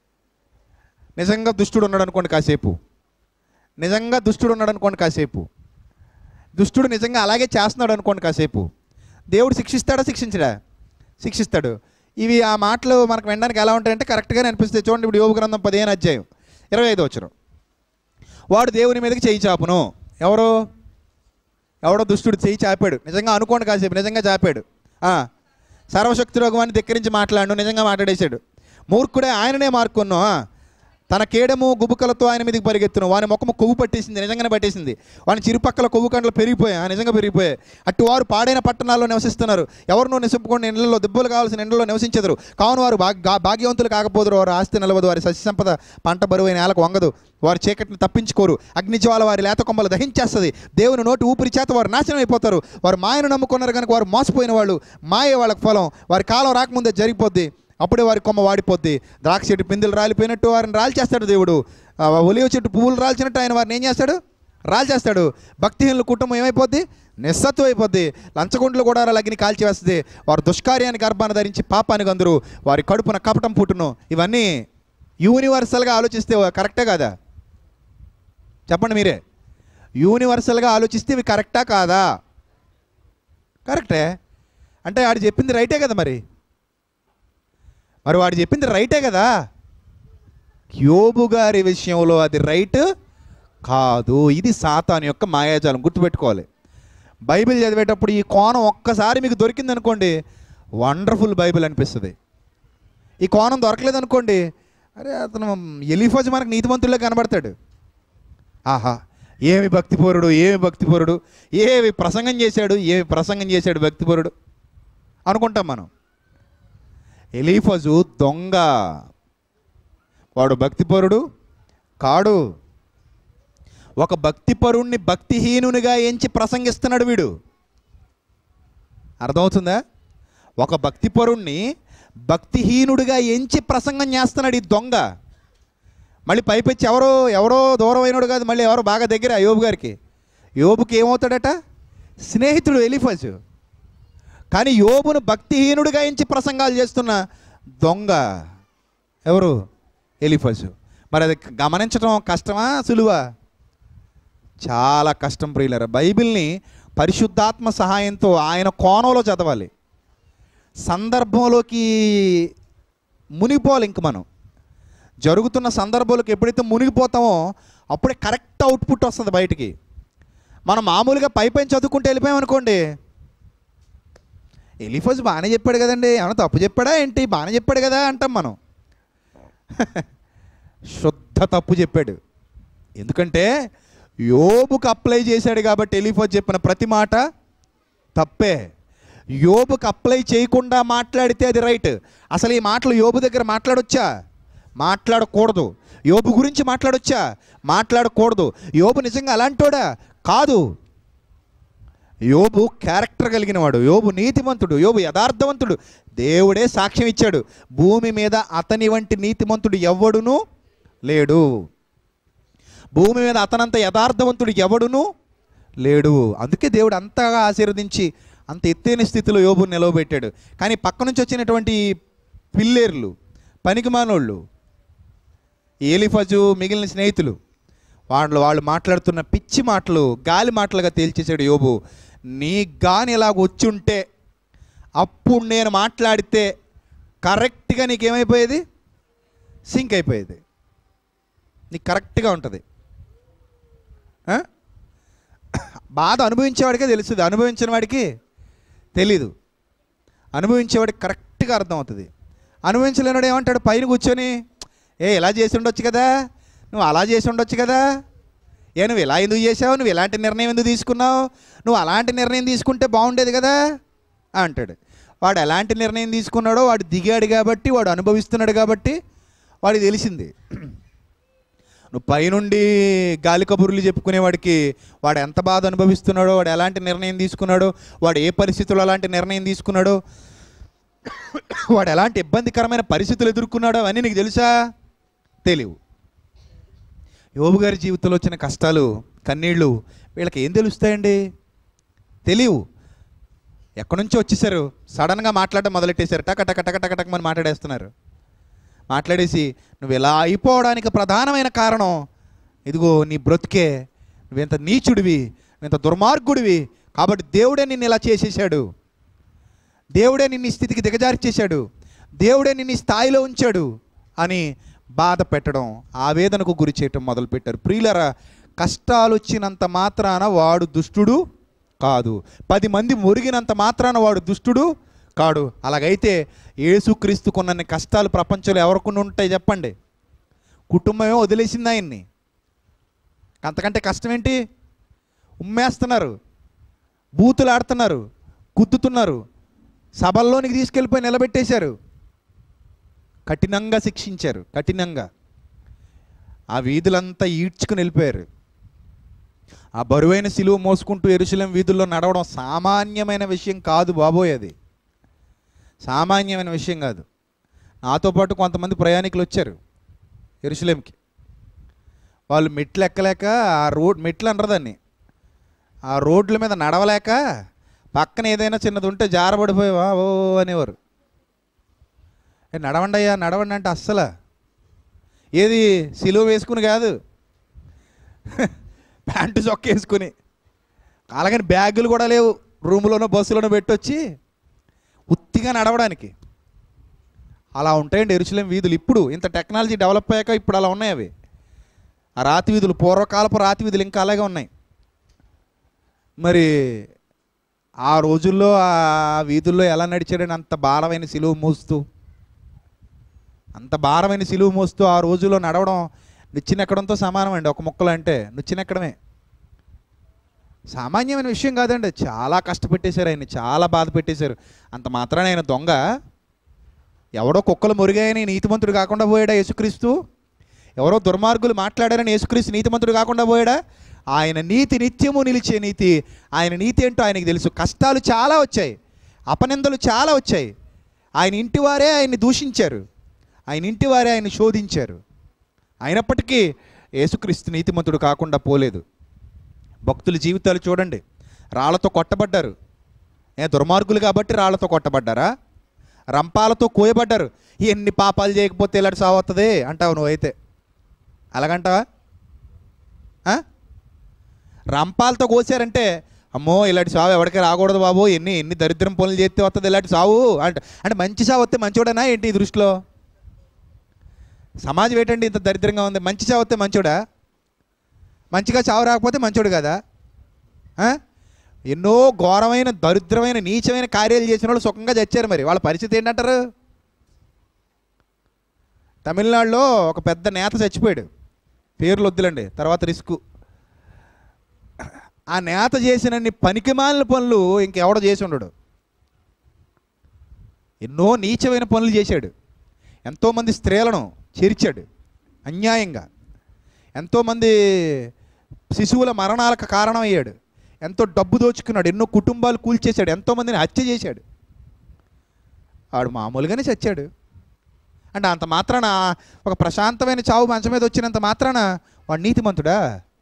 నిజంగా దుష్టుడు ఉన్నాడు అనుకోండి కాసేపు నిజంగా దుష్టుడు ఉన్నాడు అనుకోండి కాసేపు దుష్టుడు నిజంగా అలాగే చేస్తున్నాడు అనుకోండి కాసేపు దేవుడు శిక్షిస్తాడా శిక్షించడా శిక్షిస్తాడు ఇవి ఆ మాటలు మనకు వినడానికి ఎలా ఉంటాయంటే కరెక్ట్గానే అనిపిస్తాయి చూడండి ఇప్పుడు యోగ గ్రంథం పదిహేను అధ్యాయం ఇరవై ఐదు వచ్చిన వాడు దేవుని మీదకి చేయి చాపును ఎవరు ఎవడో దుష్టుడు చేయి చాపాడు నిజంగా అనుకోండి కాసేపు నిజంగా చాపాడు ఆ, సర్వశక్తి రోగమాన్ని ధిక్కరించి మాట్లాడు నిజంగా మాట్లాడేశాడు మూర్ఖుడే ఆయననే మార్కున్నో తన కేడము గుబుకలతో ఆయన మీదకి పరిగెత్తును వాని ముఖము కొవ్వు పట్టేసింది నిజంగానే పట్టేసింది వాని చిరుపక్కల కొవ్వు కండ్లు పెరిగిపోయాయి ఆ, నిజంగా పెరిగిపోయాయి అటు వారు పాడైన పట్టణాల్లో నివసిస్తున్నారు ఎవరినో నిసుపుకొని ఎండలో దెబ్బలు కావాల్సిన ఎండలో నివసించదురు కావున వారు భాగ్య భాగ్యవంతులు కాకపోదురు వారు ఆస్తి నిలవదు వారి సస్య సంపద పంట బరువైన నేలకు వంగదు వారి చీకటిని తప్పించుకోరు అగ్నిజ్వాల వారి లేత కొమ్మలు దహించేస్తుంది దేవుని నోటి ఊపిరి చేత వారు నాశనం అయిపోతారు వారు మాయను నమ్ముకున్నారు కనుక వారు మోసపోయిన వాళ్ళు మాయే వాళ్ళకి ఫలం వారి కాలం రాకముందే జరిగిపోద్ది అప్పుడే వారి కొమ్మ వాడిపోద్ది ద్రాక్ష చెట్టు పిందెలు రాలిపోయినట్టు వారిని రాల్చేస్తాడు దేవుడు ఆ ఒలివ చెట్టు పువ్వులు రాల్చినట్టు ఆయన వారిని ఏం చేస్తాడు రాల్చేస్తాడు భక్తిహీనుల కుటుంబం ఏమైపోద్ది నిస్సత్వం అయిపోద్ది లంచగొండలు కూడా అగ్ని కాల్చివేస్తుంది వారు దుష్కార్యానికి గర్భాన్ని ధరించి పాపానికి అందరూ వారి కడుపున కపటం పుట్టును ఇవన్నీ యూనివర్సల్గా ఆలోచిస్తే కరెక్టే కాదా చెప్పండి మీరే యూనివర్సల్గా ఆలోచిస్తే ఇవి కరెక్టా కాదా కరెక్టే అంటే వాడు చెప్పింది రైటే కదా మరి మరి వాడు చెప్పింది రైటే కదా యోబు గారి విషయంలో అది రైట్ కాదు ఇది సాతాన్ యొక్క మాయాజాలం గుర్తుపెట్టుకోవాలి బైబిల్ చదివేటప్పుడు ఈ కోణం ఒక్కసారి మీకు దొరికింది అనుకోండి వండర్ఫుల్ బైబిల్ అనిపిస్తుంది ఈ కోణం దొరకలేదు అనుకోండి అరే అతను ఎలిఫోజ్ మనకు నీతిమంతుల్లో కనబడతాడు ఆహా ఏమి భక్తిపరుడు ఏమి భక్తిపరుడు ఏమి ప్రసంగం చేశాడు ఏమి ప్రసంగం చేశాడు భక్తిపరుడు అనుకుంటాం మనం ఎలీఫజు దొంగ వాడు భక్తిపరుడు కాడు ఒక భక్తిపరుణ్ణి భక్తిహీనునిగా ఎంచి ప్రసంగిస్తున్నాడు వీడు అర్థమవుతుందా ఒక భక్తిపరుణ్ణి భక్తిహీనుడిగా ఎంచి ప్రసంగం చేస్తున్నాడు ఈ దొంగ మళ్ళీ పైపెచ్చి ఎవరో ఎవరో దూరం అయినాడు కాదు మళ్ళీ ఎవరో బాగా దగ్గర యోబు గారికి యోబుకి ఏమవుతాడట స్నేహితుడు ఎలిఫజు కానీ యోబును భక్తిహీనుడిగా ఎంచి ప్రసంగాలు చేస్తున్న దొంగ ఎవరు ఎలిఫజు మరి అది గమనించడం కష్టమా సులువా చాలా కష్టం ప్రియులరా బైబిల్ని పరిశుద్ధాత్మ సహాయంతో ఆయన కోణంలో చదవాలి సందర్భంలోకి మునిగిపోవాలి ఇంక మనం జరుగుతున్న సందర్భాలకు ఎప్పుడైతే మునిగిపోతామో అప్పుడే కరెక్ట్ అవుట్పుట్ వస్తుంది బయటికి మనం మామూలుగా పై పైన చదువుకుంటే వెళ్ళిపోయామనుకోండి ఎలిఫజ్ బాగానే చెప్పాడు కదండి ఏమన్నా తప్పు చెప్పాడా ఏంటి బాగానే చెప్పాడు కదా అంటాం మనం శుద్ధ తప్పు చెప్పాడు ఎందుకంటే యోబుకు అప్లై చేశాడు కాబట్టి ఎలిఫజ్ చెప్పిన ప్రతి మాట తప్పే యోబుకు అప్లై చేయకుండా మాట్లాడితే అది రైట్ అసలు ఈ మాటలు యోబు దగ్గర మాట్లాడొచ్చా మాట్లాడకూడదు యోబు గురించి మాట్లాడొచ్చా మాట్లాడకూడదు యోబు నిజంగా అలాంటోడా కాదు యోబు క్యారెక్టర్ కలిగిన వాడు యోబు నీతిమంతుడు యోబు యథార్థవంతుడు దేవుడే సాక్ష్యం ఇచ్చాడు భూమి మీద అతని వంటి నీతిమంతుడు ఎవ్వడును లేడు భూమి మీద అతనంత యథార్థవంతుడు ఎవడును లేడు అందుకే దేవుడు అంతగా ఆశీర్వదించి అంత ఎత్తైన స్థితిలో యోబు నిలవబెట్టాడు కానీ పక్క నుంచి వచ్చినటువంటి పిల్లేర్లు పనికిమానోళ్ళు ఏలిఫజు మిగిలిన స్నేహితులు వాళ్ళు వాళ్ళు మాట్లాడుతున్న పిచ్చి మాటలు గాలి మాటలుగా తేల్చేసాడు యోబు నీ గాని ఇలాగ వచ్చుంటే అప్పుడు నేను మాట్లాడితే కరెక్ట్గా నీకేమైపోయేది సింక్ అయిపోయేది నీకు కరెక్ట్గా ఉంటుంది ఆ? బాధ అనుభవించేవాడికే తెలుస్తుంది అనుభవించిన వాడికి తెలీదు అనుభవించేవాడికి కరెక్ట్గా అర్థమవుతుంది అనుభవించలేనాడు ఏమంటాడు పైన కూర్చొని ఏ ఇలా చేసి ఉండొచ్చు కదా నువ్వు అలా చేసి ఉండొచ్చు కదా ఏ నువ్వు ఇలా ఎందుకు చేసావు నువ్వు ఇలాంటి నిర్ణయం ఎందుకు తీసుకున్నావు నువ్వు అలాంటి నిర్ణయం తీసుకుంటే బాగుండేది కదా అంటాడు వాడు ఎలాంటి నిర్ణయం తీసుకున్నాడో వాడు దిగాడు కాబట్టి వాడు అనుభవిస్తున్నాడు కాబట్టి వాడికి తెలిసింది నువ్వు పైనుండి గాలి కబుర్లు చెప్పుకునేవాడికి వాడు ఎంత బాధ అనుభవిస్తున్నాడో వాడు ఎలాంటి నిర్ణయం తీసుకున్నాడో వాడు ఏ పరిస్థితుల్లో అలాంటి నిర్ణయం తీసుకున్నాడో వాడు ఎలాంటి ఇబ్బందికరమైన పరిస్థితులు ఎదుర్కొన్నాడో అవన్నీ నీకు తెలుసా తెలియవు యోబు గారి జీవితంలో వచ్చిన కష్టాలు కన్నీళ్ళు వీళ్ళకి ఏం తెలుస్తాయండి తెలియవు ఎక్కడి నుంచో వచ్చేసారు సడన్గా మాట్లాడడం మొదలెట్టేశారు టక టక టక టక టకమని మాట్లాడేస్తున్నారు మాట్లాడేసి నువ్వు ఇలా అయిపోవడానికి ప్రధానమైన కారణం ఇదిగో నీ బ్రతుకే నువ్వెంత నీచుడివి నువ్వెంత దుర్మార్గుడివి కాబట్టి దేవుడే నిన్ను ఇలా చేసేసాడు దేవుడే నిన్ను ఈ స్థితికి దిగజార్చేశాడు దేవుడే నిన్ను ఈ స్థాయిలో ఉంచాడు అని బాధ పెట్టడం ఆవేదనకు గురి చేయటం మొదలుపెట్టారు ప్రియులరా కష్టాలు వచ్చినంత మాత్రాన వాడు దుష్టుడు కాదు పది మంది మురిగినంత మాత్రాన వాడు దుష్టుడు కాడు అలాగైతే ఏసుక్రీస్తుకున్నన్ని కష్టాలు ప్రపంచంలో ఎవరికి ఉంటాయి చెప్పండి కుటుంబమే వదిలేసింది ఆయన్ని అంతకంటే కష్టం ఏంటి ఉమ్మేస్తున్నారు బూతులు ఆడుతున్నారు గుద్దుతున్నారు సభల్లోనికి తీసుకెళ్ళిపోయి నిలబెట్టేశారు కఠినంగా శిక్షించారు కఠినంగా ఆ వీధులంతా ఈడ్చుకుని వెళ్ళిపోయారు ఆ బరువైన సిలువ మోసుకుంటూ ఎరుశలేం వీధుల్లో నడవడం సామాన్యమైన విషయం కాదు బాబోయ్ అది సామాన్యమైన విషయం కాదు నాతో పాటు కొంతమంది ప్రయాణికులు వచ్చారు ఎరుశలేంకి వాళ్ళు మెట్లు ఎక్కలేక ఆ రోడ్ మెట్లు అనరు దాన్ని ఆ రోడ్ల మీద నడవలేక పక్కన ఏదైనా చిన్నది ఉంటే జారబడిపోయావా ఓ అనేవారు ఏ నడవండి అయ్యా నడవండి అంటే అస్సలు ఏది సిలువ వేసుకుని కాదు ప్యాంటు చొక్క వేసుకుని అలాగని బ్యాగులు కూడా లేవు రూములోనో బస్సులోనో పెట్టొచ్చి ఉత్తిగా నడవడానికి అలా ఉంటాయండి ఎరుసలేం వీధులు ఇప్పుడు ఇంత టెక్నాలజీ డెవలప్ అయ్యాక ఇప్పుడు అలా ఉన్నాయి అవి ఆ రాతి వీధులు పూర్వకాలపు రాతి వీధులు ఇంకా అలాగే ఉన్నాయి మరి ఆ రోజుల్లో ఆ వీధుల్లో ఎలా నడిచాడని అంత భారమైన సిలువ మోస్తూ అంత భారమైన సిలువ మోస్తూ ఆ రోజుల్లో నడవడం నిచ్చినెక్కడంతో సమానం అండి ఒక ముక్కలు అంటే నిచ్చినెక్కడమే సామాన్యమైన విషయం కాదండి చాలా కష్టపెట్టేశారు ఆయన్ని చాలా బాధ పెట్టేశారు అంత మాత్రాన ఆయన దొంగ ఎవడో కుక్కలు మురిగాయని నీతిమంతుడు కాకుండా పోయాడా యేసుక్రీస్తు ఎవరో దుర్మార్గులు మాట్లాడారని యేసుక్రీస్తు నీతిమంతుడు కాకుండా పోయాడా ఆయన నీతి నిత్యము నిలిచే నీతి ఆయన నీతి ఏంటో ఆయనకి తెలుసు కష్టాలు చాలా వచ్చాయి అపనిందలు చాలా వచ్చాయి ఆయన ఇంటి వారే ఆయన్ని దూషించారు ఆయన ఇంటి వారే ఆయన శోధించారు అయినప్పటికీ యేసుక్రీస్తు నీతిమంతుడు కాకుండా పోలేదు భక్తుల జీవితాలు చూడండి రాళ్లతో కొట్టబడ్డారు ఏ దుర్మార్గులు కాబట్టి రాళ్లతో కొట్టబడ్డారా రంపాలతో కోయబడ్డారు ఎన్ని పాపాలు చేయకపోతే ఇలాంటి సావు వస్తుంది అంటావు నువ్వైతే అలాగంటావా ఆ? రంపాలతో కోసారంటే అమ్మో ఇలాంటి సావు ఎవరికి రాకూడదు బాబు ఎన్ని ఎన్ని దరిద్రం పనులు చేస్తే వస్తుంది ఇలాంటి సావు అంటే అంటే మంచి సావు వస్తే మంచోడనా ఏంటి ఈ దృష్టిలో సమాజం ఏంటండి ఇంత దరిద్రంగా ఉంది మంచి చావు వస్తే మంచోడా మంచిగా చావు రాకపోతే మంచోడు కదా ఆ? ఎన్నో ఘోరమైన దరిద్రమైన నీచమైన కార్యాలు చేసిన వాళ్ళు సుఖంగా చచ్చారు మరి వాళ్ళ పరిస్థితి ఏంటంటారు తమిళనాడులో ఒక పెద్ద నేత చచ్చిపోయాడు పేర్లు వద్దులండి తర్వాత రిస్క్ ఆ నేత చేసినన్ని పనికిమాలిన పనులు ఇంకెవడో చేసి ఉండడు ఎన్నో నీచమైన పనులు చేశాడు ఎంతోమంది స్త్రీలను చేర్చాడు అన్యాయంగా ఎంతోమంది శిశువుల మరణాలకు కారణమయ్యాడు ఎంతో డబ్బు దోచుకున్నాడు ఎన్నో కుటుంబాలు కూల్చేశాడు ఎంతోమందిని హత్య చేశాడు వాడు మామూలుగానే చచ్చాడు అంటే అంత మాత్రాన ఒక ప్రశాంతమైన చావు మంచం మీద వచ్చినంత మాత్రాన వాడు నీతిమంతుడా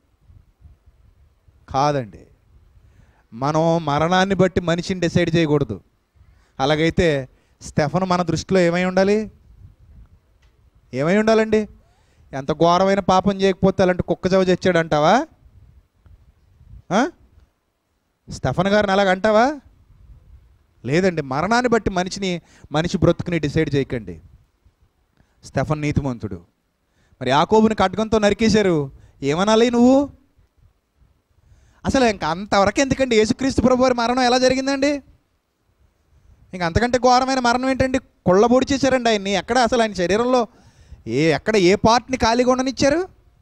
కాదండి మనం మరణాన్ని బట్టి మనిషిని డిసైడ్ చేయకూడదు అలాగైతే స్టెఫన్ మన దృష్టిలో ఏమై ఉండాలి ఏమై ఉండాలండి ఎంత ఘోరమైన పాపం చేయకపోతే అలాంటి కుక్క చవ చచ్చాడంటావా ఆ? స్టెఫన్ గారిని అలాగ అంటావా లేదండి మరణాన్ని బట్టి మనిషిని మనిషి బ్రతుకుని డిసైడ్ చేయకండి స్టెఫన్ నీతిమంతుడు మరి యాకోబుని ఖడ్గంతో నరికేశారు ఏమనాలి నువ్వు అసలు ఇంక అంతవరకు ఎందుకండి యేసుక్రీస్తు ప్రభు వారి మరణం ఎలా జరిగిందండి ఇంక అంతకంటే ఘోరమైన మరణం ఏంటండి కొళ్ళబొడి చేశారండి ఆయన్ని ఎక్కడ అసలు ఆయన శరీరంలో ఏ ఎక్కడ ఏ పార్ట్ని ఖాళీగా ఉండనిచ్చారు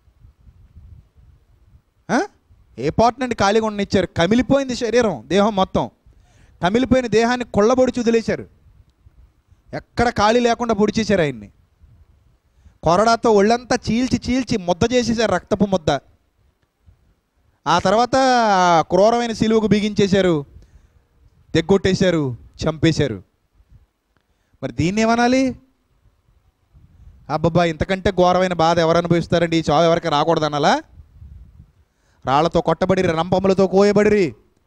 ఆ? ఏ పార్ట్ నుండి ఖాళీగా ఉండనిచ్చారు కమిలిపోయింది శరీరం దేహం మొత్తం కమిలిపోయిన దేహాన్ని కొళ్ళబొడిచి వదిలేశారు ఎక్కడ ఖాళీ లేకుండా పొడిచేశారు ఆయన్ని కొరడాతో ఒళ్ళంతా చీల్చి చీల్చి ముద్ద చేసేసారు రక్తపు ముద్ద ఆ తర్వాత ఆ క్రూరమైన సిలువకు బిగించేశారు తెగ్గొట్టేశారు చంపేశారు మరి దీన్ని ఏమనాలి అబ్బబ్బా ఇంతకంటే ఘోరమైన బాధ ఎవరు అనుభవిస్తారండి ఈ చావు ఎవరికి రాకూడదనాలా రాళ్లతో కొట్టబడిరి రంపములతో కోయబడిరి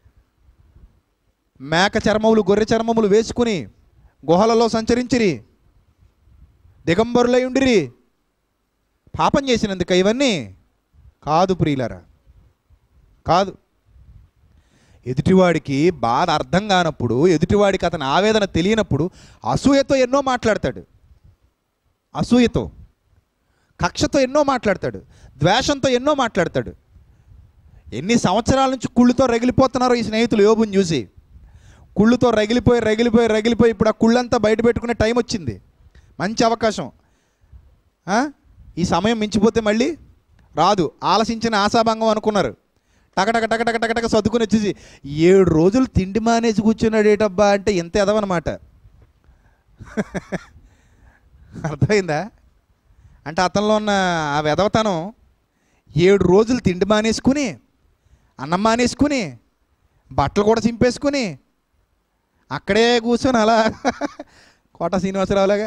మేక చర్మములు గొర్రె చర్మములు వేసుకుని గుహలలో సంచరించిరి దిగంబరులై ఉండిరి పాపం చేసినందుక ఇవన్నీ కాదు ప్రియులరా కాదు ఎదుటివాడికి బాధ అర్థం కానప్పుడు ఎదుటివాడికి అతని ఆవేదన తెలియనప్పుడు అసూయతో ఎన్నో మాట్లాడతాడు అసూయతో కక్షతో ఎన్నో మాట్లాడతాడు ద్వేషంతో ఎన్నో మాట్లాడతాడు ఎన్ని సంవత్సరాల నుంచి కుళ్ళుతో రగిలిపోతున్నారో ఈ స్నేహితులు యోబుని చూసి కుళ్ళుతో రగిలిపోయి రగిలిపోయి రగిలిపోయి ఇప్పుడు ఆ కుళ్ళంతా బయట పెట్టుకునే టైం వచ్చింది మంచి అవకాశం ఆ? ఈ సమయం మించిపోతే మళ్ళీ రాదు ఆలసించిన ఆశాభంగం అనుకున్నారు టకటక టకటక టకటక సర్దుకుని వచ్చేసి ఏడు రోజులు తిండి మానేసి కూర్చున్నాడు ఏటబ్బా అంటే ఎంత ఎదవనమాట అర్థమైందా అంటే అతనిలో ఉన్న ఆ వెదవతనం ఏడు రోజులు తిండి మానేసుకుని అన్నం మానేసుకుని బట్టలు కూడా చింపేసుకుని అక్కడే కూర్చొని అలా కోట శ్రీనివాసరావులాగా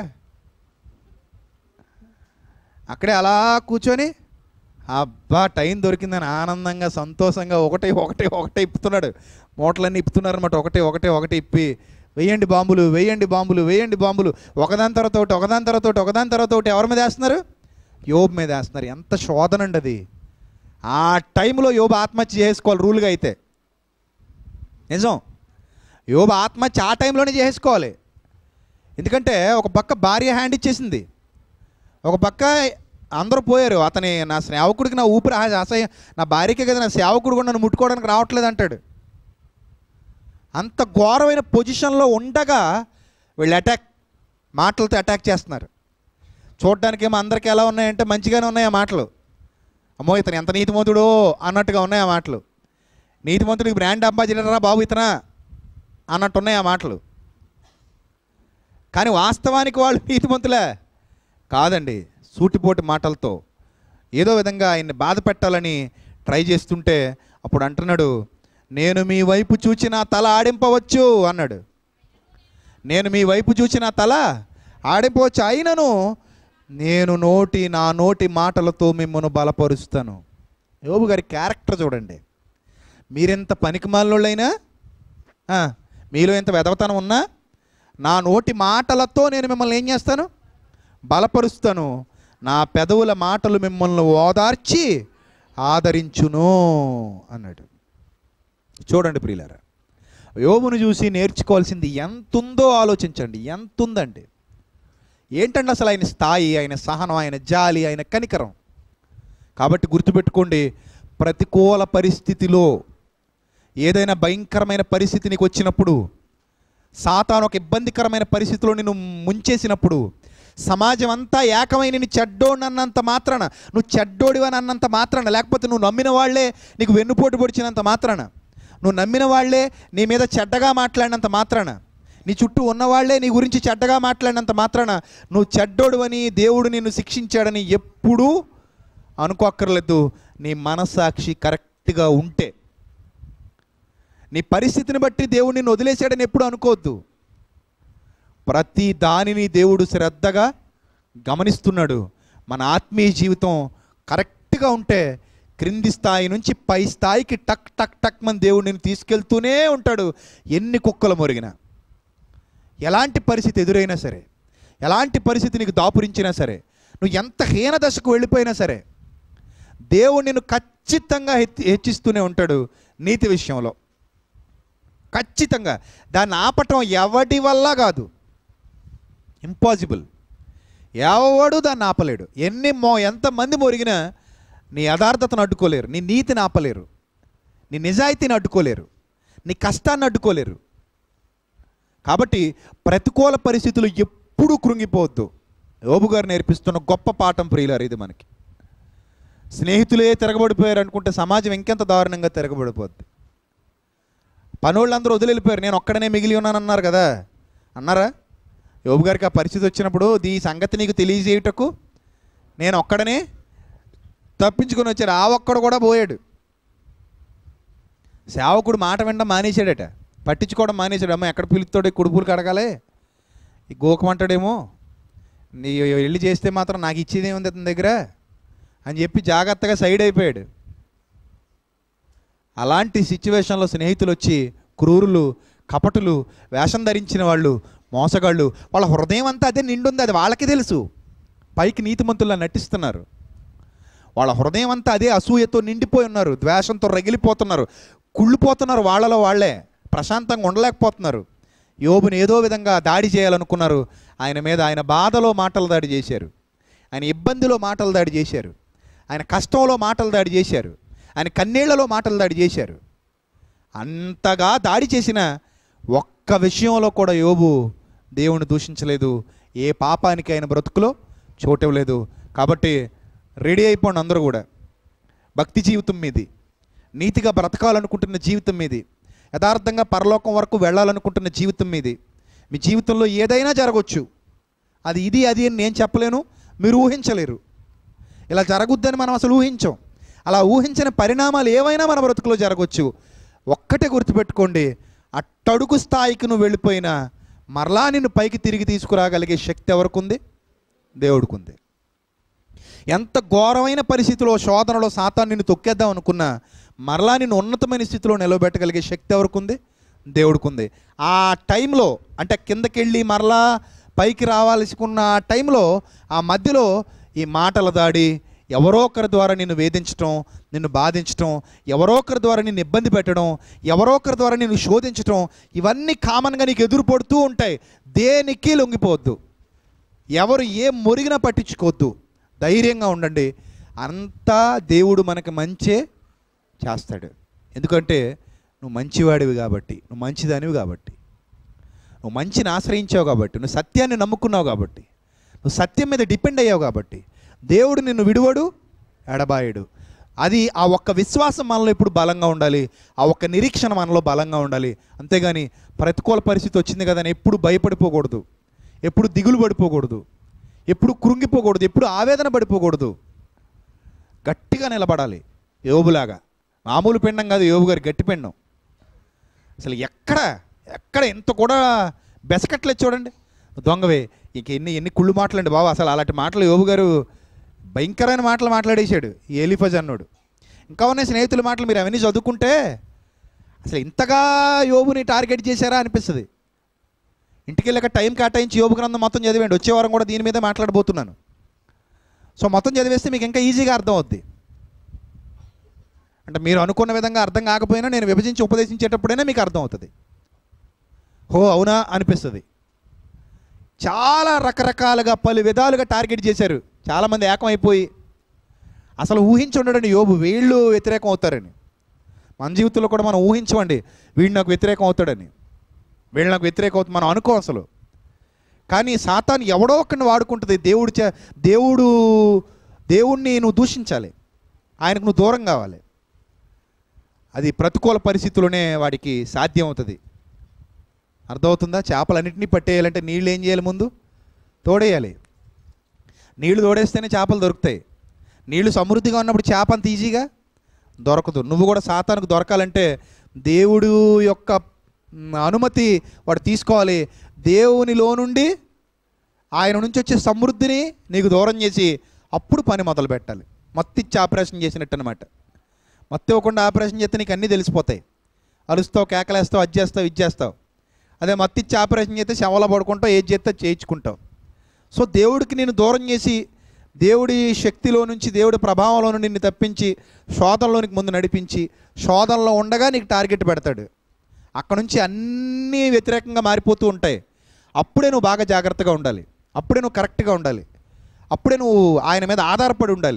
అక్కడే అలా కూర్చొని అబ్బా టైం దొరికిందని ఆనందంగా సంతోషంగా ఒకటే ఒకటే ఒకటే ఇప్పుతున్నాడు మూటలన్నీ ఇప్పుతున్నారనమాట ఒకటే ఒకటే ఒకటే ఇప్పి వేయండి బాంబులు వేయండి బాంబులు వేయండి బాంబులు ఒకదాని తర్వాత ఒకటి ఒకదాని తర్వాత ఒకటి ఒకదాని తర్వాత ఒకటి ఎవరి మీద వేస్తున్నారు యోబు మీద వేస్తున్నారు ఎంత శోధన అండి అది ఆ టైంలో యోబు ఆత్మహత్య చేసుకోవాలి రూల్గా అయితే నిజం యోబు ఆత్మహత్య ఆ టైంలోనే చేసుకోవాలి ఎందుకంటే ఒక పక్క భార్య హ్యాండ్ ఇచ్చేసింది ఒక పక్క అందరూ పోయారు అతని నా సేవకుడికి నా ఊపిరి ఆ- అసహ్యం నా భార్యకే కదా నా సేవకుడు కూడా నన్ను ముట్టుకోవడానికి రావట్లేదు అంటాడు అంత ఘోరమైన పొజిషన్లో ఉండగా వీళ్ళు అటాక్ మాటలతో అటాక్ చేస్తున్నారు చూడడానికి ఏమో అందరికీ ఎలా ఉన్నాయంటే మంచిగానే ఉన్నాయి ఆ మాటలు అమ్మో ఇతను ఎంత నీతిమంతుడో అన్నట్టుగా ఉన్నాయి ఆ మాటలు నీతిమంతుడికి బ్రాండ్ అంబాసిడర్ రా బాబు ఇతనా అన్నట్టు ఉన్నాయి ఆ మాటలు కానీ వాస్తవానికి వాళ్ళు నీతిమంతులే కాదండి సూటిపోటి మాటలతో ఏదో విధంగా ఆయన్ని బాధ పెట్టాలని ట్రై చేస్తుంటే అప్పుడు అంటున్నాడు నేను మీ వైపు చూచి నా తల ఆడింపవచ్చు అన్నాడు నేను మీ వైపు చూచి నా తల ఆడింపవచ్చు అయినను నేను నోటి నా నోటి మాటలతో మిమ్మల్ని బలపరుస్తాను యోబు గారి క్యారెక్టర్ చూడండి మీరెంత పనికిమాలినోళ్ళైనా ఆ, మీలో ఎంత వెదవతనం ఉన్నా నా నోటి మాటలతో నేను మిమ్మల్ని ఏం చేస్తాను బలపరుస్తాను నా పెదవుల మాటలు మిమ్మల్ని ఓదార్చి ఆదరించును అన్నాడు చూడండి ప్రియులారా యోబును చూసి నేర్చుకోవాల్సింది ఎంతుందో ఆలోచించండి ఎంతుందండి ఏంటండి అసలు ఆయన స్థాయి ఆయన సహనం ఆయన జాలి ఆయన కనికరం కాబట్టి గుర్తుపెట్టుకోండి ప్రతికూల పరిస్థితిలో ఏదైనా భయంకరమైన పరిస్థితి నీకు వచ్చినప్పుడు సాతాను ఒక ఇబ్బందికరమైన పరిస్థితిలో నిన్ను ముంచేసినప్పుడు సమాజం అంతా ఏకమై నేను చెడ్డోడన్నంత మాత్రాన నువ్వు చెడ్డోడివని అన్నంత మాత్రాన లేకపోతే నువ్వు నమ్మిన వాళ్ళే నీకు వెన్నుపోటు పొడిచినంత మాత్రాన నువ్వు నమ్మిన వాళ్ళే నీ మీద చెడ్డగా మాట్లాడినంత మాత్రాన నీ చుట్టూ ఉన్నవాళ్లే నీ గురించి చెడ్డగా మాట్లాడినంత మాత్రాన నువ్వు చెడ్డోడువని దేవుడు నిన్ను శిక్షించాడని ఎప్పుడూ అనుకోక్కర్లేదు నీ మనస్సాక్షి కరెక్ట్గా ఉంటే నీ పరిస్థితిని బట్టి దేవుడు నిన్ను వదిలేశాడని ఎప్పుడు అనుకోవద్దు ప్రతి దానిని దేవుడు శ్రద్ధగా గమనిస్తున్నాడు మన ఆత్మీయ జీవితం కరెక్ట్గా ఉంటే క్రింది స్థాయి నుంచి పై స్థాయికి టక్ టక్ టక్ మన దేవుడు నిన్ను తీసుకెళ్తూనే ఉంటాడు ఎన్ని కుక్కలు మొరిగినా ఎలాంటి పరిస్థితి ఎదురైనా సరే ఎలాంటి పరిస్థితి నీకు దాపురించినా సరే నువ్వు ఎంత హీన దశకు వెళ్ళిపోయినా సరే దేవుడు నిన్ను ఖచ్చితంగా హెచ్చి హెచ్చిస్తూనే ఉంటాడు నీతి విషయంలో ఖచ్చితంగా దాన్ని ఆపటం ఎవడి వల్ల కాదు ఇంపాసిబుల్ ఎవడు దాన్ని ఆపలేడు ఎన్ని మో ఎంతమంది మొరిగినా నీ యథార్థతను అడ్డుకోలేరు నీ నీతిని ఆపలేరు నీ నిజాయితీని అడ్డుకోలేరు నీ కష్టాన్ని అడ్డుకోలేరు కాబట్టి ప్రతికూల పరిస్థితులు ఎప్పుడూ కృంగిపోవద్దు యోబు గారు నేర్పిస్తున్న గొప్ప పాఠం ప్రియులారు ఇది మనకి స్నేహితులే తిరగబడిపోయారు అనుకుంటే సమాజం ఇంకెంత దారుణంగా తిరగబడిపోద్ది పనోళ్ళందరూ వదిలిపోయారు నేను ఒక్కడనే మిగిలి ఉన్నానన్నారు కదా అన్నారా యోబు గారికి ఆ పరిస్థితి వచ్చినప్పుడు ఈ సంగతి నీకు తెలియజేయుటకు నేను ఒక్కడనే తప్పించుకొని వచ్చాడు ఆ ఒక్కడు కూడా పోయాడు సేవకుడు మాట వినడం మానేశాడట పట్టించుకోవడం మానేశాడు అమ్మ ఎక్కడ పిలుస్తాడు కుడుపులు కడగాలి ఈ గోకమంటాడేమో నీ వెళ్ళి చేస్తే మాత్రం నాకు ఇచ్చేది ఏముంది అతని దగ్గర అని చెప్పి జాగ్రత్తగా సైడ్ అయిపోయాడు అలాంటి సిచ్యువేషన్లో స్నేహితులు వచ్చి క్రూరులు కపటులు వేషం ధరించిన వాళ్ళు మోసగాళ్ళు వాళ్ళ హృదయం అంతా అదే నిండుంది అది వాళ్ళకి తెలుసు పైకి నీతిమంతుల్లా నటిస్తున్నారు వాళ్ళ హృదయం అంతా అదే అసూయతో నిండిపోయి ఉన్నారు ద్వేషంతో రగిలిపోతున్నారు కుళ్ళిపోతున్నారు వాళ్ళలో వాళ్ళే ప్రశాంతంగా ఉండలేకపోతున్నారు యోబుని ఏదో విధంగా దాడి చేయాలనుకున్నారు ఆయన మీద ఆయన బాధలో మాటలు దాడి చేశారు ఆయన ఇబ్బందిలో మాటలు దాడి చేశారు ఆయన కష్టంలో మాటలు దాడి చేశారు ఆయన కన్నీళ్లలో మాటలు దాడి చేశారు అంతగా దాడి చేసిన ఒక్క విషయంలో కూడా యోబు దేవుని దూషించలేదు ఏ పాపానికి ఆయన బ్రతుకులో చోటివ్వలేదు కాబట్టి రెడీ అయిపోండి అందరూ కూడా భక్తి జీవితం మీది నీతిగా బ్రతకాలనుకుంటున్న జీవితం మీది యథార్థంగా పరలోకం వరకు వెళ్ళాలనుకుంటున్న జీవితం మీది మీ జీవితంలో ఏదైనా జరగవచ్చు అది ఇది అది అని నేను చెప్పలేను మీరు ఊహించలేరు ఇలా జరగొద్దని మనం అసలు ఊహించం అలా ఊహించిన పరిణామాలు ఏవైనా మన బ్రతుకులో జరగవచ్చు ఒక్కటే గుర్తుపెట్టుకోండి అట్టడుగు స్థాయికి నువ్వు వెళ్ళిపోయినా మరలా నిన్ను పైకి తిరిగి తీసుకురాగలిగే శక్తి ఎవరికి ఉంది దేవుడికి ఉంది ఎంత ఘోరమైన పరిస్థితిలో శోధనలో సాతాన్ నిన్ను తొక్కేద్దాం అనుకున్నా మరలా నిన్ను ఉన్నతమైన స్థితిలో నిలబెట్టగలిగే శక్తి ఎవరికి ఉంది దేవుడికి ఉంది ఆ టైంలో అంటే కిందకెళ్ళి మరలా పైకి రావాల్సుకున్న ఆ టైంలో ఆ మధ్యలో ఈ మాటల దాడి ఎవరో ఒకరి ద్వారా నిన్ను వేధించటం నిన్ను బాధించటం ఎవరో ఒకరి ద్వారా నిన్ను ఇబ్బంది పెట్టడం ఎవరో ఒకరి ద్వారా నిన్ను శోధించటం ఇవన్నీ కామన్గా నీకు ఎదురు పడుతూ ఉంటాయి దేనికి లొంగిపోవద్దు ఎవరు ఏం మురిగినా పట్టించుకోవద్దు ధైర్యంగా ఉండండి అంతా దేవుడు మనకి మంచే చేస్తాడు ఎందుకంటే నువ్వు మంచివాడివి కాబట్టి నువ్వు మంచిదానివి కాబట్టి నువ్వు మంచిని ఆశ్రయించావు కాబట్టి నువ్వు సత్యాన్ని నమ్ముకున్నావు కాబట్టి నువ్వు సత్యం మీద డిపెండ్ అయ్యావు కాబట్టి దేవుడు నిన్ను విడువడు ఎడబాయడు అది ఆ ఒక్క విశ్వాసం మనలో ఇప్పుడు బలంగా ఉండాలి ఆ ఒక్క నిరీక్షణ మనలో బలంగా ఉండాలి అంతేగాని ప్రతికూల పరిస్థితి వచ్చింది కదా అని ఎప్పుడు భయపడిపోకూడదు ఎప్పుడు దిగులు పడిపోకూడదు ఎప్పుడు కృంగిపోకూడదు ఎప్పుడు ఆవేదన పడిపోకూడదు గట్టిగా నిలబడాలి యోబులాగా మామూలు పిండం కాదు యోబు గారి గట్టి పిండం అసలు ఎక్కడ ఎక్కడ ఎంత కూడా బెసకట్లేదు చూడండి దొంగవే ఇంక ఎన్ని ఎన్ని కుళ్ళు మాటలండి బాబు అసలు అలాంటి మాటలు యోబు గారు భయంకరమైన మాటలు మాట్లాడేశాడు ఈ ఎలిఫజ్ అన్నాడు ఇంకా ఉన్న స్నేహితుల మాటలు మీరు అవన్నీ చదువుకుంటే అసలు ఇంతగా యోబుని టార్గెట్ చేశారా అనిపిస్తుంది ఇంటికి వెళ్ళాక టైం కేటాయించి యోబు గ్రంథం మొత్తం చదివండి వచ్చే వారం కూడా దీని మీదే మాట్లాడబోతున్నాను సో మొత్తం చదివేస్తే మీకు ఇంకా ఈజీగా అర్థం అవుద్ది అంటే మీరు అనుకున్న విధంగా అర్థం కాకపోయినా నేను విభజించి ఉపదేశించేటప్పుడైనా మీకు అర్థం అవుతుంది హో అవునా అనిపిస్తుంది చాలా రకరకాలుగా పలు విధాలుగా టార్గెట్ చేశారు చాలామంది ఏకమైపోయి అసలు ఊహించి ఉండడండి యోబు వీళ్ళు వ్యతిరేకం అవుతారని మన జీవితంలో కూడా మనం ఊహించమండి వీడు నాకు వ్యతిరేకం అవుతాడని వీళ్ళు నాకు వ్యతిరేకం అవుతుంది మనం అనుకో అసలు కానీ సాతాను ఎవడో ఒకరిని వాడుకుంటుంది దేవుడు చే దేవుడు దేవుణ్ణి నువ్వు దూషించాలి ఆయనకు నువ్వు దూరం కావాలి అది ప్రతికూల పరిస్థితుల్లోనే వాడికి సాధ్యం అవుతుంది అర్థమవుతుందా చేపలన్నింటినీ పట్టేయాలంటే నీళ్ళు ఏం చేయాలి ముందు తోడేయాలి నీళ్లు తోడేస్తేనే చేపలు దొరుకుతాయి నీళ్లు సమృద్ధిగా ఉన్నప్పుడు చేప అంత ఈజీగా దొరకదు నువ్వు కూడా సాతానికి దొరకాలంటే దేవుడు యొక్క మ్, అనుమతి వాడు తీసుకోవాలి దేవునిలో నుండి ఆయన నుంచి వచ్చే సమృద్ధిని నీకు దూరం చేసి అప్పుడు పని మొదలు పెట్టాలి మత్తిచ్చి ఆపరేషన్ చేసినట్టు అనమాట మత్తి ఇవ్వకుండా ఆపరేషన్ చేస్తే నీకు అన్నీ తెలిసిపోతాయి అరుస్తావు కేకలేస్తావు అది చేస్తావు ఇది చేస్తావు అదే మత్తిచ్చి ఆపరేషన్ చేస్తే శవలో పడుకుంటావు ఏది చేస్తే అది చేయించుకుంటావు సో దేవుడికి నేను దూరం చేసి దేవుడి శక్తిలో నుంచి దేవుడి ప్రభావంలో నుండి నిన్ను తప్పించి శోధనలోనికి ముందు నడిపించి శోధనలో ఉండగా నీకు టార్గెట్ పెడతాడు అక్కడ నుంచి అన్నీ వ్యతిరేకంగా మారిపోతూ ఉంటాయి అప్పుడే నువ్వు బాగా జాగ్రత్తగా ఉండాలి అప్పుడే నువ్వు కరెక్ట్గా ఉండాలి అప్పుడే నువ్వు ఆయన మీద ఆధారపడి ఉండాలి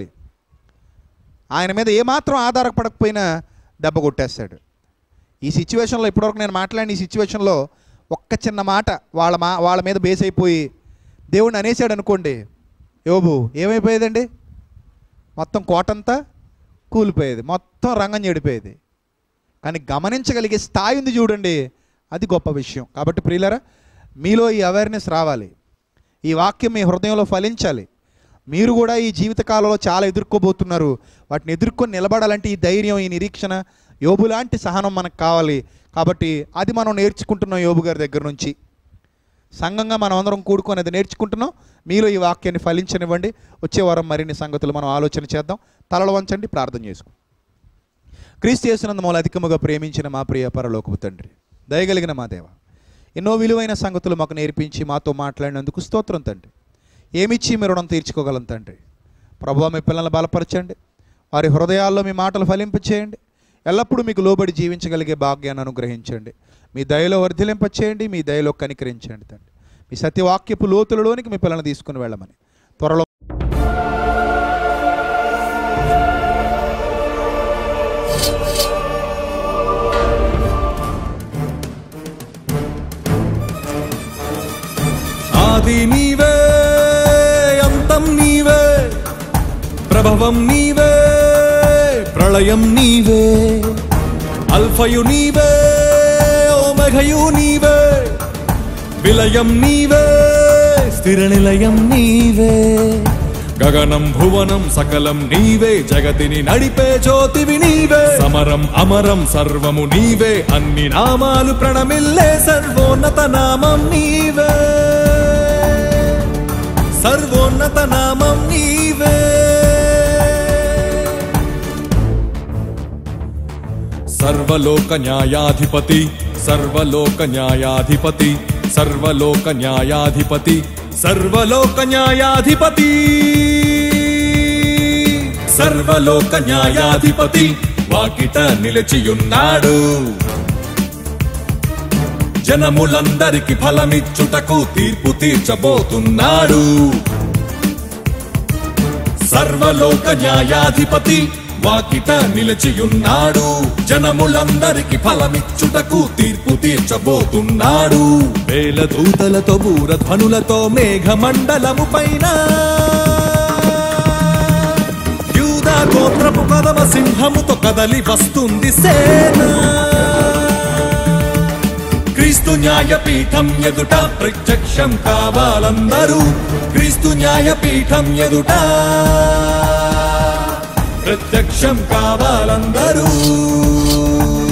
ఆయన మీద ఏమాత్రం ఆధారపడకపోయినా దెబ్బ కొట్టేస్తాడు ఈ సిచ్యువేషన్లో ఇప్పటివరకు నేను మాట్లాడిన ఈ సిచ్యువేషన్లో ఒక్క చిన్న మాట వాళ్ళ మా వాళ్ళ మీద బేస్ అయిపోయి దేవుడిని అనేసాడు అనుకోండి యోబు ఏమైపోయేదండి మొత్తం కోటంతా కూలిపోయేది మొత్తం రంగం చెడిపోయేది కానీ గమనించగలిగే స్థాయి ఉంది చూడండి అది గొప్ప విషయం కాబట్టి ప్రియులరా మీలో ఈ అవేర్నెస్ రావాలి ఈ వాక్యం మీ హృదయంలో ఫలించాలి మీరు కూడా ఈ జీవితకాలంలో చాలా ఎదుర్కోబోతున్నారు వాటిని ఎదుర్కొని నిలబడాలంటే ఈ ధైర్యం ఈ నిరీక్షణ యోబు లాంటి సహనం మనకు కావాలి కాబట్టి అది మనం నేర్చుకుంటున్నాం యోబు గారి దగ్గర నుంచి సంఘంగా మనం అందరం కూడుకొని అది నేర్చుకుంటున్నాం మీలో ఈ వాక్యాన్ని ఫలించనివ్వండి వచ్చే వారం మరిన్ని సంగతులు మనం ఆలోచన చేద్దాం తలలు వంచండి ప్రార్థన చేసుకో క్రీస్తు చేసినందు మూల అధికముగా ప్రేమించిన మా ప్రియ పరలోకపు తండ్రి దయగలిగిన మా దేవ ఎన్నో విలువైన సంగతులు మాకు నేర్పించి మాతో మాట్లాడినందుకు స్తోత్రం తండ్రి ఏమిచ్చి మీ రుణం తీర్చుకోగలం తండ్రి ప్రభు మీ పిల్లల్ని బలపరచండి వారి హృదయాల్లో మీ మాటలు ఫలింపచేయండి ఎల్లప్పుడూ మీకు లోబడి జీవించగలిగే భాగ్యాన్ని అనుగ్రహించండి మీ దయలో వర్ధిలింపచేయండి మీ దయలో కనికరించండి తండ్రి మీ సత్యవాక్యపు లోతులలోనికి మీ పిల్లల్ని తీసుకుని వెళ్ళమని త్వరలో ఆది నీవే అంతం నీవే ప్రభవం నీవే ప్రళయం నీవే అల్ఫయు నీవే ఓమఘయు నీవే విలయం నీవే స్థిర నిలయం నీవే గగనం భువనం సకలం నీవే జగతిని నడిపే జ్యోతివి నీవే సమరం అమరం సర్వము నీవే అన్ని నామాలు ప్రణమిల్లే సర్వోన్నత నామం నీవే సర్వోన్నత నామం నీవే సర్వలోక న్యాయాధిపతి సర్వలోక న్యాయాధిపతి సర్వలోక న్యాయాధిపతి సర్వలోక న్యాయాధిపతి సర్వలోక న్యాయాధిపతి వాకిట నిలిచియున్నాడు జనములందరికి ఫలమిచ్చుటకు తీర్పు తీర్చబోతున్నాడు సర్వలోక న్యాయాధిపతి వాకిట నిలిచియున్నాడు జనములందరికి ఫలమిచ్చుటకు తీర్పు తీర్చబోతున్నాడు వేల దూతలతో బూరధ్వనులతో మేఘమండలము పైన యూదా గోత్రపు కదమ సింహముతో కదలి వస్తుంది సేన క్రీస్తు న్యాయపీఠం ఎదుట ప్రత్యక్షం కావాలందరూ క్రీస్తు న్యాయపీఠం ఎదుట ప్రత్యక్షం కావాలందరూ